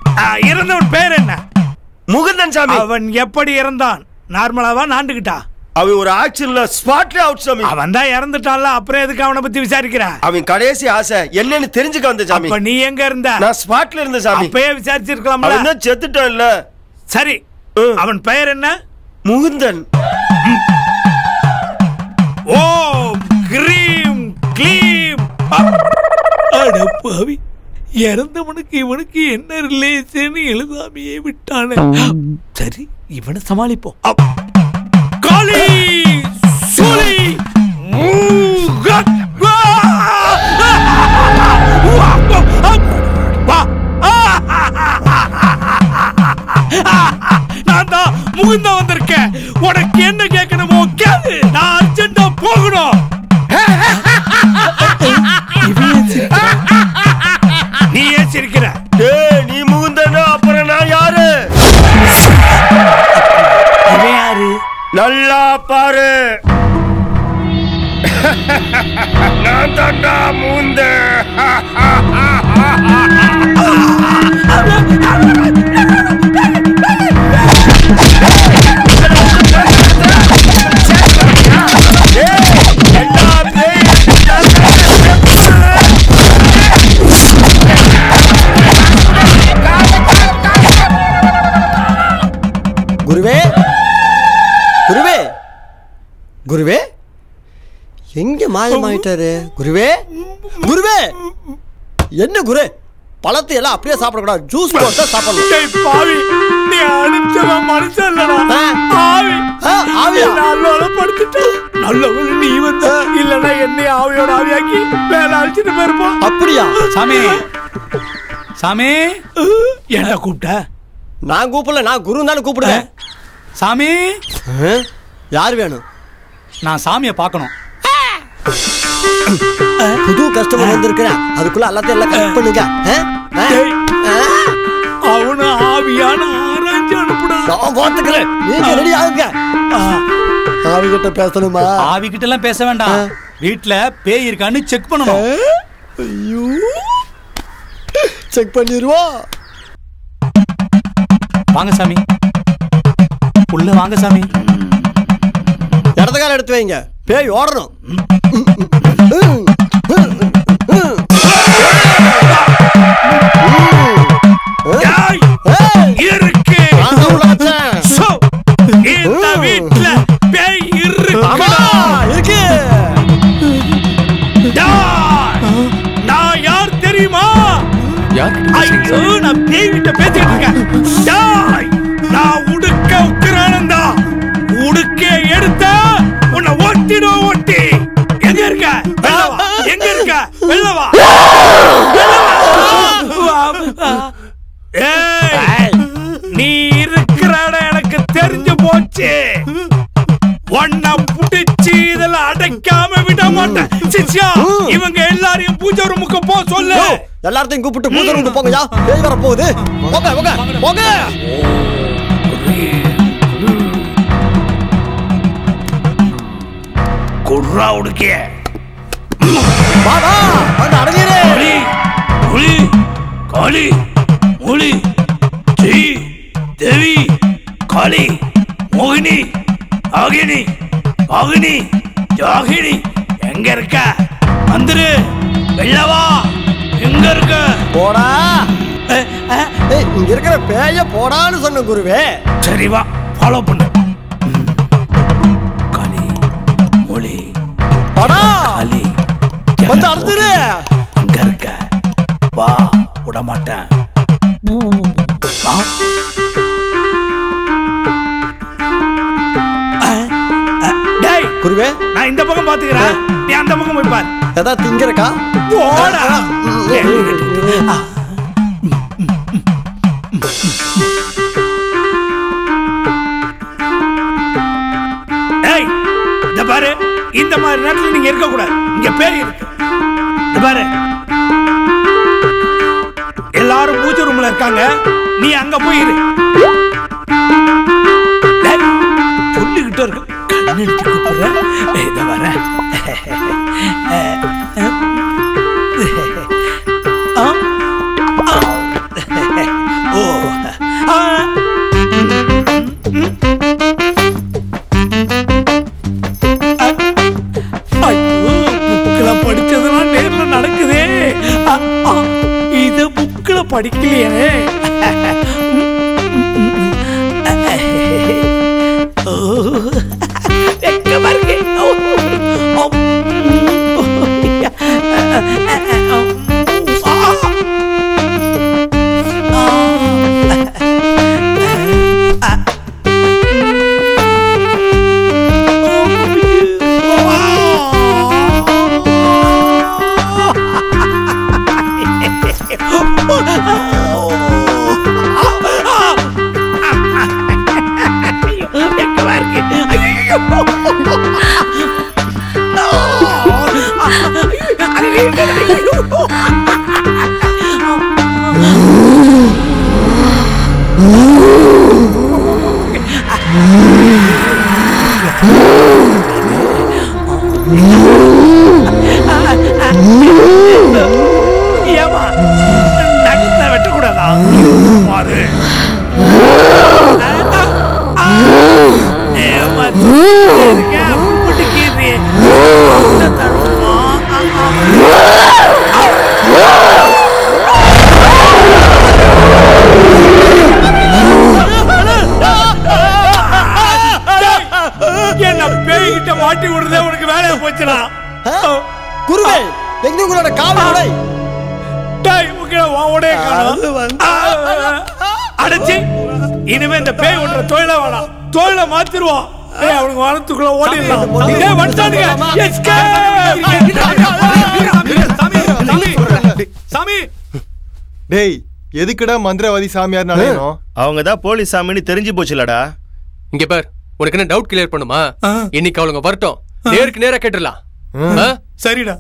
K: இறந்தவன் பேர் என்ன
G: முகுந்தன் சாமி
K: அவன் எப்படி இறந்தான் நார்மலாவா நாண்டுகிட்டா
G: அவன் ஒரு ஆக்ஷன்ல ஸ்பாட்ல அவுட் சாமி
N: அவன் தான் இறந்துட்டான்ல அப்புறம் எதுக்கு அவனை பத்தி விசாரிக்கிற
G: அவன் கடைசி ஆசை என்னன்னு தெரிஞ்சுக்க வந்த சாமி
N: அப்ப நீ எங்க இருந்த
G: நான் ஸ்பாட்ல இருந்த சாமி
N: அப்பயே விசாரிச்சிருக்கலாம்ல
G: அவன் தான் செத்துட்டான் இல்ல
N: சரி அவன் பெயர் என்ன
G: முகுந்தன்
N: ஓ கிரீம் க்ளீம் அட பாவி இறந்தவனுக்கு இவனுக்கு என்ன ரிலேஷன் எழுதாமையே விட்டானே சரி இவனை சமாளிப்போம் அப். காளி சூலி மூக- வா! வா! வா! நான் தான் முகுந்தா வந்திருக்கேன் உனக்கு என்ன கேட்கணுமோ கேளு நான் அர்ஜென்டா போகணும் நீ ஏன் சிரிக்கிற
G: டேய் நீ முகுந்தனா அப்புறம் நான் யாரு
N: இவன் யாரு
G: நல்லா பாரு நான் தாண்டா முகுந்த
V: குருவே குருவே குருவே எங்க மாயமாயிட்டாரு குருவே குருவே என்ன குரு பழத்தை எல்லாம் அப்படியே சாப்பிடக்கூடாது ஜூஸ் போட்டு தான் சாப்பிடணும்
N: டேய் பாவி நீ அனுப்பிச்சவன் மனுஷன் இல்லடா ஆவி
V: ஆவியா?
N: நல்லோட படுத்துட்ட நல்லவன் நீ வந்த இல்லனா என்னை ஆவியோட ஆவியாக்கி வேலை அழிச்சிட்டு போயிருப்போம்
V: அப்படியா
N: சாமி சாமி என்ன கூப்பிட்ட
V: நான் கூப்பிடல நான் குரு தானே கூப்பிடுவேன்
N: சாமி
V: யார் வேணும்
K: நான் சாமியை பார்க்கணும்
V: புது கஸ்டமர் வந்திருக்கிறேன் அதுக்குள்ள எல்லாத்தையும் எல்லாம் கரெக்ட் பண்ணுங்க ஆ? ஆ?
N: அவன ஆவியான ஆராய்ச்சி அனுப்புடா
V: நான் பார்த்துக்கிறேன் நீங்க ரெடி ஆகுங்க ஆவி கிட்ட பேசணுமா
K: ஆவி கிட்ட எல்லாம் பேச வேண்டாம் வீட்ல பேய் இருக்கான்னு செக் பண்ணணும்
V: ஐயோ செக் பண்ணிடுவோம்
K: வாங்க சாமி உள்ள வாங்க சாமி
V: இடத்த கால எடுத்து வைங்க பேய் ஓடணும்
N: இருக்கு சோ, இந்த வீட்ல பேய் இருக்குடா
V: இருக்கு
N: டேய், நான் யார் தெரியுமா ஐயோ நான் பேய் கிட்ட பேசிட்டு இருக்கேன் டேய், நான் உடுக்க உக்கிரானந்தா உடுக்க எடுத்த உன்னை ஓட்டிடும் ஓட்டி எங்க இருக்க வெளில வா. எங்க இருக்க வெளில வா வெளில வா. ஏய், நீ இருக்கிற இடம் எனக்கு தெரிஞ்சு போச்சு உன்னை புடிச்சு இதுல அடைக்காம விட மாட்டேன் சிஷ்யா இவங்க எல்லாரையும் பூஜை ரூமுக்கு போ சொல்லு
V: எல்லாத்தையும் கூப்பிட்டு பூஜை ரூமுக்கு போங்கயா பேய் வர போகுது போங்க போங்க போங்க
N: குர்ரா உடுக்கிய
V: வாடா வந்து அடங்கிரு
N: ஒளி ஒளி காளி மொழி ஜெய் தேவி காளி மோகினி ஆகினி ஆகினி ஜாகினி எங்க இருக்க வந்துரு வெள்ளவா எங்க இருக்க
V: போடா ஏய், இங்க இருக்கிற பேய போடான்னு சொன்ன குருவே
N: சரி வா ஃபாலோ பண்ணு காளி மொழி
V: போடா
N: காளி
V: வந்து அறுத்துரு
N: அங்க இருக்க வா விட மாட்டேன் வா. அஹ், அஹ், டேய்
V: குருவே
N: நான் இந்த பக்கம் பாத்துக்கிறேன் நீ அந்த பக்கம் போய் பாரு
V: ஏதாவது திங்கிறக்கா
N: போடா ஆ. ஏய் இந்த பாரு இந்த மாதிரி நேரத்துல நீங்க இருக்க கூடாது இங்க பேய் இருக்கு இந்த பாரு எல்லாரும் பூஜை ரூம்ல இருக்காங்க நீ அங்க போய் இரு டேய், சொல்லிக்கிட்டே இருக்க கண்ணு எடுத்து கூப்பிடுறேன் இத வரேன் ஆ? ஆ. ஓ ஆ. நான் படிச்சதெல்லாம் நேர்ல நடக்குதே அ, அ, இத புக்ல படிக்கலையே ஓ, வெக்கமா இருக்கு. ஓ, ஓ, வெக்கமா இருக்கு. ஐயோ. ஏமா நகத்தை வெட்டக்கூடாதா பாரு ஏமா இருக்க புட்டு கீறி என்ன பேய்கிட்ட மாட்டி விடுறதே உனக்கு வேலையா போச்சுடா
V: குருவே எங்க உங்களோட காவல் உடை
N: டேய் உங்க உடைய அடைச்சி இனிமே இந்த பேய் விடுற தொழில வேணாம் தொழில மாத்திருவோம் ஏய் அவனுக்கு வானத்துக்குள்ள ஓடிடலாம் டேய் வந்துட்டானுங்க
O: சாமி டேய் எதுக்குடா மந்திரவாதி சாமியார் அலையணும்
H: அவங்க தான் போலீஸ் சாமின்னு தெரிஞ்சு போச்சுலடா
J: இங்க பார் உனக்கு என்ன டவுட் கிளியர் பண்ணுமா இன்னைக்கு அவளுங்க வரட்டும் நேருக்கு நேரா கேட்டுடலாம் ஆ?
N: சரிடா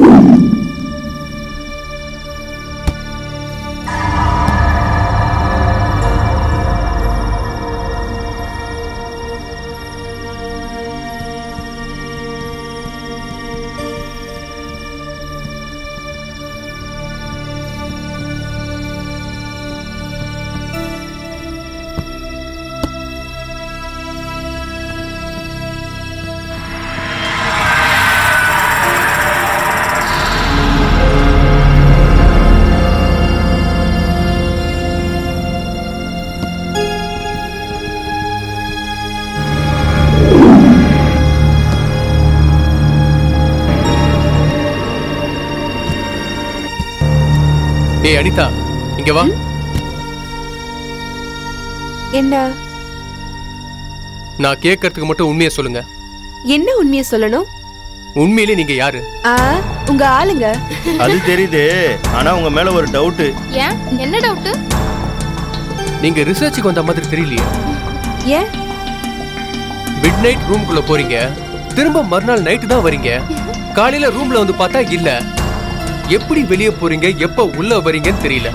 J: ஏய் அனிதா இங்க வா
Q: என்ன
J: நான் கேட்கறதுக்கு மட்டும் உண்மையை சொல்லுங்க
Q: என்ன உண்மையை சொல்லணும்
J: உண்மையிலே நீங்க யாரு
Q: ஆ உங்க ஆளுங்க
H: அது தெரியுது ஆனா உங்க மேல ஒரு டவுட்
A: ஏன் என்ன டவுட்டு
J: நீங்க ரிசர்ச்சுக்கு வந்த மாதிரி தெரியலையே
Q: ஏன்
J: மிட் நைட் ரூம்குள்ள போறீங்க திரும்ப மறுநாள் நைட்டு தான் வரீங்க காலையில ரூம்ல வந்து பார்த்தா இல்ல எப்படி வெளியே போறீங்க எப்ப உள்ள வரீங்கன்னு தெரியல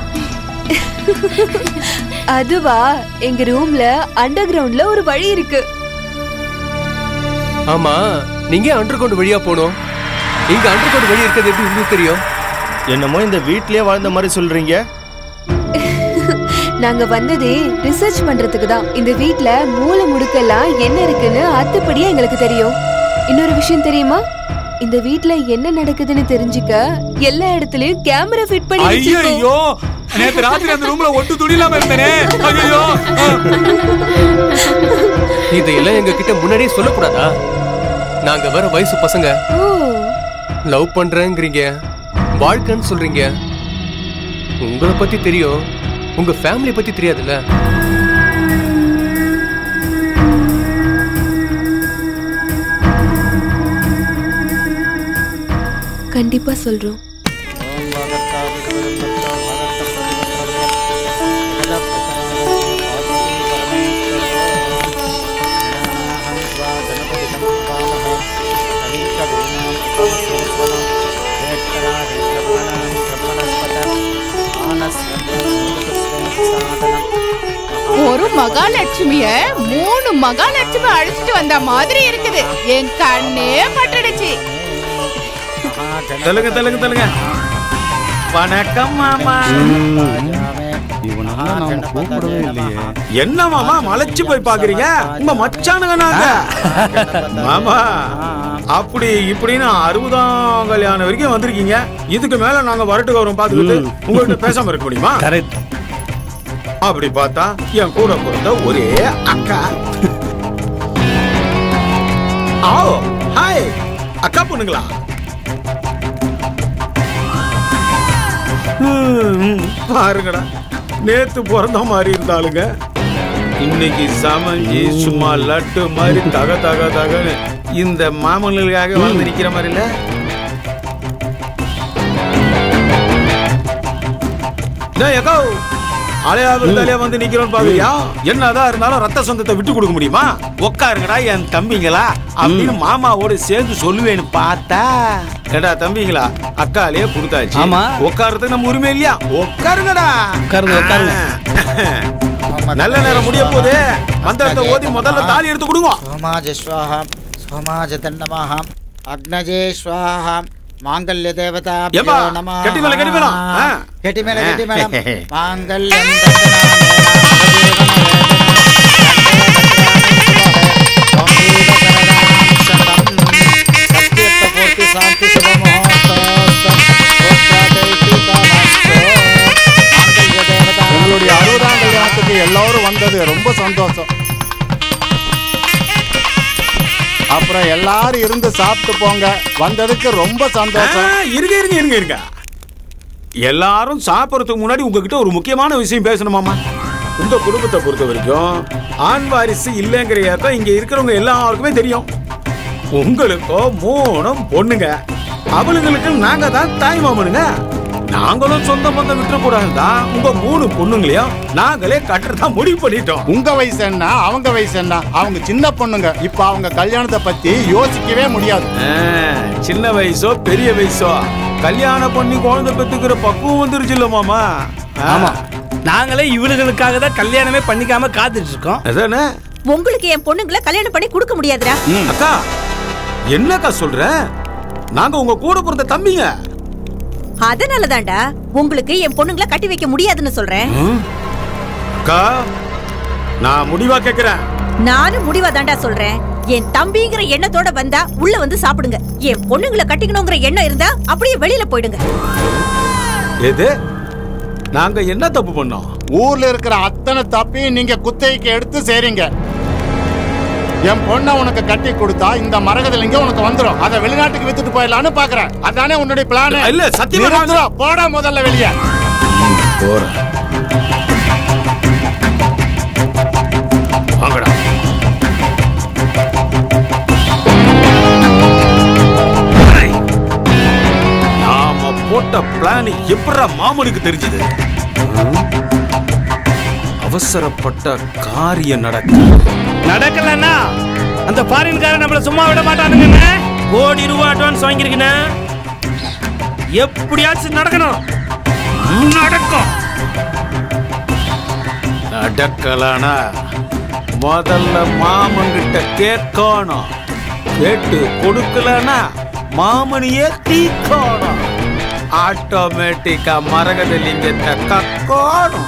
Q: அதுவா எங்க ரூம்ல அண்டர் கிரவுண்ட்ல ஒரு வழி இருக்கு
J: ஆமா நீங்க அண்டர் கிரவுண்ட் வழியா போனோம் இங்க அண்டர் கிரவுண்ட் வழி இருக்கிறது எப்படி உங்களுக்கு தெரியும்
H: என்னமோ இந்த வீட்லயே வாழ்ந்த மாதிரி சொல்றீங்க
Q: நாங்க வந்ததே ரிசர்ச் பண்றதுக்கு தான் இந்த வீட்ல மூல முடுக்கெல்லாம் என்ன இருக்குன்னு அத்துப்படியா எங்களுக்கு தெரியும் இன்னொரு விஷயம் தெரியுமா இந்த வீட்ல என்ன நடக்குதுன்னு தெரிஞ்சுக்க எல்லா இடத்துலயும் கேமரா ஃபிட் பண்ணி வச்சிருக்கோம்.
N: ஐயோ நேத்து ராத்திரி அந்த ரூம்ல ஒட்டு துணி இல்லாம இருந்தேனே ஐயோ
J: இதையெல்லாம் எங்க கிட்ட முன்னாடியே சொல்லக்கூடாதா நாங்க வர வயசு பசங்க
Q: ஓ
J: லவ் பண்றேங்கிறீங்க வாழ்க்கைன்னு சொல்றீங்க உங்களை பத்தி தெரியும் உங்க ஃபேமிலி பத்தி தெரியாதுல்ல
Q: கண்டிப்பா சொல்றோம்
B: ஒரு மகாலட்சுமிய மூணு மகாலட்சுமி அழைச்சிட்டு வந்த மாதிரி இருக்குது என் கண்ணே பட்டுடுச்சு
I: சொல்லுங்க சொல்லுங்க சொல்லுங்க வணக்கம் மாமா
O: இவனெல்லாம் நாம கூப்பிடவே இல்லையே
T: என்ன மாமா மலைச்சு போய் பாக்குறீங்க உங்க மச்சானுங்க நாங்க மாமா அப்படி இப்படின்னு அறுபதாம் கல்யாணம் வரைக்கும் வந்திருக்கீங்க இதுக்கு மேல நாங்க வரட்டுக்கு வரோம் பாத்துக்கிட்டு உங்கள்கிட்ட பேசாம இருக்க முடியுமா
N: கரெக்ட்
T: அப்படி பார்த்தா என் கூட பிறந்த ஒரே அக்கா ஆ ஹாய் அக்கா பொண்ணுங்களா ம், பாருங்கடா நேத்து பிறந்த மாதிரி இருந்தாளுங்க இன்னைக்கு சமைஞ்சி சும்மா லட்டு மாதிரி தக தக தகன்னு இந்த மாமன்களுக்காக வந்து நிக்கிற மாதிரி இல்ல டேய், அக்கா அலையா விருந்தாளியா வந்து நிக்கிறோம் பாக்குறியா என்னதான் இருந்தாலும் ரத்த சொந்தத்தை விட்டு கொடுக்க முடியுமா உட்காருங்கடா என் தம்பிங்களா அப்படின்னு மாமாவோட சேர்ந்து சொல்லுவேன்னு பார்த்தா ஏடா தம்பிங்களா அக்காலேயே கொடுத்தாச்சு
N: ஆமா.
T: உட்காரத்துக்கு நம்ம உரிமை இல்லையா உட்காருங்கடா
N: உட்காருங்க, உட்காருங்க.
T: நல்ல நேரம் முடிய போகுது மந்திரத்தை ஓதி முதல்ல தாலி எடுத்து கொடுங்க
D: சோமாஜ ஸ்வாஹா சோமாஜ தண்டமாக அக்னஜே ஸ்வாஹா மாங்கல்ய தேவதா
T: ஏம்பா, கெட்டி மேல, கெட்டி மேல. ஆ.
D: கெட்டி மேல கெட்டி மேல மாங்கல்யம் சாந்தி
O: உங்களுடைய அறுபதாம் கல்யாணத்துக்கு எல்லாரும் வந்தது ரொம்ப சந்தோஷம் அப்புறம் எல்லாரும் இருந்து சாப்பிட்டு போங்க வந்ததுக்கு ரொம்ப சந்தோஷம்
T: ஆ, இருங்க இருங்க இருங்க இருங்க எல்லாரும் சாப்பிடறதுக்கு முன்னாடி உங்ககிட்ட ஒரு முக்கியமான விஷயம் பேசணுமாமா உங்க குடும்பத்தை பொறுத்த வரைக்கும் ஆண் வாரிசு இல்லைங்கிற ஏக்கம் இங்க இருக்கிறவங்க எல்லாருக்குமே தெரியும் உங்களுக்கோ மூணும் பொண்ணுங்க அவளுங்களுக்கு நாங்க தான் தாய் மாமனுங்க நாங்களும் சொந்த பந்தம் விட்டுறக்கூடாது தான் உங்க மூணு பொண்ணுங்களையும் நாங்களே கட்டுறதா முடிவு பண்ணிட்டோம்
O: உங்க வயசு என்ன அவங்க வயசு என்ன அவங்க சின்ன பொண்ணுங்க இப்ப அவங்க கல்யாணத்தை பத்தி யோசிக்கவே முடியாது
T: ஆ, சின்ன வயசோ பெரிய வயசோ கல்யாணம் பண்ணி குழந்தை பெத்துக்கிற பக்குவம் வந்துருச்சு இல்ல மாமா
N: ஆமா நாங்களே இவளுகளுக்காக தான் கல்யாணமே பண்ணிக்காம காத்துட்டு இருக்கோம்
T: அதானே
E: உங்களுக்கு என் பொண்ணுங்களை கல்யாணம் பண்ணி கொடுக்க முடியாதுடா
T: அக்கா என்னக்கா சொல்ற நாங்க உங்க கூட பிறந்த தம்பிங்க
E: அதனாலதான்டா உங்களுக்கு என் பொண்ணுங்களை கட்டி வைக்க முடியாதுன்னு சொல்றேன்
T: அக்கா நான் முடிவா கேக்குறேன்
E: நானும் முடிவா தாண்டா சொல்றேன் என் தம்பிங்கிற எண்ணத்தோட வந்தா உள்ள வந்து சாப்பிடுங்க என் பொண்ணுங்களை கட்டிக்கணுங்கிற எண்ணம் இருந்தா அப்படியே வெளியில போயிடுங்க
T: எது நாங்க என்ன தப்பு பண்ணோம்
O: ஊர்ல இருக்கிற அத்தனை தப்பையும் நீங்க குத்தகைக்கு எடுத்து செய்றீங்க என் பொண்ணை உனக்கு கட்டி கொடுத்தா இந்த மரகதலிங்க உனக்கு வந்துரும் அதை வெளிநாட்டுக்கு வித்துட்டு போயிடலான்னு பாக்குறேன் அதானே உன்னுடைய பிளான்
T: இல்ல, சத்தியமா நான்
O: போடா முதல்ல வெளியே
T: போறேன் வாங்கடா ஐய். நாம போட்ட பிளான் எப்படா மாமனுக்கு தெரிஞ்சது அவசரப்பட்ட காரியம் நடக்க
N: நடக்கலன்னா அந்த ஃபாரின்காரன் நம்மள சும்மா விட மாட்டானுங்கண்ணே கோடி ரூபா அட்வான்ஸ் வாங்கியிருக்கண்ணே எப்படியாச்சும் நடக்கணும் நடக்கும்
T: நடக்கலானா முதல்ல மாமன்கிட்ட கேட்கணும் கேட்டு கொடுக்கலனா மாமனியே தீக்கணும் ஆட்டோமேட்டிக்கா மரகதலிங்கத்தை கக்கணும்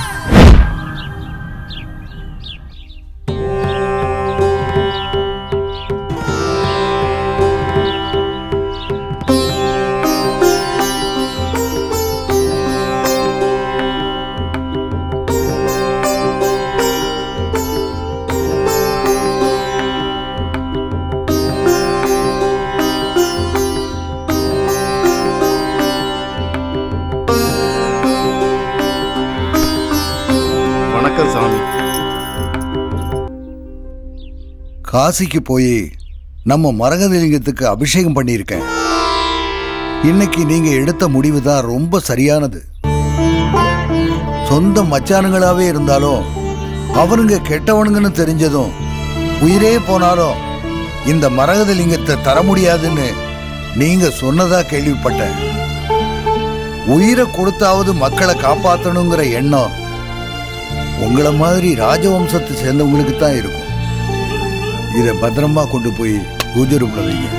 O: வணக்கம் சாமி
W: காசிக்கு போய் நம்ம மரகதலிங்கத்துக்கு அபிஷேகம் பண்ணியிருக்கேன் இன்னைக்கு நீங்க எடுத்த முடிவு தான் ரொம்ப சரியானது சொந்த மச்சானுங்களாவே இருந்தாலும் அவனுங்க கெட்டவனுங்கன்னு தெரிஞ்சதும் உயிரே போனாலும் இந்த மரகதலிங்கத்தை தர முடியாதுன்னு நீங்க சொன்னதா கேள்விப்பட்டேன் உயிரை கொடுத்தாவது மக்களை காப்பாத்தணுங்கிற எண்ணம் உங்களை மாதிரி ராஜவம்சத்தை சேர்ந்தவங்களுக்கு தான் இருக்கும் இதை பத்திரமா கொண்டு போய் பூஜை ரூம்ல வைங்க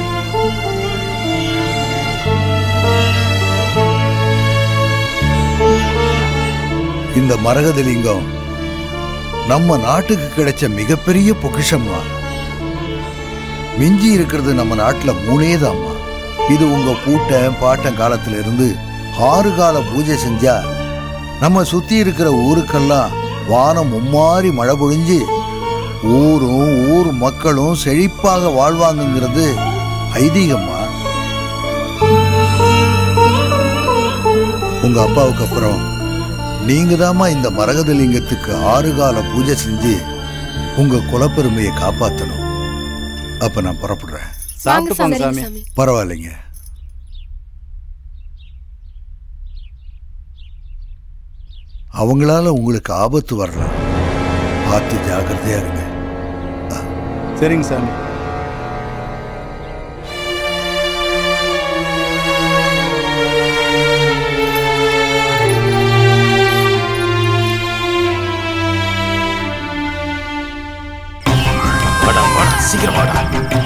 W: இந்த இந்த மரகதலிங்கம் நம்ம நாட்டுக்கு கிடைச்ச மிகப்பெரிய பொக்கிஷம்மா மிஞ்சி இருக்கிறது நம்ம நாட்டுல மூணே தாம்மா இது உங்க பூட்டன் பாட்டன் காலத்துல இருந்து ஆறு கால பூஜை செஞ்சா நம்ம சுத்தி இருக்கிற ஊருக்கெல்லாம் வானம் மும்மாறி மழை பொழிஞ்சு ஊரும் ஊர் மக்களும் செழிப்பாக வாழ்வாங்கங்கிறது ஐதீகம்மா உங்க அப்பாவுக்கு அப்புறம் நீங்க தாம்மா இந்த மரகதலிங்கத்துக்கு ஆறு கால பூஜை செஞ்சு உங்க குலப்பெருமையை காப்பாத்தணும் அப்ப நான் புறப்படுறேன்
D: சாப்பிட்டு போங்க சாமி
W: பரவாயில்லைங்க அவங்களால உங்களுக்கு ஆபத்து வரலாம் பார்த்து ஜாக்கிரதையா இருங்க
D: சரிங்க சாமி
T: வாடா வாடா சீக்கிரம் வாடா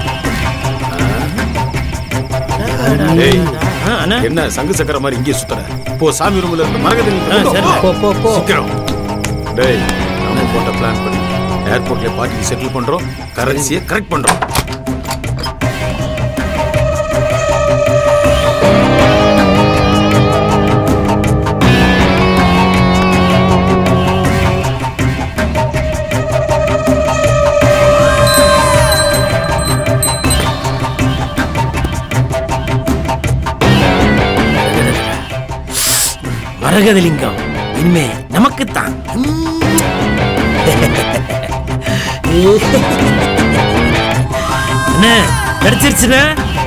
T: ஏய், என்ன சங்கு சக்கர மாதிரி இங்கே சுத்துற போ சாமி ரூம்ல இருக்க மரகதி
N: போ, போ, போ.
T: சீக்கிரம் டேய் நாம போட்ட பிளான் பண்ணி ஏர்போர்ட்ல பார்ட்டி செட்டில் பண்றோம் கரன்சியை கரெக்ட் பண்றோம்
N: மரகதலிங்கம் இனிமே நமக்குத்தான் என்ன கிடைச்சிருச்சுல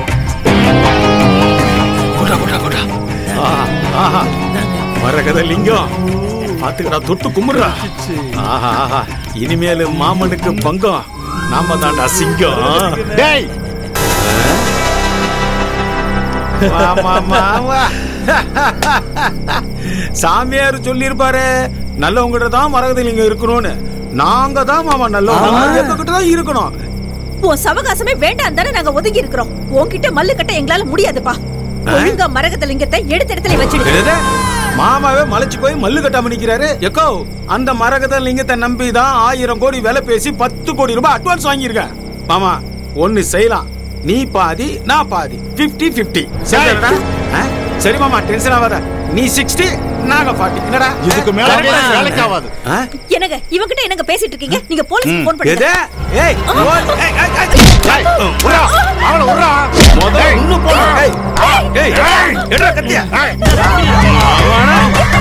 T: கொடா கொடா கொடா ஆஹா, ஆஹா மரகத லிங்கம் பாத்துக்கடா தொட்டு கும்பிடுறா ஆஹா ஆஹா இனிமேல் மாமனுக்கு பங்கம் நாம தாண்டா சிங்கம்
O: டேய்
T: மாமா, மாமா. சாமியார் சொல்லியிருப்பாரு நல்லவங்கிட்ட தான் மரகதலிங்கம் இருக்கணும்னு நாங்க தான் மாமா நல்லவங்க எங்ககிட்ட தான் இருக்கணும்
E: உன் சவகாசமே வேண்டாம் தானே நாங்க ஒதுங்கி இருக்கிறோம் உன்கிட்ட மல்லு கட்ட எங்களால முடியாதுப்பா ஒழுங்கா மரகத லிங்கத்தை எடுத்த இடத்துல வச்சிடு
T: என்னது? மாமாவே மலைச்சு போய் மல்லு கட்டாம நிக்கிறாரு எக்கோ அந்த மரகத லிங்கத்தை நம்பி தான் ஆயிரம் கோடி விலை பேசி பத்து கோடி ரூபாய் அட்வான்ஸ் வாங்கியிருக்கேன் மாமா ஒன்னு செய்யலாம் நீ பாதி நான் பாதி 50 50 சரிடா ஆ? சரி மாமா டென்ஷன் ஆகாத நீ 60 நாங்க 40 என்னடா
O: இதுக்கு மேல
T: Correct ஆ?
O: வேலைக்கு ஆகாது.
T: ஆ?
E: என்னங்க இவங்கிட்ட என்னங்க பேசிட்டு இருக்கீங்க நீங்க போலீஸ்க்கு போன்
T: எது?
E: பண்ணுங்க
T: ஏய், ஓ- ஏய், ஏய், ஏய், ஏய், உர்றா, அவனை உர்றா. முதல்ல இன்னும் போடா. ஏய், ஏய், ஏய், எடுடா கத்திய. அவனா?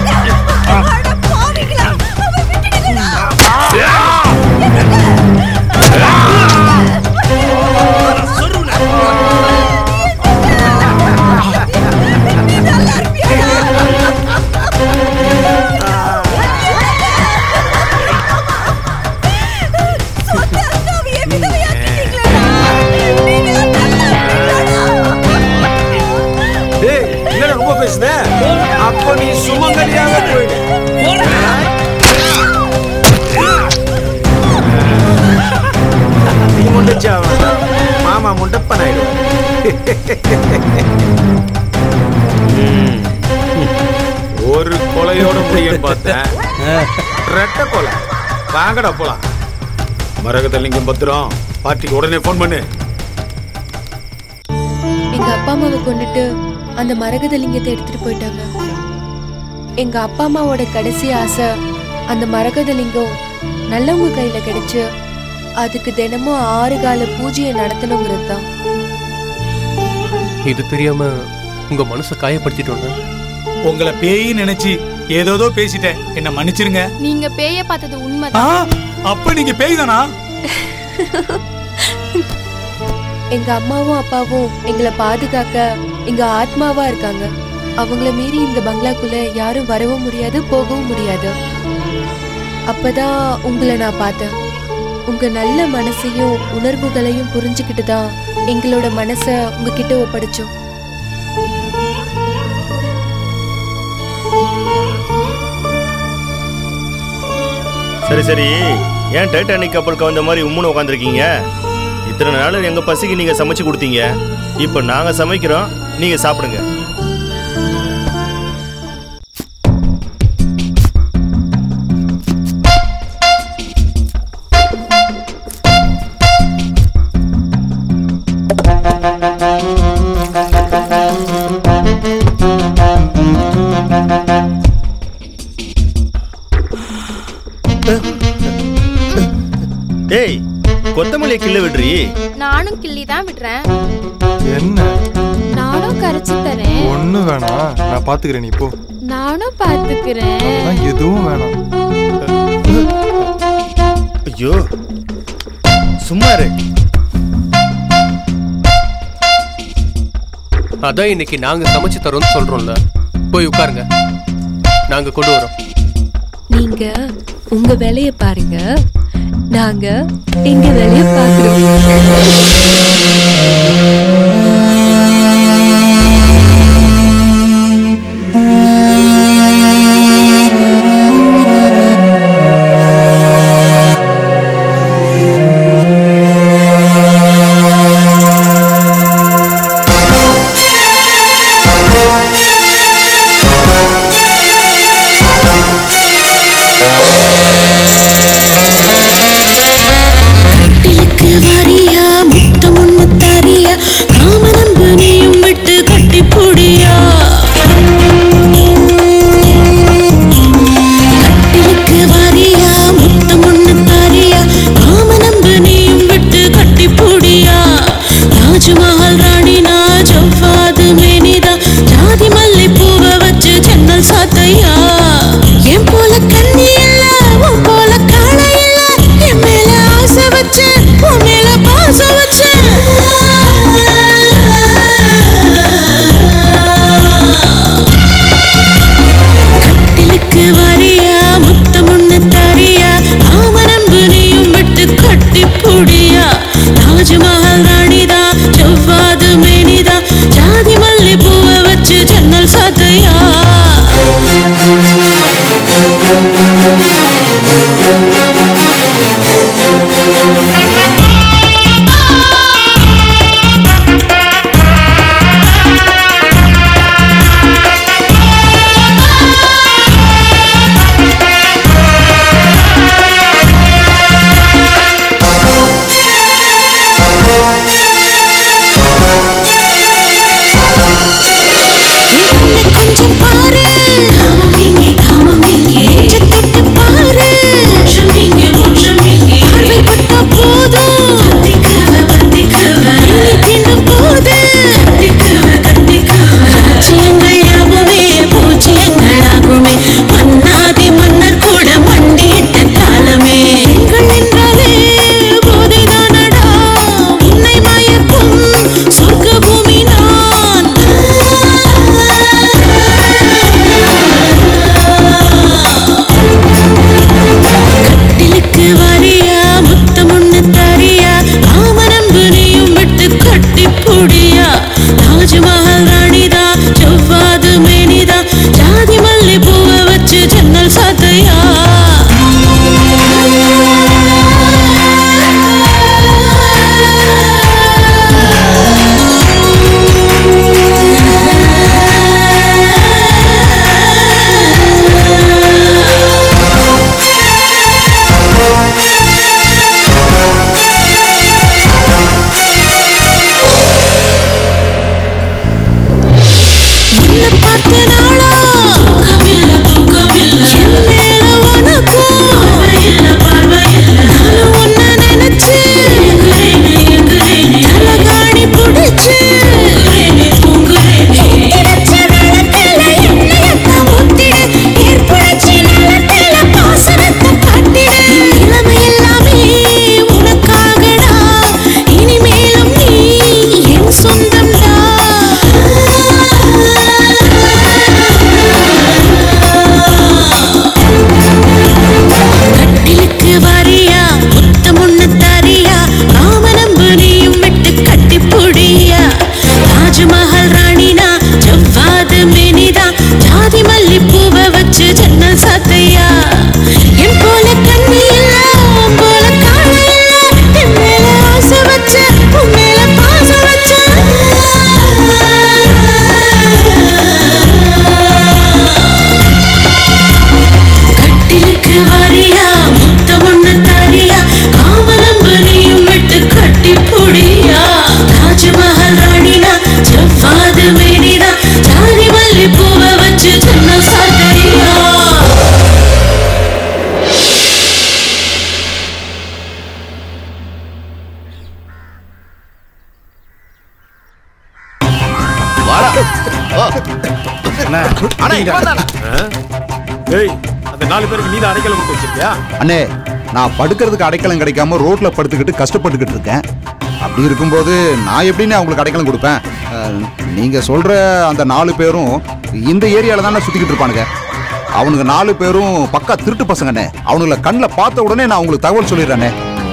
T: டேய், என்னடா ரொம்ப பேசுத? அப்போ நீ சுமங்கலியாவே போயிடு. நீ முண்டச்சாவ. மாமா முண்டப்பனாயிடும் ம். ஒரு கொலையோட முடியும் பார்த்தேன் ரெட்ட கொலை வாங்கடா போலாம் மரகதலிங்கம் பத்திரம் பார்ட்டிக்கு உடனே ஃபோன் பண்ணு
Q: எங்க அப்பா அம்மாவை கொண்டுட்டு அந்த மரகத லிங்கத்தை எடுத்துட்டு போயிட்டாங்க எங்க அப்பா அம்மாவோட கடைசி ஆசை அந்த மரகத லிங்கம் நல்லவங்க கையில கிடைச்சு அதுக்கு தினமும் ஆறு கால பூஜையை நடத்தணுங்கிறது தான்
J: இது தெரியாம உங்க மனசை காயப்படுத்திட்டோம்னா
K: உங்களை பேய் நினைச்சு ஏதோதோ பேசிட்டேன் என்ன மன்னிச்சிருங்க
A: நீங்க பேய பார்த்தது
K: ஆ,
A: உண்மைதான்
K: அப்ப நீங்க பேய் தானா
Q: எங்க அம்மாவும் அப்பாவும் எங்களை பாதுகாக்க எங்க ஆத்மாவா இருக்காங்க அவங்கள மீறி இந்த பங்களாக்குள்ள யாரும் வரவும் முடியாது போகவும் முடியாது அப்பதான் உங்களை நான் பார்த்தேன் உங்க நல்ல மனசையும் உணர்வுகளையும் புரிஞ்சுக்கிட்டு தான் எங்களோட மனசை உங்ககிட்ட ஒப்படைச்சோம்
H: சரி சரி ஏன் டைட்டானிக் கப்பலுக்கு வந்த மாதிரி உம்முன்னு உட்காந்துருக்கீங்க இத்தனை நாள் எங்க பசிக்கு நீங்க சமைச்சு கொடுத்தீங்க இப்போ நாங்க சமைக்கிறோம் நீங்க சாப்பிடுங்க
A: கிள்ளி தான் விடுறேன்
C: என்ன
A: நானும் கரைச்சு தரேன்
C: ஒண்ணு வேணாம் நான் பாத்துக்கிறேன் நீ போ
A: நானும் பாத்துக்கிறேன்
C: அதெல்லாம் எதுவும் வேணாம்
H: ஐயோ சும்மா இரு
J: அதான் இன்னைக்கு நாங்க சமைச்சு தரோம்னு சொல்றோம்ல போய் உட்காருங்க நாங்க கொண்டு வரோம்
Q: நீங்க உங்க வேலைய பாருங்க நாங்க எங்க வேலைய பாக்குறோம்
U: கட்டிலுக்கு வரியா முத்தம் ஒண்ணு தரியா காமனம்பு நீயும் விட்டு கட்டி புடியா கட்டிலுக்கு வரியா முத்தம் ஒண்ணு தரியா காமனம்பு நீயும் விட்டு கட்டி புடியா தாஜ்மஹால் ராணி நான் ஜவ்வாது மேனிதா ஜாதி மல்லி பூவை வச்சு ஜன்னல் சாத்தையா என் போல கண்ணி இல்ல உன் போல காளை இல்ல என் மேல ஆசை வச்சு உன் மேல பாசம் வச்சு கட்டிலுக்கு வரியா முத்தம் ஒண்ணு தரியா ஆமரம்பு நீயும் விட்டு கட்டி புடியா தாஜ்மஹால் ராணிதா ஜவ்வாது மேனிதா ஜாதி மல்லி பூவை வச்சு ஜன்னல் சாத்தையா கொஞ்சம் பாரு கொஞ்சம் தொட்டு பாரு பார்வை பட்டா போதும் நீ தின்னும் போது ராஜ்யங்கள் யாவுமே பூஜ்யங்களாகுமே மன்னாதி மன்னர் கூட மண்டியிட்ட காலமே பெண்கள் என்றாலே போதைதானடா உன்னை மயக்கும் சொர்க்க பூமி நான் கட்டிலுக்கு வரியா முத்தம் ஒண்ணு தரியா ஆமரம்பு நீயும் விட்டு கட்டி புடியா தாஜ்மஹால் ராணிதா ஜவ்வாது மேனிதா ஜாதி மல்லி பூவை வச்சு ஜன்னல் சாத்தையா உன்னை பார்த்த நாளா என் மேல உனக்கும் நானும் உன்னை நினைச்சு தலகாணி புடிச்சு திரைச்ச விளக்குல எண்ணெயத்தான் ஊத்திடு. ஏற்புடைச்ச நிலத்துல பாசனத்தை காட்டிடு. நிலைமை எல்லாமே உனக்காகடா. இனிமேலும் நீ என் சொந்தம்டா கட்டிலுக்கு வரியா முத்தம் ஒண்ணு தரியா காமனம்பு நீயும் விட்டு கட்டி புடியா தாஜ்மஹால் ராணினா ஜவ்வாது மேனிதா ஜாதி மல்லி பூவை வச்சு ஜன்னல் சாத்தையா என் போல கண்ணி இல்ல உன் போல காளை இல்ல என் மேல ஆசை வச்சு உன் மேல பாசம் வச்சு கட்டிலுக்கு வரியா முத்தம் ஒண்ணு தரியா காமலம்பு நீயும் விட்டு கட்டி புடியா தாஜ்மஹால் ராணினா ஜவ்வாது மேனிதா ஜாதி மல்லி பூவை வச்சு ஜன்ன சாத்தையா
T: ஏய் அந்த நாலு பேருக்கு நீ தான் அடைக்கலம் கொடுத்து வச்சிருக்கியா
F: அண்ணே நான் படுக்கிறதுக்கு அடைக்கலம் கிடைக்காம ரோட்ல படுத்துக்கிட்டு கஷ்டப்பட்டுக்கிட்டு இருக்கேன் அப்படி இருக்கும்போது நான் எப்படின்னு அவங்களுக்கு அடைக்கலம் கொடுப்பேன் அஹ், நீங்க சொல்ற அந்த நாலு பேரும் இந்த ஏரியால தானே சுத்திக்கிட்டு இருப்பானுங்க அவனுங்க நாலு பேரும் பக்கா திருட்டு பசங்கண்ணே அவனுங்களை கண்ணில் பார்த்த உடனே நான் உங்களுக்கு தகவல் சொல்லிடுறேனே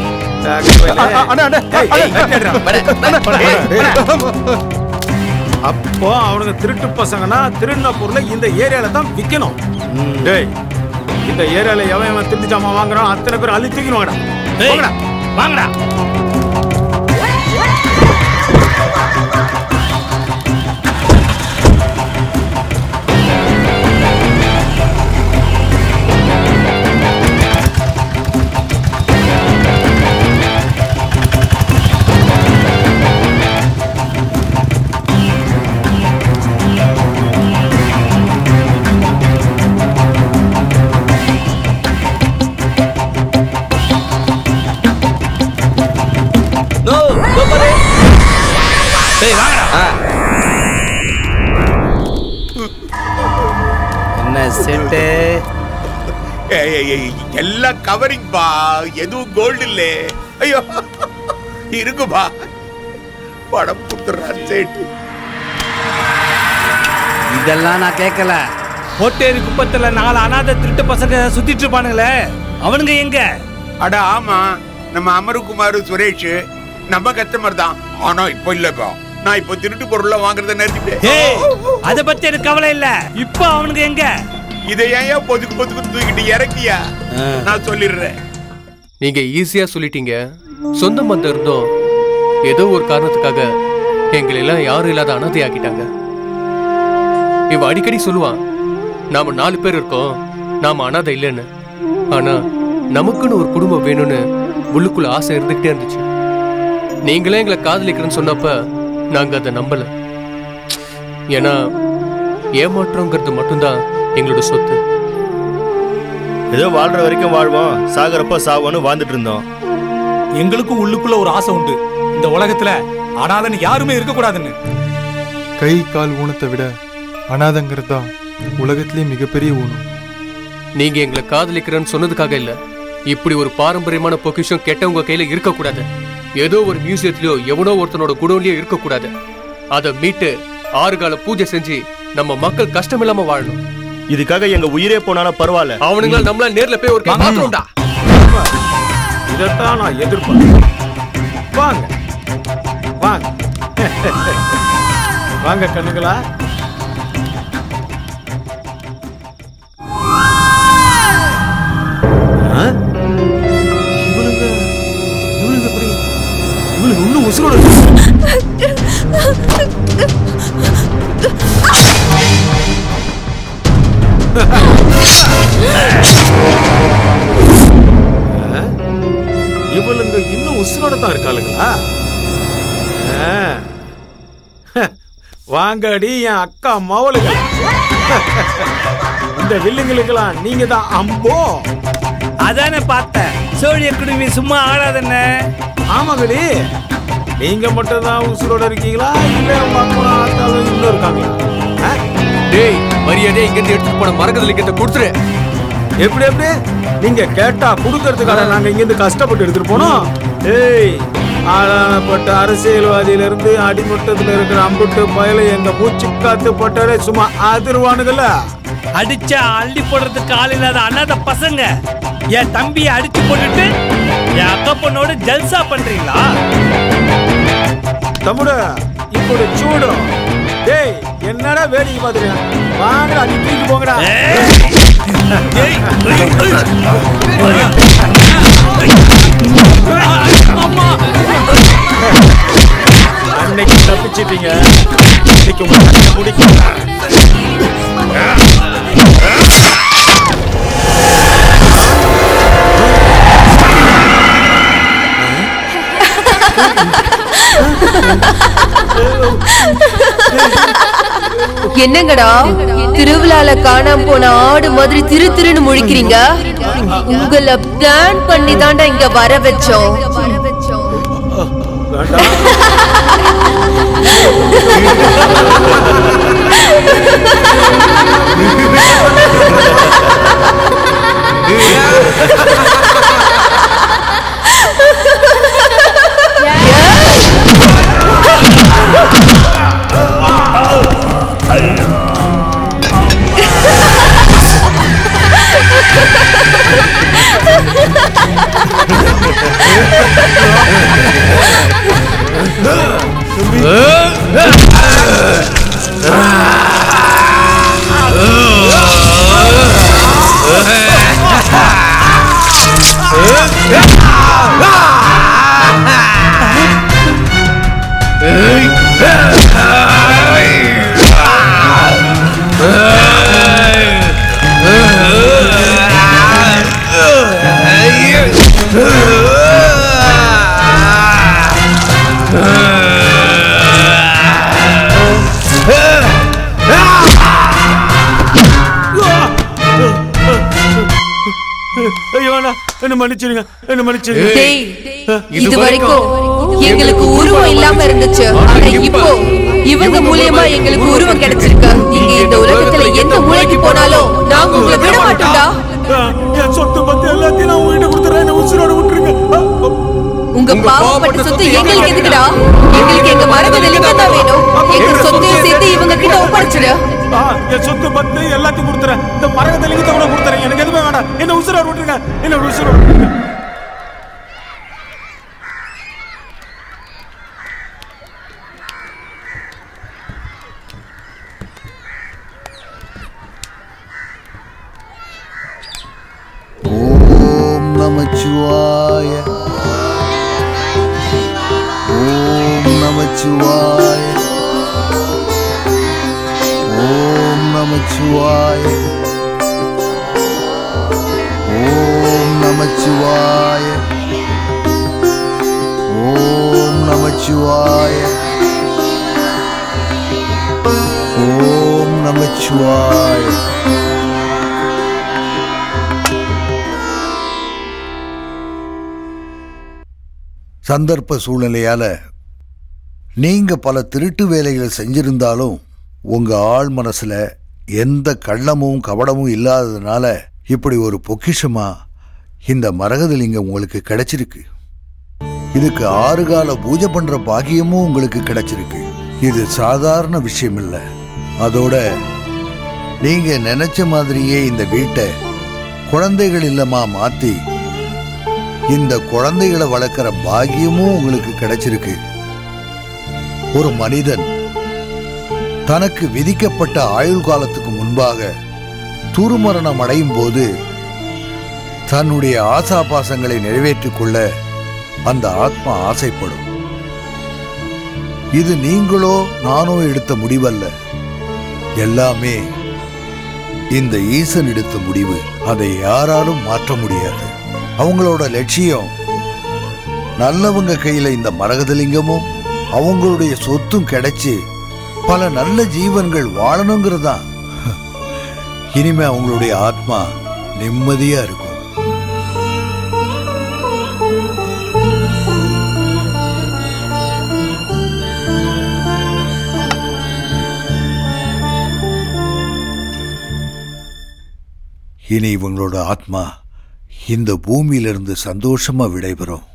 T: அப்போ அவனுங்க திருட்டு பசங்கன்னா திருடின பொருளை இந்த ஏரியால தான் விக்கணும் டேய் இந்த ஏரியால எவன் எவன் திருட்டு ஜாமான் வாங்குறான் அத்தனை பேர் அள்ளி தூக்கின்னு வாங்கடா போங்கடா
N: வாங்கடா
L: டேய் வாங்கடா
I: என்ன செட்டு எல்லாம் கவரிங் பா எதுவும் கோல்டு இல்ல ஐயோ இருக்குப்பா படம் கொடுத்துறான் சேட்டு
L: இதெல்லாம் நான் கேட்கல கோட்டேரி குப்பத்துல நாலு அனாதை திருட்டு பசங்க சுத்திட்டு இருப்பானுங்களே அவனுங்க எங்க
I: அட ஆமா நம்ம அமருகுமார் சுரேஷ் நம்ம கஸ்டமர் தான் ஆனா இப்போ இல்லப்பா நான் இப்போ திருட்டு பொருளை வாங்குறத
L: ஏய்
I: நிறுத்திட்டேன்
L: அத பத்தி எனக்கு கவலை இல்ல இப்போ அவனுங்க எங்க
I: இதை ஏன் பொதுக்கு பொதுக்கு தூக்கிட்டு இறக்கியா நான் சொல்லிடுறேன்
J: நீங்க ஈஸியா சொல்லிட்டீங்க சொந்த பந்தம் இருந்தோம் ஏதோ ஒரு காரணத்துக்காக எங்களை எல்லாம் யாரும் இல்லாத அனாதை ஆக்கிட்டாங்க இவ அடிக்கடி சொல்லுவான் நாம நாலு பேர் இருக்கோம் நாம அனாதை இல்லைன்னு ஆனா நமக்குன்னு ஒரு குடும்பம் வேணும்னு உள்ளுக்குள்ள ஆசை இருந்துகிட்டே இருந்துச்சு நீங்களே எங்களை காதலிக்கிறேன்னு சொன்னப்ப நாங்க அதை நம்பல ஏன்னா ஏமாற்றங்கிறது மட்டும்தான் எங்களோட சொத்து
H: ஏதோ வாழ்ற வரைக்கும் வாழ்வோம் சாகரப்ப சாவோன்னு வாழ்ந்துட்டு இருந்தோம்
K: எங்களுக்கும் உள்ளுக்குள்ள ஒரு ஆசை உண்டு இந்த உலகத்துல அனாதன் யாருமே இருக்க கூடாதுன்னு
C: கை கால் ஊனத்தை விட அனாதங்கிறது தான் உலகத்திலே மிகப்பெரிய ஊனம்
J: நீங்க எங்களை காதலிக்கிறேன்னு சொன்னதுக்காக இல்ல இப்படி ஒரு பாரம்பரியமான பொக்கிஷம் கெட்டவங்க கையில இருக்கக்கூடாது ஏதோ ஒரு மியூசியத்திலயோ எவனோ ஒருத்தனோட குடோன்லயோ இருக்கக்கூடாது அதை மீட்டு ஆறு கால பூஜை செஞ்சு நம்ம மக்கள் கஷ்டம் இல்லாம வாழணும்
H: இதுக்காக எங்க உயிரே போனாலும் பரவாயில்ல
J: அவனுங்கள நம்மள நேர்ல போய் ஒரு பாத்துரும்டா
T: இதைத்தான் நான் எதிர்பார்த்தேன் வாங்க வாங்க வாங்க கண்ணுங்களா ஆ? இவளுங்க இவளுங்க எப்படி இவளுங்க இன்னும் உசுரோட ஆ? இவளுங்க இன்னும் உசுரோட தான் இருக்காளுங்களா ஆ. வாங்கடி என் அக்கா மவளுங்க இந்த வில்லுங்களுக்கெல்லாம் நீங்க தான் அம்போ
L: அதானே பார்த்தேன் சோழிய குடுமி சும்மா ஆடாதண்ணே
T: ஆமாங்கடி நீங்க மட்டும் தான் உசுரோட இருக்கீங்களா இல்ல உங்க அம்மா ஆத்தாலும் இன்னும் இருக்காங்களா ஆ?
J: டேய் மரியாதையா இங்க இருந்து எடுத்துட்டு போன மரகதலிங்கத்தை கொடுத்துரு
T: எப்படி எப்படி நீங்க கேட்டா குடுக்கறதுக்காக நாங்க இங்க இருந்து கஷ்டப்பட்டு எடுத்துட்டு போனோம் ஏய் ஆளானப்பட்ட அரசியல்வாதியில இருந்து அடிமட்டத்துல இருக்கிற அம்புட்டு பயல எங்க மூச்சு காத்து பட்டாலே சும்மா அதிர்வானுங்கல்ல
L: அடிச்சா அள்ளி போடுறதுக்கு ஆள் இல்லாத அனாதை பசங்க என் தம்பியை அடிச்சு போட்டுட்டு என் அக்கா பொண்ணோட ஜல்சா பண்றீங்களா
T: தம்முடு இப்படி சூடும் டேய் என்னடா வேடிக்கை பாத்துறேன் வாங்கடா நீ தூக்கி போங்கடா அன்னைக்கு தப்பிச்சிட்டீங்க இன்னைக்கு உங்களை முடிக்க
Q: என்னங்கடா திருவிழால காணாம போன ஆடு மாதிரி திரு திருன்னு முழிக்கிறீங்க உங்களை பிளான் பண்ணி தாண்டா இங்க வர வச்சோம்
T: வேண்டாம் என்ன மன்னிச்சிருங்க என்ன மன்னிச்சிருங்க
Q: டேய் இது வரைக்கும் எங்களுக்கு உருவம் இல்லாம இருந்துச்சு ஆனா இப்போ இவங்க மூலியமா எங்களுக்கு உருவம் கிடைச்சிருக்கு நீங்க இந்த உலகத்துல எந்த மூலைக்கு போனாலும் நாங்க உங்களை விட மாட்டோம்டா
T: என் சொத்து பத்து எல்லாத்தையும் நான் உங்ககிட்ட கொடுத்துறேன் என்ன உசுரோட விட்டுருங்க
Q: உங்க பாவப்பட்ட சொத்து எங்களுக்கு எதுக்குடா எங்களுக்கு எங்க மரபு லிங்கம் தான் வேணும் எங்க சொத்தையும் சேர்த்து இவங்க கிட்ட ஒப்படைச்சிடு
T: ஆ, என் சொத்து பத்து எல்லாத்தையும் கொடுத்துறேன் இந்த மரகத லிங்கத்தை கூட கொடுத்துறேன் எனக்கு எதுவுமே வேண்டாம் என்ன உசுரோட விட்டுருங்க என்ன உசுரோட விட்டுருங்க
W: ஓம் நமச்சிவாய ஓம் நமச்சிவாய ஓம் நமச்சிவாய ஓம் நமச்சிவாய ஓம் நமச்சிவாய ஓம் நமச்சிவாய சந்தர்ப்ப சூழ்நிலையால நீங்க பல திருட்டு வேலைகளை செஞ்சிருந்தாலும் உங்க ஆள் மனசுல எந்த கள்ளமும் கபடமும் இல்லாததுனால இப்படி ஒரு பொக்கிஷமா இந்த மரகதலிங்கம் உங்களுக்கு கிடைச்சிருக்கு இதுக்கு ஆறு கால பூஜை பண்ற பாக்கியமும் உங்களுக்கு கிடைச்சிருக்கு இது சாதாரண விஷயம் இல்ல அதோட நீங்க நினைச்ச மாதிரியே இந்த வீட்டை குழந்தைகள் இல்லமா மாத்தி இந்த குழந்தைகளை வளர்க்கிற பாக்கியமும் உங்களுக்கு கிடைச்சிருக்கு ஒரு மனிதன் தனக்கு விதிக்கப்பட்ட ஆயுள் காலத்துக்கு முன்பாக துருமரணம் அடையும் போது தன்னுடைய ஆசாபாசங்களை நிறைவேற்றிக் கொள்ள அந்த ஆத்மா ஆசைப்படும் இது நீங்களோ நானோ எடுத்த முடிவல்ல எல்லாமே இந்த ஈசன் எடுத்த முடிவு அதை யாராலும் மாற்ற முடியாது அவங்களோட லட்சியம் நல்லவங்க கையில இந்த மரகதலிங்கமும் அவங்களுடைய சொத்தும் கிடைச்சு பல நல்ல ஜீவன்கள் வாழணுங்கிறதா இனிமே அவங்களுடைய ஆத்மா நிம்மதியா இருக்கும் இனி இவங்களோட ஆத்மா இந்த பூமியிலிருந்து சந்தோஷமா விடைபெறும்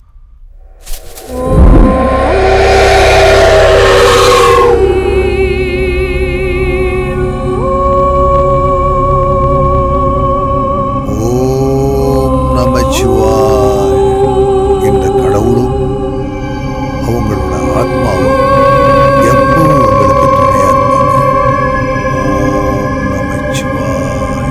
W: ஓம் நமச்சிவாய் இந்த கடவுளும் அவங்களோட ஆத்மாவும் எப்பவும் உங்களுக்கு துணையா இருப்பாங்க ஓம் நமச்சிவாய்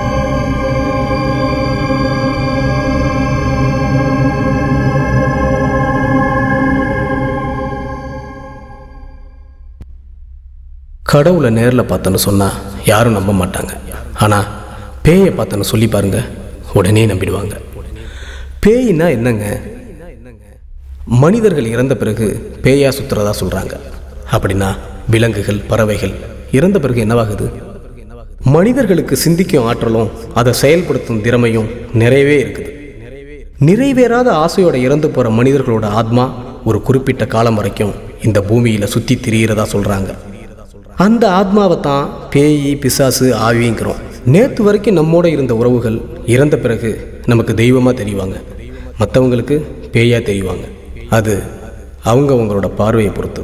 P: கடவுளை நேரில் பார்த்தோன்னு சொன்னால் யாரும் நம்ப மாட்டாங்க ஆனால் பேயை பார்த்தோன்னு சொல்லி பாருங்க உடனே நம்பிடுவாங்க பேயின்னா என்னங்க மனிதர்கள் இறந்த பிறகு பேயா சுத்துறதா சொல்கிறாங்க அப்படின்னா விலங்குகள் பறவைகள் இறந்த பிறகு என்னவாகுது மனிதர்களுக்கு சிந்திக்கும் ஆற்றலும் அதை செயல்படுத்தும் திறமையும் நிறையவே இருக்குது நிறைவேறாத ஆசையோட இறந்து போகிற மனிதர்களோட ஆத்மா ஒரு குறிப்பிட்ட காலம் வரைக்கும் இந்த பூமியில் சுற்றி திரியிறதா சொல்கிறாங்க அந்த ஆத்மாவை தான் பேய் பிசாசு ஆவிங்கிறோம் நேற்று வரைக்கும் நம்மோட இருந்த உறவுகள் இறந்த பிறகு நமக்கு தெய்வமாக தெரிவாங்க மற்றவங்களுக்கு பேயாக தெரிவாங்க அது அவங்க அவங்களோட பார்வையை பொறுத்து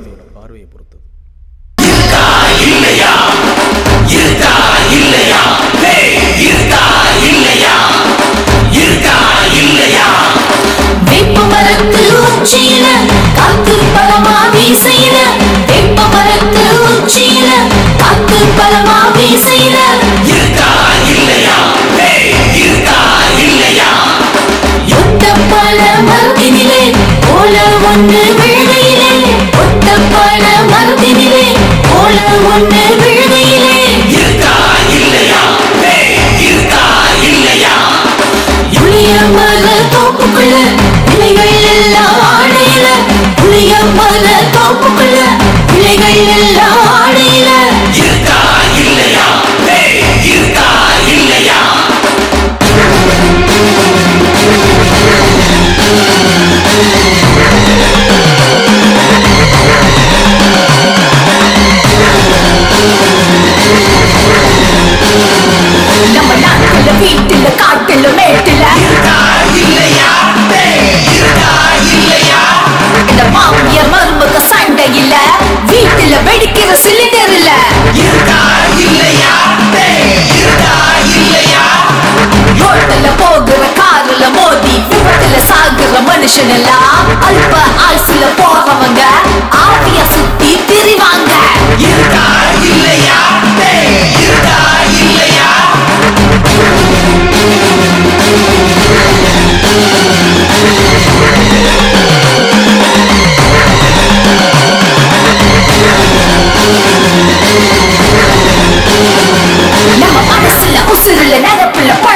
U: வேப்ப மரத்து உச்சியில காத்து பழமா வீசையில வேப்ப மரத்து உச்சியில காத்து பழமா வீசையில இருக்கா இல்லையா இருக்கா இல்லையா ஒத்த பழ மரத்தினிலே ஓல ஒண்ணு விழுகையிலே ஒத்த பழ மரத்தினிலே ஓல ஒண்ணு விழுகையிலே இருக்கா இல்லையா இருக்கா இல்லையா புளிய மர தோப்புக்குள்ள இலைகள் எல்லாம் ஆடையில புளிய மர தோப்புக்குள்ள இலைகள் எல்லாம் ஆடையில இருக்கா இல்லையா இருக்கா இல்லையா
M: எப்பா